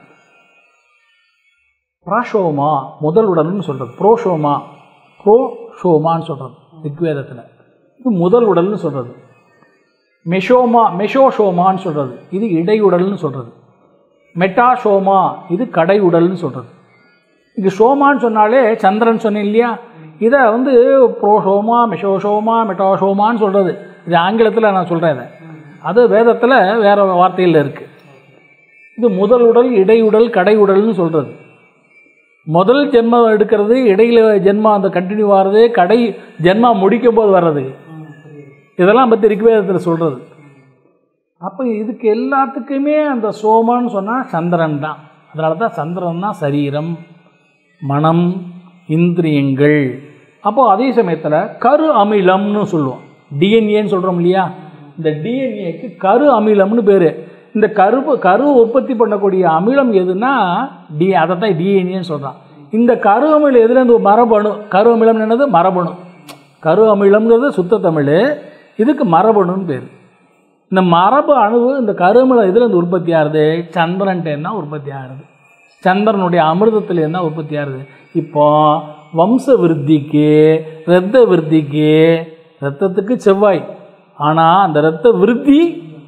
பிராஷோமா முதல் உடல்னு சொல்கிறது ப்ரோஷோமா ப்ரோஷோமான்னு சொல்கிறது ரிக்வேதத்தில் இது முதல் உடல்னு சொல்கிறது மெஷோமா மெஷோஷோமான்னு சொல்கிறது இது இடையுடல்னு சொல்கிறது மெட்டாஷோமா இது கடை உடல்னு சொல்கிறது இது சோமான்னு சொன்னாலே சந்திரன் சொன்னேன் இல்லையா இதை வந்து ப்ரோஷோமா மெஷோஷோமா மெட்டாஷோமான்னு சொல்கிறது இது ஆங்கிலத்தில் நான் சொல்கிறேன் இதை அது வேதத்தில் வேறு வார்த்தையில் இருக்குது இது முதல் உடல் இடையுடல் கடை உடல்னு சொல்கிறது முதல் ஜென்மம் எடுக்கிறது இடையில ஜென்மா அந்த கண்டினியூ ஆகிறது கடை ஜென்மா முடிக்கும் போது வர்றது இதெல்லாம் பற்றி ரிக்வேதத்தில் சொல்கிறது அப்போ இதுக்கு எல்லாத்துக்குமே அந்த சோமான்னு சொன்னால் சந்திரன் தான் அதனால தான் சந்திரன் தான் சரீரம் மனம் இந்திரியங்கள் அப்போது அதே சமயத்தில் கரு அமிலம்னு சொல்லுவோம் டிஎன்ஏன்னு சொல்கிறோம் இல்லையா இந்த டிஎன்ஏக்கு கரு அமிலம்னு பேர் இந்த கருப்பு கரு உற்பத்தி பண்ணக்கூடிய அமிலம் எதுனா டி அதை தான் டிஎன்ஏன்னு சொல்கிறான் இந்த கரு அமிலம் எதுலேருந்து மரபணு கரு அமிலம் என்னது மரபணு கரு அமிலம்ங்கிறது சுத்த தமிழ் இதுக்கு மரபணுன்னு பேர் இந்த மரபு அணுவு இந்த கருமலம் இதுலேருந்து உற்பத்தி ஆகுது சந்திரன்ட்டேன்னா உற்பத்தி ஆகுது சந்திரனுடைய அமிர்தத்துலேருந்து தான் உற்பத்தி ஆகுது இப்போ வம்ச விருத்திக்கு இரத்த விருத்திக்கு இரத்தத்துக்கு செவ்வாய் ஆனால் அந்த இரத்த விருத்தி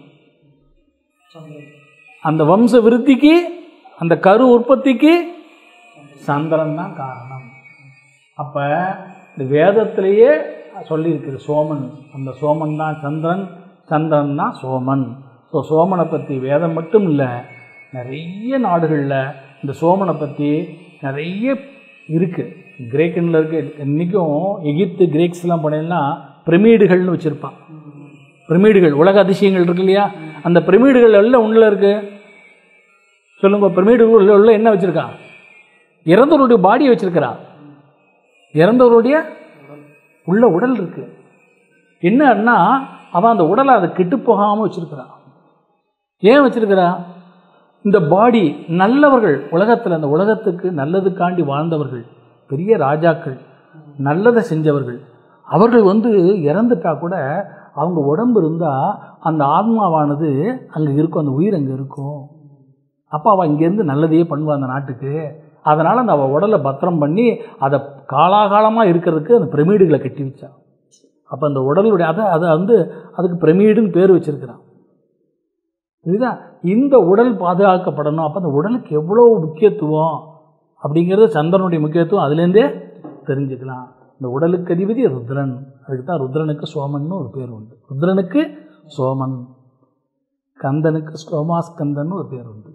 அந்த வம்ச விருத்திக்கு அந்த கரு உற்பத்திக்கு சந்திரன் தான் காரணம் அப்போ இந்த வேதத்திலேயே சொல்லியிருக்குது சோமன் அந்த சோமன் தான் சந்திரன் சந்திரன் தான் சோமன் ஸோ சோமனை பற்றி வேதம் மட்டும் இல்லை நிறைய நாடுகளில் இந்த சோமனை பற்றி நிறைய இருக்குது கிரேக்கனில் இருக்க இன்றைக்கும் எகிப்து கிரேக்ஸ்லாம் போனீங்கன்னா பிரமிடுகள்னு வச்சுருப்பான் பிரமிடுகள் உலக அதிசயங்கள் இருக்கு இல்லையா அந்த பிரமிடுகள் எல்லாம் உள்ள இருக்கு சொல்லுங்க பிரமிடுகள் உள்ள உள்ள என்ன வச்சுருக்கான் இறந்தவருடைய பாடியை வச்சிருக்கிறா இறந்தவருடைய உள்ள உடல் இருக்கு என்னன்னா அவன் அந்த உடலை அதை கெட்டு போகாமல் வச்சிருக்கிறான் ஏன் வச்சிருக்கிறா இந்த பாடி நல்லவர்கள் உலகத்தில் அந்த உலகத்துக்கு நல்லதுக்காண்டி வாழ்ந்தவர்கள் பெரிய ராஜாக்கள் நல்லதை செஞ்சவர்கள் அவர்கள் வந்து இறந்துட்டா கூட அவங்க உடம்பு இருந்தால் அந்த ஆத்மாவானது அங்கே இருக்கும் அந்த உயிர் அங்கே இருக்கும் அப்போ அவள் இங்கேருந்து நல்லதையே பண்ணுவா அந்த நாட்டுக்கு அதனால் அந்த அவள் உடலை பத்திரம் பண்ணி அதை காலாகாலமாக இருக்கிறதுக்கு அந்த பிரமிடுகளை கட்டி வச்சா அப்போ அந்த உடலுடைய அதை அதை வந்து அதுக்கு பிரமிடுன்னு பேர் வச்சிருக்கிறான் இதுதான் இந்த உடல் பாதுகாக்கப்படணும் அப்போ அந்த உடலுக்கு எவ்வளோ முக்கியத்துவம் அப்படிங்கிறது சந்திரனுடைய முக்கியத்துவம் அதுலேருந்தே தெரிஞ்சுக்கலாம் இந்த உடலுக்கு அதிபதி ருத்ரன் அதுக்கு தான் ருத்ரனுக்கு சோமன்னு ஒரு பேர் உண்டு ருத்ரனுக்கு சோமன் கந்தனுக்கு சோமாஸ்கந்தன் ஒரு பேர் உண்டு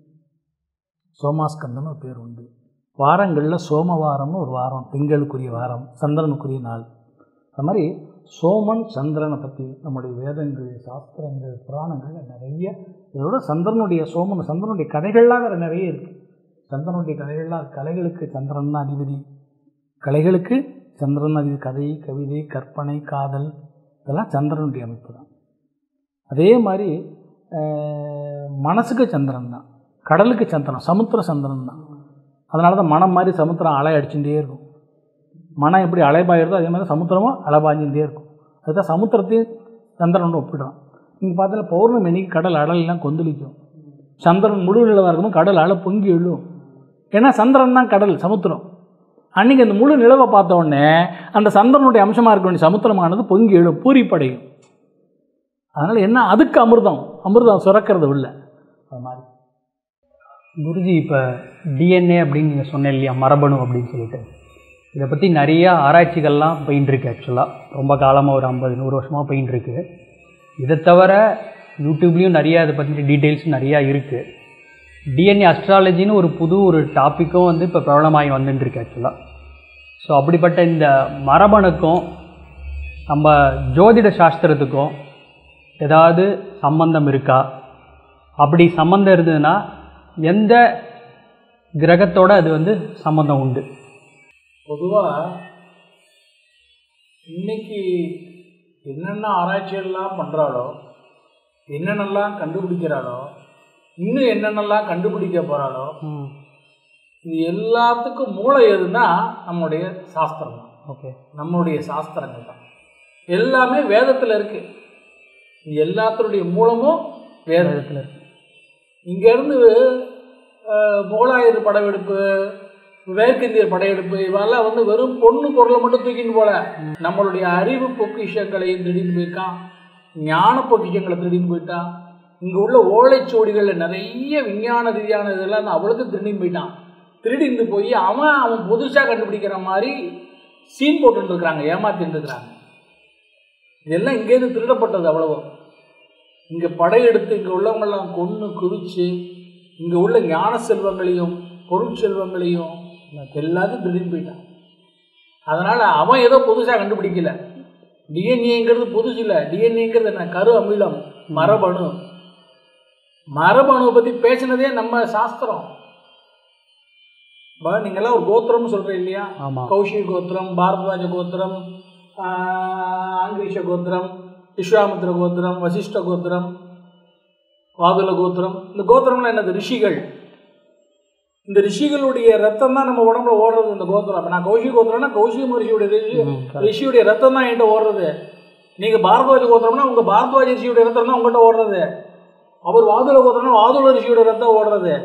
சோமாஸ்கந்தன் ஒரு பேர் உண்டு வாரங்களில் சோமவாரம்னு ஒரு வாரம் திங்களுக்குரிய வாரம் சந்திரனுக்குரிய நாள் அது மாதிரி சோமன் சந்திரனை பற்றி நம்முடைய வேதங்கள் சாஸ்திரங்கள் புராணங்கள் நிறைய இதோட சந்திரனுடைய சோமன் சந்திரனுடைய கதைகள்லாம் வேறு நிறைய இருக்குது சந்திரனுடைய கதைகள்லாம் கலைகளுக்கு சந்திரன் தான் அதிபதி கலைகளுக்கு சந்திரன் அதிபதி கதை கவிதை கற்பனை காதல் இதெல்லாம் சந்திரனுடைய அமைப்பு தான் அதே மாதிரி அஹ், மனசுக்கு சந்திரன் தான் கடலுக்கு சந்திரன் சமுத்திர சந்திரன் தான் அதனால தான் மனம் மாதிரி சமுத்திரம் அலை அடிச்சுட்டே இருக்கும் மனம் எப்படி அலைபாயிருதோ அதே மாதிரி சமுத்திரமும் அலைபாஞ்சுட்டே இருக்கும் அதுதான் சமுத்திரத்தையும் சந்திரனோட ஒப்பிடுறான் நீங்கள் பார்த்தீங்கன்னா பௌர்ணமி அன்னைக்கு கடல் அடலாம் கொந்தளிக்கும் சந்திரன் முழு நிலவாக இருக்கும்போது கடல் அலை பொங்கி எழும் ஏன்னா சந்திரன் தான் கடல் சமுத்திரம் அன்றைக்கி அந்த முழு நிலவை பார்த்த உடனே அந்த சந்திரனுடைய அம்சமாக இருக்க வேண்டிய சமுத்திரமானது பொங்கி எழும் பூரிப்படையும் அதனால் என்ன அதுக்கு அமிர்தம் அமிர்தம் சுரக்கிறது இல்லை அது மாதிரி குருஜி இப்போ டிஎன்ஏ அப்படின்னு நீங்கள் சொன்னேன் இல்லையா மரபணு அப்படின்னு சொல்லிட்டு இதை பற்றி நிறைய ஆராய்ச்சிகள்லாம் போயின்னு இருக்கு ஆக்சுவலாக ரொம்ப காலமாக ஒரு ஐம்பது நூறு வருஷமாக போயின்னு இருக்கு இதை தவிர யூடியூப்லேயும் நிறைய அதை பற்றி டீட்டெயில்ஸ் நிறையா இருக்குது டிஎன்ஏ அஸ்ட்ராலஜின்னு ஒரு புது ஒரு டாப்பிக்கும் வந்து இப்போ பிரபலமாகி வந்துட்டு இருக்கு ஆக்சுவலாக ஸோ அப்படிப்பட்ட இந்த மரபணுக்கும் நம்ம ஜோதிட சாஸ்திரத்துக்கும் ஏதாவது சம்பந்தம் இருக்கா அப்படி சம்பந்தம் இருந்ததுன்னா எந்த கிரகத்தோட அது வந்து சம்பந்தம் உண்டு பொதுவாக இன்னைக்கு என்னென்ன ஆராய்ச்சியெல்லாம் பண்ணுறாளோ என்னென்னலாம் கண்டுபிடிக்கிறாளோ இன்னும் என்னென்னலாம் கண்டுபிடிக்க போகிறாளோ இது எல்லாத்துக்கும் மூளை எதுன்னா நம்முடைய சாஸ்திரம் தான் ஓகே நம்மளுடைய சாஸ்திரங்கள் தான் எல்லாமே வேதத்தில் இருக்கு இது எல்லாத்தினுடைய மூலமும் வேதத்தில் இருக்கு இங்கேருந்து முகலாயர் படையெடுப்பு மேற்கிந்திய படையெடுப்பு இவெல்லாம் வந்து வெறும் பொண்ணு பொருளை மட்டும் தூக்கின்னு போல நம்மளுடைய அறிவு பொக்கிஷங்களையும் திருடின்னு போயிருக்கான் ஞான பொக்கிஷங்களை திருடின்னு போயிட்டான் இங்கே உள்ள ஓலைச்சுவடிகளில் நிறைய விஞ்ஞான ரீதியான இதெல்லாம் அவளுக்கு திருடின்னு போயிட்டான் திருடிந்து போய் அவன் அவன் புதுசாக கண்டுபிடிக்கிற மாதிரி சீன் போட்டுட்டு இருக்கிறாங்க ஏமாத்திட்டு இருக்கிறாங்க இதெல்லாம் இங்கேருந்து திருடப்பட்டது அவ்வளவோ இங்கே படையெடுத்து இங்கே உள்ளவங்கெல்லாம் கொன்று குவிச்சு இங்கே உள்ள ஞான செல்வங்களையும் பொருட்செல்வங்களையும் எல்லாத்தையும் திருடின்னு போயிட்டான் அதனால் அவன் ஏதோ புதுசாக கண்டுபிடிக்கல டிஎன்ஏங்கிறது புதுசு இல்லை டிஎன்ஏங்கிறது என்ன கரு அமிலம் மரபணு மரபணுவை பற்றி பேசினதே நம்ம சாஸ்திரம் இப்போ நீங்கள்லாம் ஒரு கோத்திரம்னு சொல்கிறீங்க இல்லையா ஆமாம் கௌஷிக கோத்திரம் பாரத்வாஜ கோத்திரம் ஆஹ், ஆங்கிரீஷ கோத்திரம் விஸ்வாமித்திர கோத்திரம் வசிஷ்ட கோத்திரம் வாதுல கோத்திரம் இந்த கோத்திரம்லாம் என்னது ரிஷிகள் இந்த ரிஷிகளுடைய ரத்தம் தான் நம்ம உடம்புல ஓடுறது இந்த கோத்திரம் அப்போ நான் கௌஷிக கோத்திரம்னா கௌஷிக மரிஷியுடைய ரிஷி ரிஷியுடைய ரத்தம் தான் என்கிட்ட ஓடுறது நீங்கள் பாரத்வாஜ கோத்திரம்னா உங்கள் பாரத்வாஜ ரிஷியுடைய ரத்தம் தான் உங்கள்கிட்ட ஓடுறது அவர் வாதுல கோத்திரம்னா வாதுல ரிஷியோட ரத்தம் ஓடுறது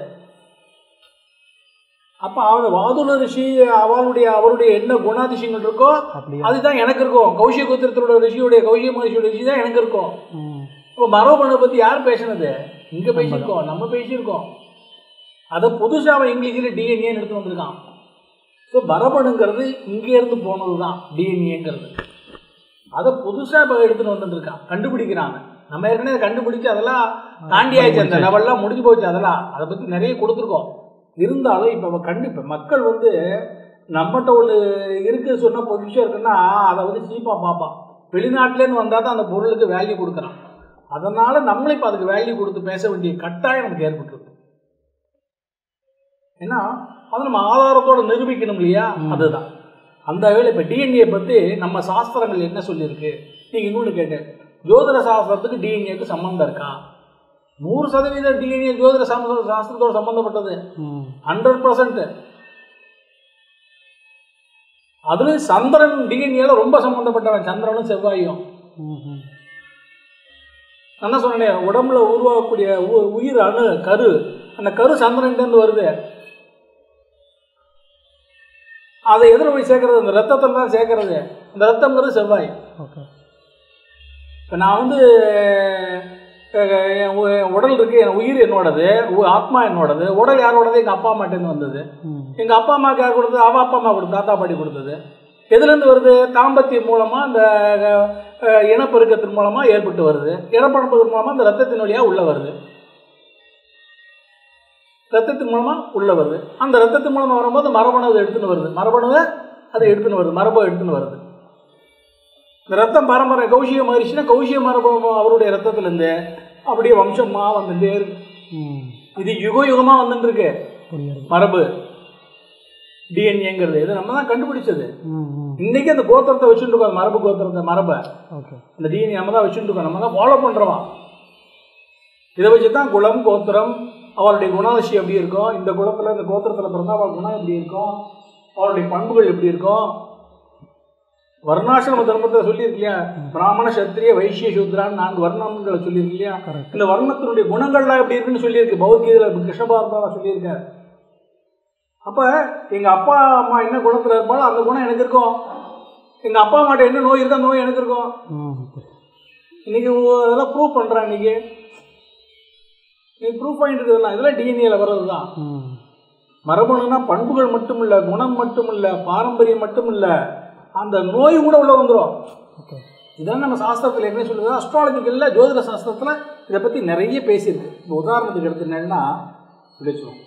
அப்போ அவன் வாதுல ரிஷி அவளுடைய அவருடைய என்ன குணாதிசயங்கள் இருக்கோ அப்படியா அதுதான் எனக்கு இருக்கும் கௌஷிக கோத்திரத்தோட ரிஷியுடைய கௌஷிக மகர்ஷியோட ரிஷி தான் எனக்கு இருக்கும் ம் இப்போ மரபணு பற்றி யார் பேசினது இங்கே பேசியிருக்கோம் நம்ம பேசியிருக்கோம் அதை புதுசாக அவன் இங்கிலீஷில் டிஎன்ஏன்னு எடுத்து வந்திருக்கான் ஸோ மரபணுங்கிறது இங்கேருந்து போனது தான் டிஎன்ஏங்கிறது அதை புதுசாக இப்போ எடுத்துகிட்டு வந்துட்டு இருக்கான் கண்டுபிடிக்கிறான் அவன். நம்ம ஏற்கனவே அதை கண்டுபிடிச்சு அதெல்லாம் தாண்டி ஆயிடுச்சு அந்த லெவல்லாம் முடிஞ்சு போச்சு அதெல்லாம் அதை பற்றி நிறைய கொடுத்துருக்கோம் இருந்தாலும் இப்போ கண்டிப்பாக மக்கள் வந்து நம்மகிட்ட ஒன்று இருக்குது சொன்ன பொசிஷன் இருக்குன்னா அதை வந்து சீப்பாக பார்ப்பான் வெளிநாட்டிலேருந்து வந்தால் தான் அந்த பொருளுக்கு வேல்யூ கொடுக்குறான் அதனால் நம்மளும் இப்போ அதுக்கு வேல்யூ கொடுத்து பேச வேண்டிய கட்டாயம் நமக்கு ஏற்பட்டுருக்கு ஏன்னா அது நம்ம ஆதாரத்தோட நிரூபிக்கணும் இல்லையா அதுதான் அந்த வேலை இப்போ டிஎன்ஏ பற்றி நம்ம சாஸ்திரங்கள் என்ன சொல்லியிருக்கு நீங்கள் இன்னொன்று கேட்டேன் ஜோதிட சாஸ்திரத்துக்கு டிஎன்ஏக்கு சம்மந்தம் இருக்கா நூறு சதவீத டிஎன்ஏ ஜோதிட சாஸ்திர சாஸ்திரத்தோட சம்பந்தப்பட்டது ம் ஹண்ட்ரட் பர்சன்ட் அதுல சந்திரன் டிஎன்ஏல ரொம்ப சம்பந்தப்பட்டவன் சந்திரனும் செவ்வாயும் ம் ம் நான் தான் சொன்னேன் உடம்புல உருவாகக்கூடிய உ- உயிர் அணு கரு அந்த கரு சந்திரன்லேருந்து வருது அதை எதில் போய் சேர்க்கறது அந்த ரத்தத்தில் தான் சேர்க்கறது அந்த ரத்தம்ங்கிறது செவ்வாய் ஓகே இப்போ நான் வந்து அஹ், என் உ- என் உடல் இருக்கு என் உயிர் என்னோடது உ- ஆத்மா என்னோடது உடல் யாரோடது எங்கள் அப்பா அம்மாட்டேருந்து வந்தது ம் எங்கள் அப்பா அம்மாவுக்கு யார் கொடுத்தது அவ அப்பா அம்மா கொடுத்தது தாத்தா பாட்டி கொடுத்தது எதுலேருந்து வருது தாம்பத்தியம் மூலமாக அந்த அஹ், இனப்பெருக்கத்தின் மூலமாக ஏற்பட்டு வருது இனப்பெருக்கத்தின் மூலமாக அந்த ரத்தத்தின் வழியாக உள்ளே வருது ரத்தத்தின் மூலமாக உள்ளே வருது அந்த ரத்தத்தின் மூலமாக வரும்போது மரபணு அதை எடுத்துன்னு வருது மரபணுவை அதை எடுத்துன்னு வருது மரபை எடுத்துன்னு வருது இந்த ரத்தம் பரம்பரை கௌஷிக மகரிஷினா கௌஷிக மரபு அவருடைய ரத்தத்திலேருந்து அப்படியே வம்சமா வந்துட்டே இருக்கு ம் இது யுக யுகமாக வந்துட்டு இருக்கு புரியுது மரபு டிஎன்ஏங்கிறது இது நம்ம தான் கண்டுபிடிச்சது ம் ம் இன்னைக்கு அந்த கோத்திரத்தை வச்சுட்டு இருக்கோம் அந்த மரபு கோத்திரத்தை மரபை ஓகே அந்த டிஎன்ஏ நம்ம தான் வச்சுட்டு இருக்கோம் நம்ம தான் ஃபாலோ பண்ணுறோம் இதை வச்சு தான் குலம் கோத்திரம் அவருடைய குணாதிசி எப்படி இருக்கும் இந்த குலத்தில் இந்த கோத்திரத்தில் பிறந்தா அவள் குணம் எப்படி இருக்கும் அவருடைய பண்புகள் எப்படி இருக்கும் வர்ணாசிரம தர்மத்தை சொல்லியிருக்கு இல்லையா பிராமண சத்திரிய வைசிய சூத்ரான்னு நான்கு வர்ணங்களை சொல்லியிருக்கு இல்லையா கரெக்ட் இந்த வர்ணத்தினுடைய குணங்கள்லாம் எப்படி இருக்குன்னு சொல்லியிருக்கு பௌத்தியில் கிருஷ்ண பாரதா சொல்லியிருக்காரு அப்போ எங்கள் அப்பா அம்மா என்ன குணத்தில் இருப்பாலும் அந்த குணம் எனக்கு இருக்கும் எங்கள் அப்பா அம்மாட்ட என்ன நோய் இருக்கோ அந்த நோய் எனக்கு இருக்கும் ம் இன்னைக்கு உ- அதெல்லாம் ப்ரூவ் பண்ணுறேன் இன்னைக்கு இன்னைக்கு ப்ரூவ் பாயிண்ட் இருக்குதுல்ல இதெல்லாம் டிஎன்ஏல வர்றது தான் ம் மரபணுனா பண்புகள் மட்டும் இல்லை குணம் மட்டும் இல்லை பாரம்பரியம் மட்டும் இல்லை அந்த நோய் கூட உள்ள வந்துடும் ஓகே இதான் நம்ம சாஸ்திரத்தில் என்ன சொல்லுது அஸ்ட்ராலஜிக்கலில் ஜோதிட சாஸ்திரத்தில் இதை பற்றி நிறைய பேசியிருக்கு இப்போ உதாரணத்துக்கு எடுத்துனேன்னா இப்படி சொல்லுவோம்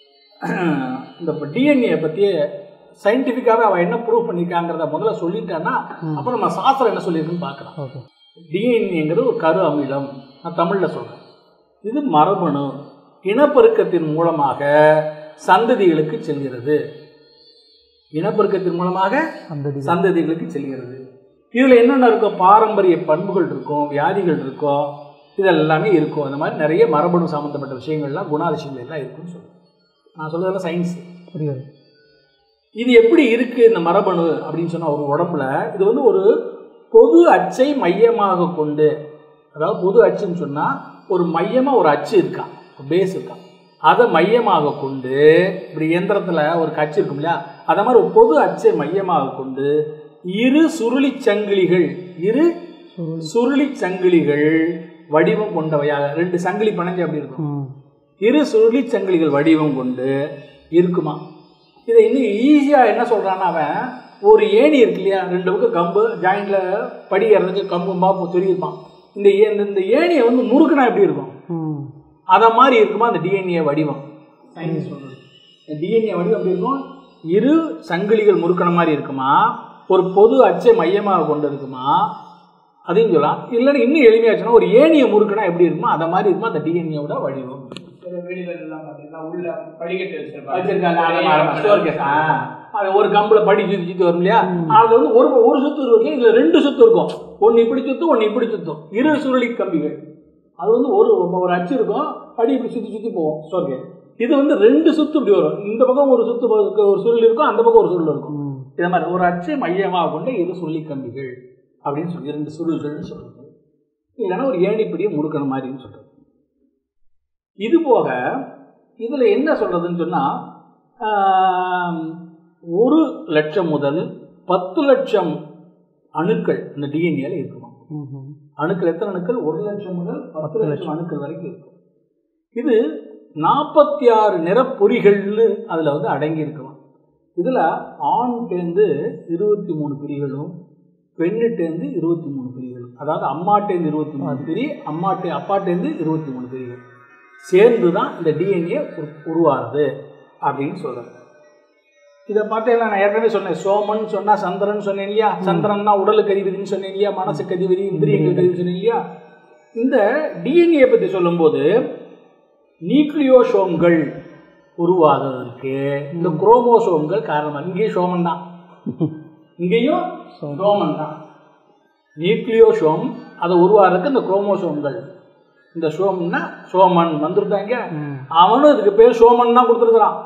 இந்த டிஎன்ஏ பற்றி சயின்டிஃபிக்காகவே அவள் என்ன ப்ரூவ் பண்ணியிருக்காங்கிறத முதல்ல சொல்லிட்டான்னா அப்புறம் நம்ம சாஸ்திரம் என்ன சொல்லியிருக்குன்னு பார்க்கலாம் ஓகே டிஎன்ஏங்கிறது ஒரு கரு அமிலம் நான் தமிழில் சொல்கிறேன் இது மரபணு இனப்பெருக்கத்தின் மூலமாக சந்ததிகளுக்கு செல்கிறது இனப்பெருக்கத்தின் மூலமாக அந்த சந்ததிகளுக்கு செல்கிறது இதில் என்னென்ன இருக்கும் பாரம்பரிய பண்புகள் இருக்கும் வியாதிகள் இருக்கும் இதெல்லாமே இருக்கும் அந்த மாதிரி நிறைய மரபணு சம்மந்தப்பட்ட விஷயங்கள்லாம் குணாதிசயங்கள் எல்லாம் இருக்குன்னு சொல்லுவேன் நான் சொல்றதெல்லாம் சயின்ஸ் புரியுது இது எப்படி இருக்கு இந்த மரபணு அப்படின்னு சொன்னா ஒரு உடம்புல இது வந்து ஒரு பொது அச்சை மையமாக கொண்டு அதாவது பொது அச்சுன்னு சொன்னா ஒரு மையமா ஒரு அச்சு இருக்கான் பேஸ் இருக்கான் அதை மையமாக கொண்டு இப்படி இயந்திரத்துல ஒரு கச்சு இருக்கும் இல்லையா அதை மாதிரி ஒரு பொது அச்சை மையமாக கொண்டு இரு சுருளி சங்கிலிகள் இரு சுருளி. சுருளி சங்கிலிகள் வடிவம் கொண்டவையாக ரெண்டு சங்கிலி பணஞ்சு அப்படி இருக்கும் ம் இரு சுருளி சங்கிலிகள் வடிவம் கொண்டு இருக்குமா இதை இன்னும் ஈஸியாக என்ன சொல்கிறான்னா அவன் ஒரு ஏணி இருக்கு இல்லையா ரெண்டு பக்கம் கம்பு ஜாயிண்டில் படி ஏறதுக்கு கம்பு பாப்பு தெரியிருப்பான் இந்த ஏ- இந்த- இந்த ஏணியை வந்து முறுக்குனா எப்படி இருக்கும் ம் அதை மாதிரி இருக்குமா அந்த டிஎன்ஏ வடிவம் சயின்ஸ் சொல்றது டிஎன்ஏ வடிவம் எப்படி இருக்கும் இரு சங்கிலிகள் முறுக்கின மாதிரி இருக்குமா ஒரு பொது அச்சை மையமாக கொண்டு இருக்குமா அதையும் சொல்லலாம் இல்லைன்னா இன்னும் எளிமையாச்சுன்னா ஒரு ஏணியை முறுக்குனா எப்படி இருக்குமா அதை மாதிரி இருக்குமா அந்த டிஎன்ஏவோட வடிவம் சில வீடுகள் எல்லாம் பார்த்தீங்கன்னா உள்ள படிக்கட்டு வச்சிருப்பாங்க வச்சிருக்காங்க ஆமா, ஆமா, staircase. ஆ. அது ஒரு கம்புல படி சுத்தி சுத்தி வரும் இல்லையா அதுல வந்து ஒரு ஒரு சுத்து இருக்கு இதுல ரெண்டு சுத்து இருக்கும் ஒன்னு இப்படி சுத்தும் ஒன்னு இப்படி சுத்தும் இரு சுருளி கம்பிகள் அது வந்து ஒரு ஒரு அச்சு இருக்கும் படி இப்படி சுத்தி சுத்தி போகும் ஸ்டோர்கேஸ் இது வந்து ரெண்டு சுத்து இப்படி வரும் இந்த பக்கம் ஒரு சுத்து பக்கம் ஒரு சுருள் இருக்கும் அந்த பக்கம் ஒரு சுருள் இருக்கும் ம் இதை மாதிரி ஒரு அச்சை மையமாக கொண்ட இரு சுருளி கம்பிகள் அப்படின்னு சொல்லி ரெண்டு சுருள்கள்னு சொல்றது இல்லைன்னா ஒரு ஏணிப்படியை முறுக்கணும் மாதிரின்னு சொல்றது இது போக இதில் என்ன சொல்றதுன்னு சொன்னால் ஒரு லட்சம் முதல் பத்து லட்சம் அணுக்கள் இந்த டிஎன்ஏல இருக்குமா ம் ம் அணுக்கள் எத்தனை அணுக்கள் ஒரு லட்சம் முதல் பத்து லட்சம் அணுக்கள் வரைக்கும் இருக்கும் இது நாற்பத்தி ஆறு நிறப்பொறிகள்னு அதில் வந்து அடங்கி இருக்கலாம் இதில் ஆண்கிட்டேருந்து இருபத்தி மூணு பிரிகளும் பெண்ணுட்டேருந்து இருபத்தி மூணு பிரிகளும் அதாவது அம்மாட்டேருந்து இருபத்தி மூணு பிரி அம்மாட்டே அப்பாட்டேருந்து இருபத்தி மூணு பிரிகள் சேர்ந்து தான் இந்த டிஎன்ஏ உருவாகுது அப்படின்னு சொல்கிறாங்க இதை பார்த்தீங்கன்னா நான் ஏற்கனவே சொன்னேன் சோமன் சொன்னா சந்திரன் சொன்னேன் இல்லையா சந்திரன்னா உடலுக்கு அதிபதினு சொன்னேன் இல்லையா மனசுக்கு அதிபதி இந்திரியங்களுக்கு அதிபதி சொன்னேன் இல்லையா இந்த டிஎன்ஏ பற்றி சொல்லும்போது நியூக்ளியோசோம்கள் உருவாகுவதற்கு இந்த குரோமோசோம்கள் காரணமாக இங்கேயும் சோமன் தான் இங்கேயும் சோமன் தான் நியூக்ளியோசோம் அதை உருவாகிறதுக்கு இந்த குரோமோசோம்கள் இந்த சோமன்னா சோமன் வந்துருட்டாங்க அவனும் இதுக்கு பேர் சோமன் தான் கொடுத்துருக்குறான்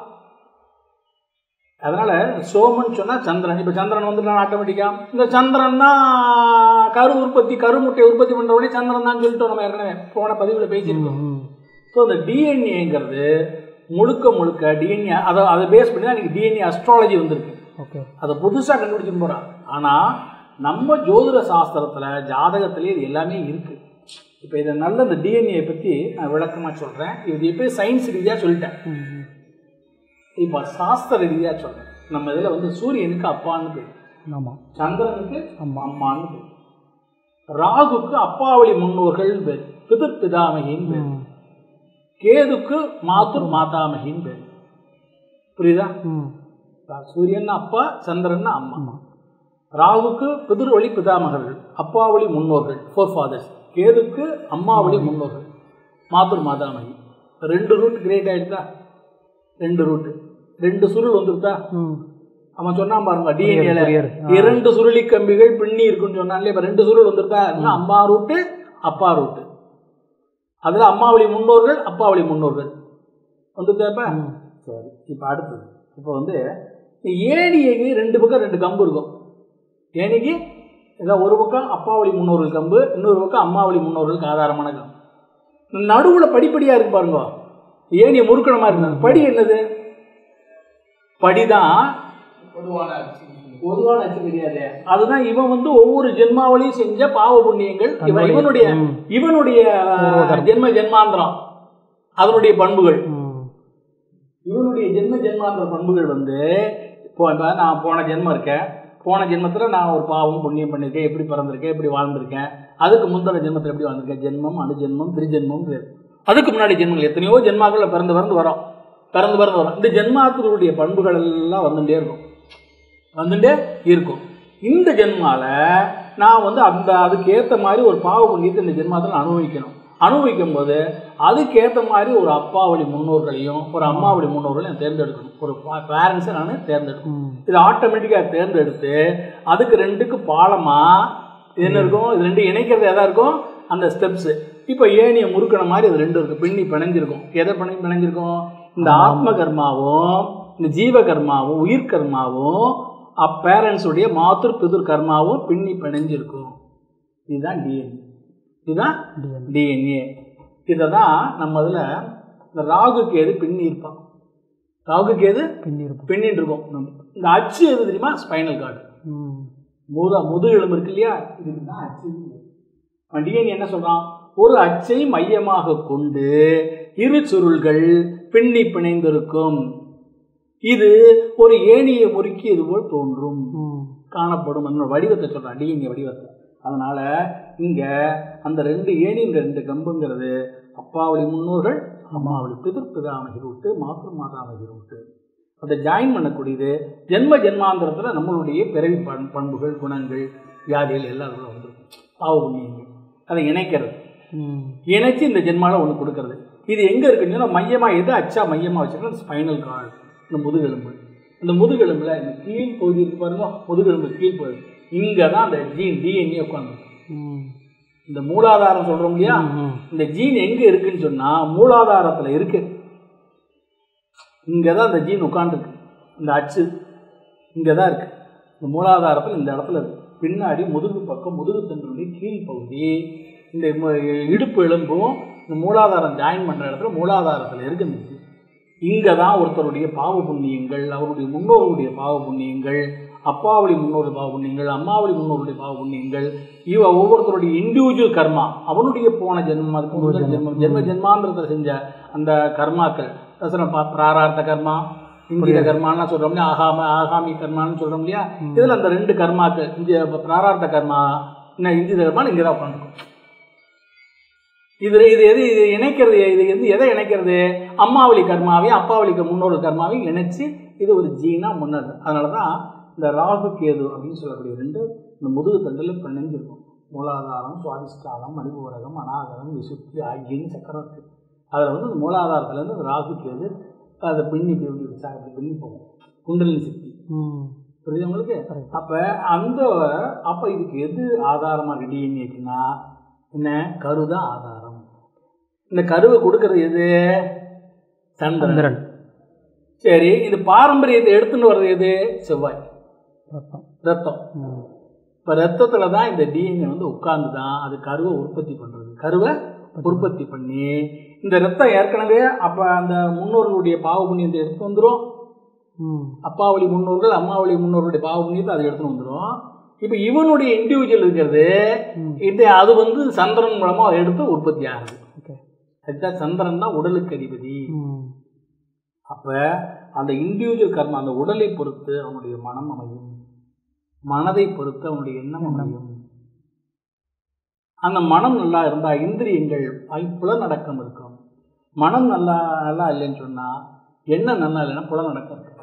அதனால சோமன் சொன்னா சந்திரன் இப்போ சந்திரன் வந்துட்டான் ஆட்டோமேட்டிக்கா இந்த சந்திரன்னா கரு உற்பத்தி கருமுட்டை உற்பத்தி பண்ற உடனே சந்திரன் தான் சொல்லிட்டோம் நம்ம ஏற்கனவே போன பதிவில் பேசியிருக்கோம் ஸோ இந்த டிஎன்ஏங்கிறது முழுக்க முழுக்க டிஎன்ஏ அதை அதை பேஸ் பண்ணி தான் இன்னைக்கு டிஎன்ஏ அஸ்ட்ராலஜி வந்திருக்கு ஓகே அதை புதுசாக கண்டுபிடிச்சிட்டு போகிறான் ஆனால் நம்ம ஜோதிட சாஸ்திரத்தில் ஜாதகத்திலே இது எல்லாமே இருக்குது இப்போ இதை நல்ல இந்த டிஎன்ஏ பற்றி நான் விளக்கமாக சொல்கிறேன் இது இப்போ சயின்ஸ் ரீதியாக சொல்லிட்டேன் இப்போ சாஸ்திர ரீதியாக சொல்கிறேன் நம்ம இதில் வந்து சூரியனுக்கு அப்பான்னு பேர் ஆமாம் சந்திரனுக்கு அம்மா அம்மான்னு பேர் ராகுக்கு அப்பாவளி முன்னோர்கள் பேர் பிதிர் பிதாமகின்னு பேர் கேதுக்கு மாத்துர் மாதாமகின்னு பேர் புரியுதா சூரியன் அப்பா சந்திரன் அம்மா ராகுக்கு பிதிர் வழி பிதாமகர்கள் அப்பாவளி முன்னோர்கள் ஃபோர் ஃபாதர்ஸ் கேதுக்கு அம்மாவளி முன்னோர்கள் மாத்துர் மாதாமகி ரெண்டு ரூட் கிரேட் ஆயிடுதா ரெண்டு ரூட் ரெண்டு சுருள் வந்துருதா அவன் சொன்னான் பாருங்க டிஎன்ஏல இரண்டு சுருளி கம்பிகள் பின்னி இருக்குன்னு சொன்னான்ல இப்ப ரெண்டு சுருள் வந்துருதா இன்னும் அம்மா ரூட்டு அப்பா ரூட்டு அதுல அம்மாவளி முன்னோர்கள் அப்பாவளி முன்னோர்கள் வந்துருதா இப்ப சரி இப்ப அடுத்தது இப்போ வந்து இந்த ஏணிக்கு ரெண்டு பக்கம் ரெண்டு கம்பு இருக்கும் ஏணிக்கு ஏதோ ஒரு பக்கம் அப்பாவளி முன்னோர்கள் கம்பு இன்னொரு பக்கம் அம்மாவளி முன்னோர்களுக்கு ஆதாரமான கம்பு நடுவில் படிப்படியாக இருக்கு பாருங்க ஏணியை முறுக்கணமா இருக்கு படி என்னது படிதான் பொதுவான பொதுவான அச்சு கிடையாது அதுதான் இவன் வந்து ஒவ்வொரு ஜென்மாவளியும் செஞ்ச பாவ புண்ணியங்கள் இவன் இவனுடைய இவனுடைய ஜென்ம ஜென்மாந்திரம் அதனுடைய பண்புகள் இவனுடைய ஜென்ம ஜென்மாந்திர பண்புகள் வந்து இப்போ இப்போ நான் போன ஜென்மம் இருக்கேன் போன ஜென்மத்தில் நான் ஒரு பாவம் புண்ணியம் பண்ணியிருக்கேன் எப்படி பிறந்திருக்கேன் எப்படி வாழ்ந்திருக்கேன் அதுக்கு முந்தின ஜென்மத்தில் எப்படி வாழ்ந்திருக்கேன் ஜென்மம் அணுஜென்மம் திரிஜென்மம் பேர் அதுக்கு முன்னாடி ஜென்மங்கள் எத்தனையோ ஜென்மாக்களில் பிறந்து பிறந்து வரோம் பிறந்து பிறந்து வரோம் இந்த ஜென்மாத்தினுடைய பண்புகள் எல்லாம் வந்துட்டே இருக்கும் வந்துட்டே இருக்கும் இந்த ஜென்மால நான் வந்து அந்த அதுக்கு ஏற்ற மாதிரி ஒரு பாவ புண்ணியத்தை இந்த ஜென்மாத்தில் அனுபவிக்கணும் அனுபவிக்கும் போது அதுக்கேற்ற மாதிரி ஒரு அப்பாவளி முன்னோர்களையும் ஒரு அம்மாவளி முன்னோர்களையும் நான் தேர்ந்தெடுக்கணும் ஒரு பேரண்ட்ஸை நான் தேர்ந்தெடுக்கணும் இது ஆட்டோமேட்டிக்காக தேர்ந்தெடுத்து அதுக்கு ரெண்டுக்கு பாலமாக என்ன இருக்கும் இது ரெண்டு இணைக்கிறது எதா இருக்கும் அந்த ஸ்டெப்ஸு இப்போ ஏனிய முறுக்கின மாதிரி அது ரெண்டு இருக்குது பின்னி பிணைஞ்சிருக்கும் எதை பிணை பிணைஞ்சிருக்கும் இந்த ஆத்ம கர்மாவும் இந்த ஜீவ கர்மாவும் உயிர் கர்மாவும் அப்பேரண்ட்ஸுடைய மாத்திரு பிதுர் கர்மாவும் பின்னி பிணைஞ்சிருக்கும் இதுதான் டிஎன்ஏ இதுதான் டிஎன்ஏ இதை தான் நம்ம இதில் இந்த ராகுக்கு எது பின்னி இருப்பான் ராகுக்கு எது பின்னி இருக்கும் பின்னிட்டு இருக்கும் நம்ம இந்த அச்சு எது தெரியுமா ஸ்பைனல் கார்டு முத முது எலும்பு இருக்கு இல்லையா இதுக்கு தான் அச்சு டிஎன்ஏ என்ன சொல்றான் ஒரு அச்சை மையமாக கொண்டு இரு சுருள்கள் பின்னி பிணைந்திருக்கும் இது ஒரு ஏணியை முறுக்கியது போல் தோன்றும் காணப்படும் அந்த வடிவத்தை சொல்றான் டிஎன்ஏ வடிவத்தை அதனால இங்க அந்த ரெண்டு ஏணியின் ரெண்டு கம்புங்கிறது அப்பாவளி முன்னோர்கள் அம்மாவளி பிதிர் பிதாமகி ரூட்டு மாத்திரு மாதாமகி ரூட்டு அதை ஜாயின் பண்ணக்கூடியது ஜென்ம ஜென்மாந்திரத்தில் நம்மளுடைய பிறவி பண் பண்புகள் குணங்கள் வியாதிகள் எல்லாம் அதில் வந்துருக்கும் பாவ புண்ணியங்கள் அதை இணைக்கிறது இணைச்சு இந்த ஜென்மால ஒன்று கொடுக்கறது இது எங்கே இருக்குன்னு சொன்னா மையமாக எது அச்சா மையமாக வச்சுருக்கோம் ஸ்பைனல் கார்டு இந்த முதுகெலும்பு இந்த முதுகெலும்பில் இந்த கீழ் பகுதி இருக்கு பாருங்க முதுகெலும்பு கீழ் பகுதி இங்கே தான் அந்த ஜீன் டிஎன்ஏ உட்காந்து இந்த மூலாதாரம் சொல்கிறோம் இல்லையா இந்த ஜீன் எங்கே இருக்குன்னு சொன்னால் மூலாதாரத்தில் இருக்கு இங்கே தான் இந்த ஜீன் உட்காந்துருக்கு இந்த அச்சு இங்கே தான் இருக்கு இந்த மூலாதாரத்தில் இந்த இடத்துல இருக்கு பின்னாடி முதுகு பக்கம் முதுகு தண்டுடைய கீழ் பகுதி இந்த மு- இடுப்பு எலும்பும் இந்த மூலாதாரம் ஜாயின் பண்ணுற இடத்துல மூலாதாரத்தில் இருக்கு இந்த ஜீன் இங்கே தான் ஒருத்தருடைய பாவ புண்ணியங்கள் அவருடைய முன்னோருடைய பாவ புண்ணியங்கள் அப்பாவளி முன்னோருடைய பாவ புண்ணியங்கள் அம்மாவளி முன்னோருடைய பாவ புண்ணியங்கள் இவ ஒவ்வொருத்தருடைய இண்டிவிஜுவல் கர்மா அவனுடைய போன ஜென்மம் அதுக்கு முதல் ஜென்மம் ஜென்ம ஜென்மாந்திரத்தில் செஞ்ச அந்த கர்மாக்கள் தசனம் பா- பிராரார்த்த கர்மா இந்திர கர்மான்னு சொல்கிறோம் இல்லையா ஆகாம ஆகாமி கர்மான்னு சொல்கிறோம் இல்லையா இதில் அந்த ரெண்டு கர்மாக்கள் இந்த பிராரார்த்த கர்மா இன்னும் இந்திர கர்மான்னு இங்கே தான் உட்காந்துருக்கும் இது இது எது இது இணைக்கிறது இது எது எதை இணைக்கிறது அம்மாவளி கர்மாவையும் அப்பாவளிக்கு முன்னோரு கர்மாவையும் இணைச்சு இது ஒரு ஜீனா முன்னது அதனால தான் இந்த ராகு கேது அப்படின்னு சொல்லக்கூடிய ரெண்டு இந்த முதுகு தண்டில் பிணைஞ்சிருக்கும் மூலாதாரம் சுவாதிஷ்டானம் மணிபூரகம் அநாகரம் விசுத்தி ஆகியன்னு சக்கரம் இருக்கு அதில் வந்து இந்த மூலாதாரத்துலேருந்து இந்த ராகு கேது அதை பின்னி இப்படி விசா- இப்படி பின்னி போகும் குண்டலினி சக்தி புரியுது உங்களுக்கு அப்போ அந்த அப்போ இதுக்கு எது ஆதாரமாக டிஎன்ஏக்குன்னா என்ன கரு தான் ஆதாரம் இந்த கருவை கொடுக்கறது எது சந்திரன் சந்திரன் சரி இந்த பாரம்பரியத்தை எடுத்துன்னு வர்றது எது செவ்வாய் ரத்தம் ரத்தம் ம். இப்போ ரத்தத்தில் தான் இந்த டிஎன்ஏ வந்து உட்கார்ந்து தான் அது கருவை உற்பத்தி பண்ணுறது கருவை உற்பத்தி பண்ணி இந்த ரத்தம் ஏற்கனவே அப்போ அந்த முன்னோர்களுடைய பாவ புண்ணியத்தை எடுத்து வந்துடும் ம். அப்பாவளி முன்னோர்கள் அம்மாவளி முன்னோர்களுடைய பாவ புண்ணியத்தை அதை எடுத்து வந்துடும் இப்போ இவனுடைய இண்டிவிஜுவல் இருக்கிறது ம். இது அது வந்து சந்திரன் மூலமாக அதை எடுத்து உற்பத்தி ஆகுது ஓகே அதுதான் சந்திரன் தான் உடலுக்கு அதிபதி ம். அப்போ அந்த இண்டிவிஜுவல் கர்மம் அந்த உடலை பொறுத்து அவனுடைய மனம் அமையும் மனதை பொறுத்து அவனுடைய எண்ணம் அமையும் அந்த மனம் நல்லா இருந்தால் இந்திரியங்கள் ஐ- புலநடக்கம் இருக்கும் மனம் நல்லா நல்லா இல்லைன்னு சொன்னால் எண்ணம் நல்லா இல்லைன்னா புலநடக்கம் இருக்கும்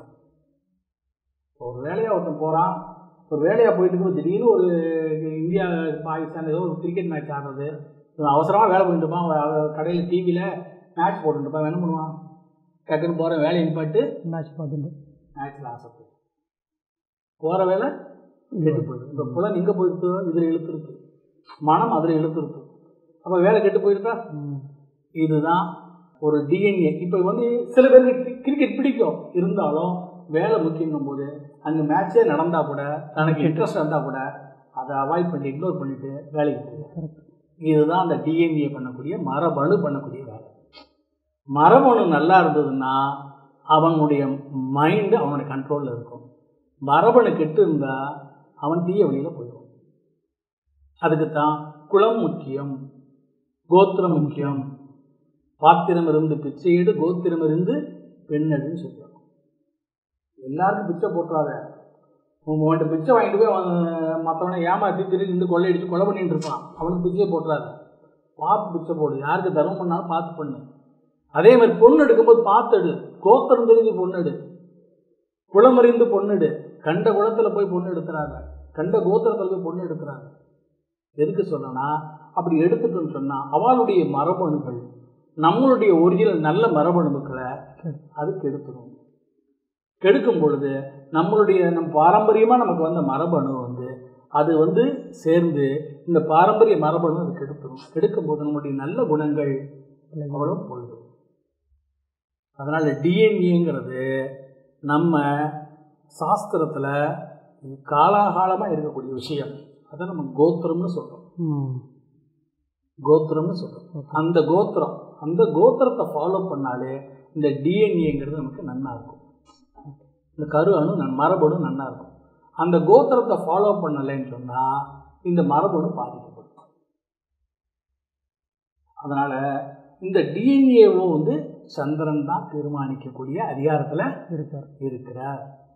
ஒரு வேலையாக ஒருத்தன் போகிறான் ஒரு வேலையாக போயிட்டு இருக்கும்போது திடீர்னு ஒரு இந்தியா பாகிஸ்தான் ஏதோ ஒரு கிரிக்கெட் மேட்ச் ஆடுறது இவன் அவசரமாக வேலை பண்ணிட்டு இருப்பான் கடையில் டிவியில் மேட்ச் போட்டுட்டு இருப்பான் அவன் என்ன பண்ணுவான் டக்குன்னு போகிற வேலையை நிப்பாட்டு மேட்ச் பார்த்துட்டு மேட்ச்சில் ஆசைப்படும் போகிற வேலை கெட்டு போயிடுது இப்போ புலன் எங்கே போயிடுதோ இதில் இழுத்துருக்கு மனம் அதில் இழுத்துருக்கு அப்போ வேலை கெட்டு போயிடுதா ம். இதுதான் ஒரு டிஎன்ஏ இப்போ வந்து சில பேருக்கு கிரிக்கெட் பிடிக்கும் இருந்தாலும் வேலை முக்கியங்கும் போது அங்கே மேட்ச்சே நடந்தால் கூட தனக்கு இன்ட்ரெஸ்ட் இருந்தால் கூட அதை அவாய்ட் பண்ணி இக்னோர் பண்ணிட்டு வேலைக்கு போகும் கரெக்ட் இதுதான் அந்த டிஎன்ஏ பண்ணக்கூடிய மரபணு பண்ணக்கூடிய வேலை மரபணு நல்லா இருந்ததுன்னா அவனுடைய மைண்டு அவனுடைய கண்ட்ரோலில் இருக்கும் மரபணு கெட்டு இருந்தால் அவன் தீய வழியில் போயிடும் அதுக்கு தான் குலம் முக்கியம் கோத்திரம் முக்கியம் பாத்திரம் இருந்து பிச்சையிடு கோத்திரம் இருந்து பெண்ணடுன்னு சொல்லுவாங்க எல்லாருக்கும் பிச்சை போட்டுறாத உன் உன்கிட்ட பிச்சை வாங்கிட்டு போய் அவன் மற்றவனை ஏமாற்றி திருடி இருந்து கொள்ளையடிச்சு கொலை பண்ணிட்டு இருப்பான் அவனுக்கு பிச்சையை போட்டுறாத பார்த்து பிச்சை போடு யாருக்கு தர்மம் பண்ணாலும் பார்த்து பண்ணு அதே மாதிரி பொண்ணு எடுக்கும்போது பார்த்து எடு கோத்திரம் தெரிஞ்சு பொண்ணு எடு குளமறிந்து பொண்ணு எடு கண்ட குளத்தில் போய் பொண்ணு எடுத்துறாங்க கண்ட கோத்திரத்தில் போய் பொண்ணு எடுக்கிறாங்க எதுக்கு சொன்னனா அப்படி எடுத்துட்டோன்னு சொன்னால் அவளுடைய மரபணுக்கள் நம்மளுடைய ஒரிஜினல் நல்ல மரபணுக்களை அது கெடுத்துடும் கெடுக்கும் பொழுது நம்மளுடைய நம் பாரம்பரியமாக நமக்கு வந்த மரபணு வந்து அது வந்து சேர்ந்து இந்த பாரம்பரிய மரபணு அது கெடுத்துடும் கெடுக்கும்போது நம்மளுடைய நல்ல குணங்கள் அவ்வளோ போயிடும் அதனால் டிஎன்ஏங்கிறது நம்ம சாஸ்திரத்தில் காலாகாலமாக இருக்கக்கூடிய விஷயம் அதை நம்ம கோத்திரம்னு சொல்கிறோம் ம். கோத்திரம்னு சொல்கிறோம் அந்த கோத்திரம் அந்த கோத்திரத்தை ஃபாலோ பண்ணாலே இந்த டிஎன்ஏங்கிறது நமக்கு நன்னா இருக்கும் இந்த கரு அணு நன் மரபணு நன்னா இருக்கும் அந்த கோத்திரத்தை ஃபாலோ பண்ணலைன்னு சொன்னால் இந்த மரபணு பாதிக்கப்படும் அதனால் இந்த டிஎன்ஏவும் வந்து சந்திரன் தான் தீர்மானிக்கக்கூடிய அதிகாரத்தில் இருக்கார் இருக்கிறார்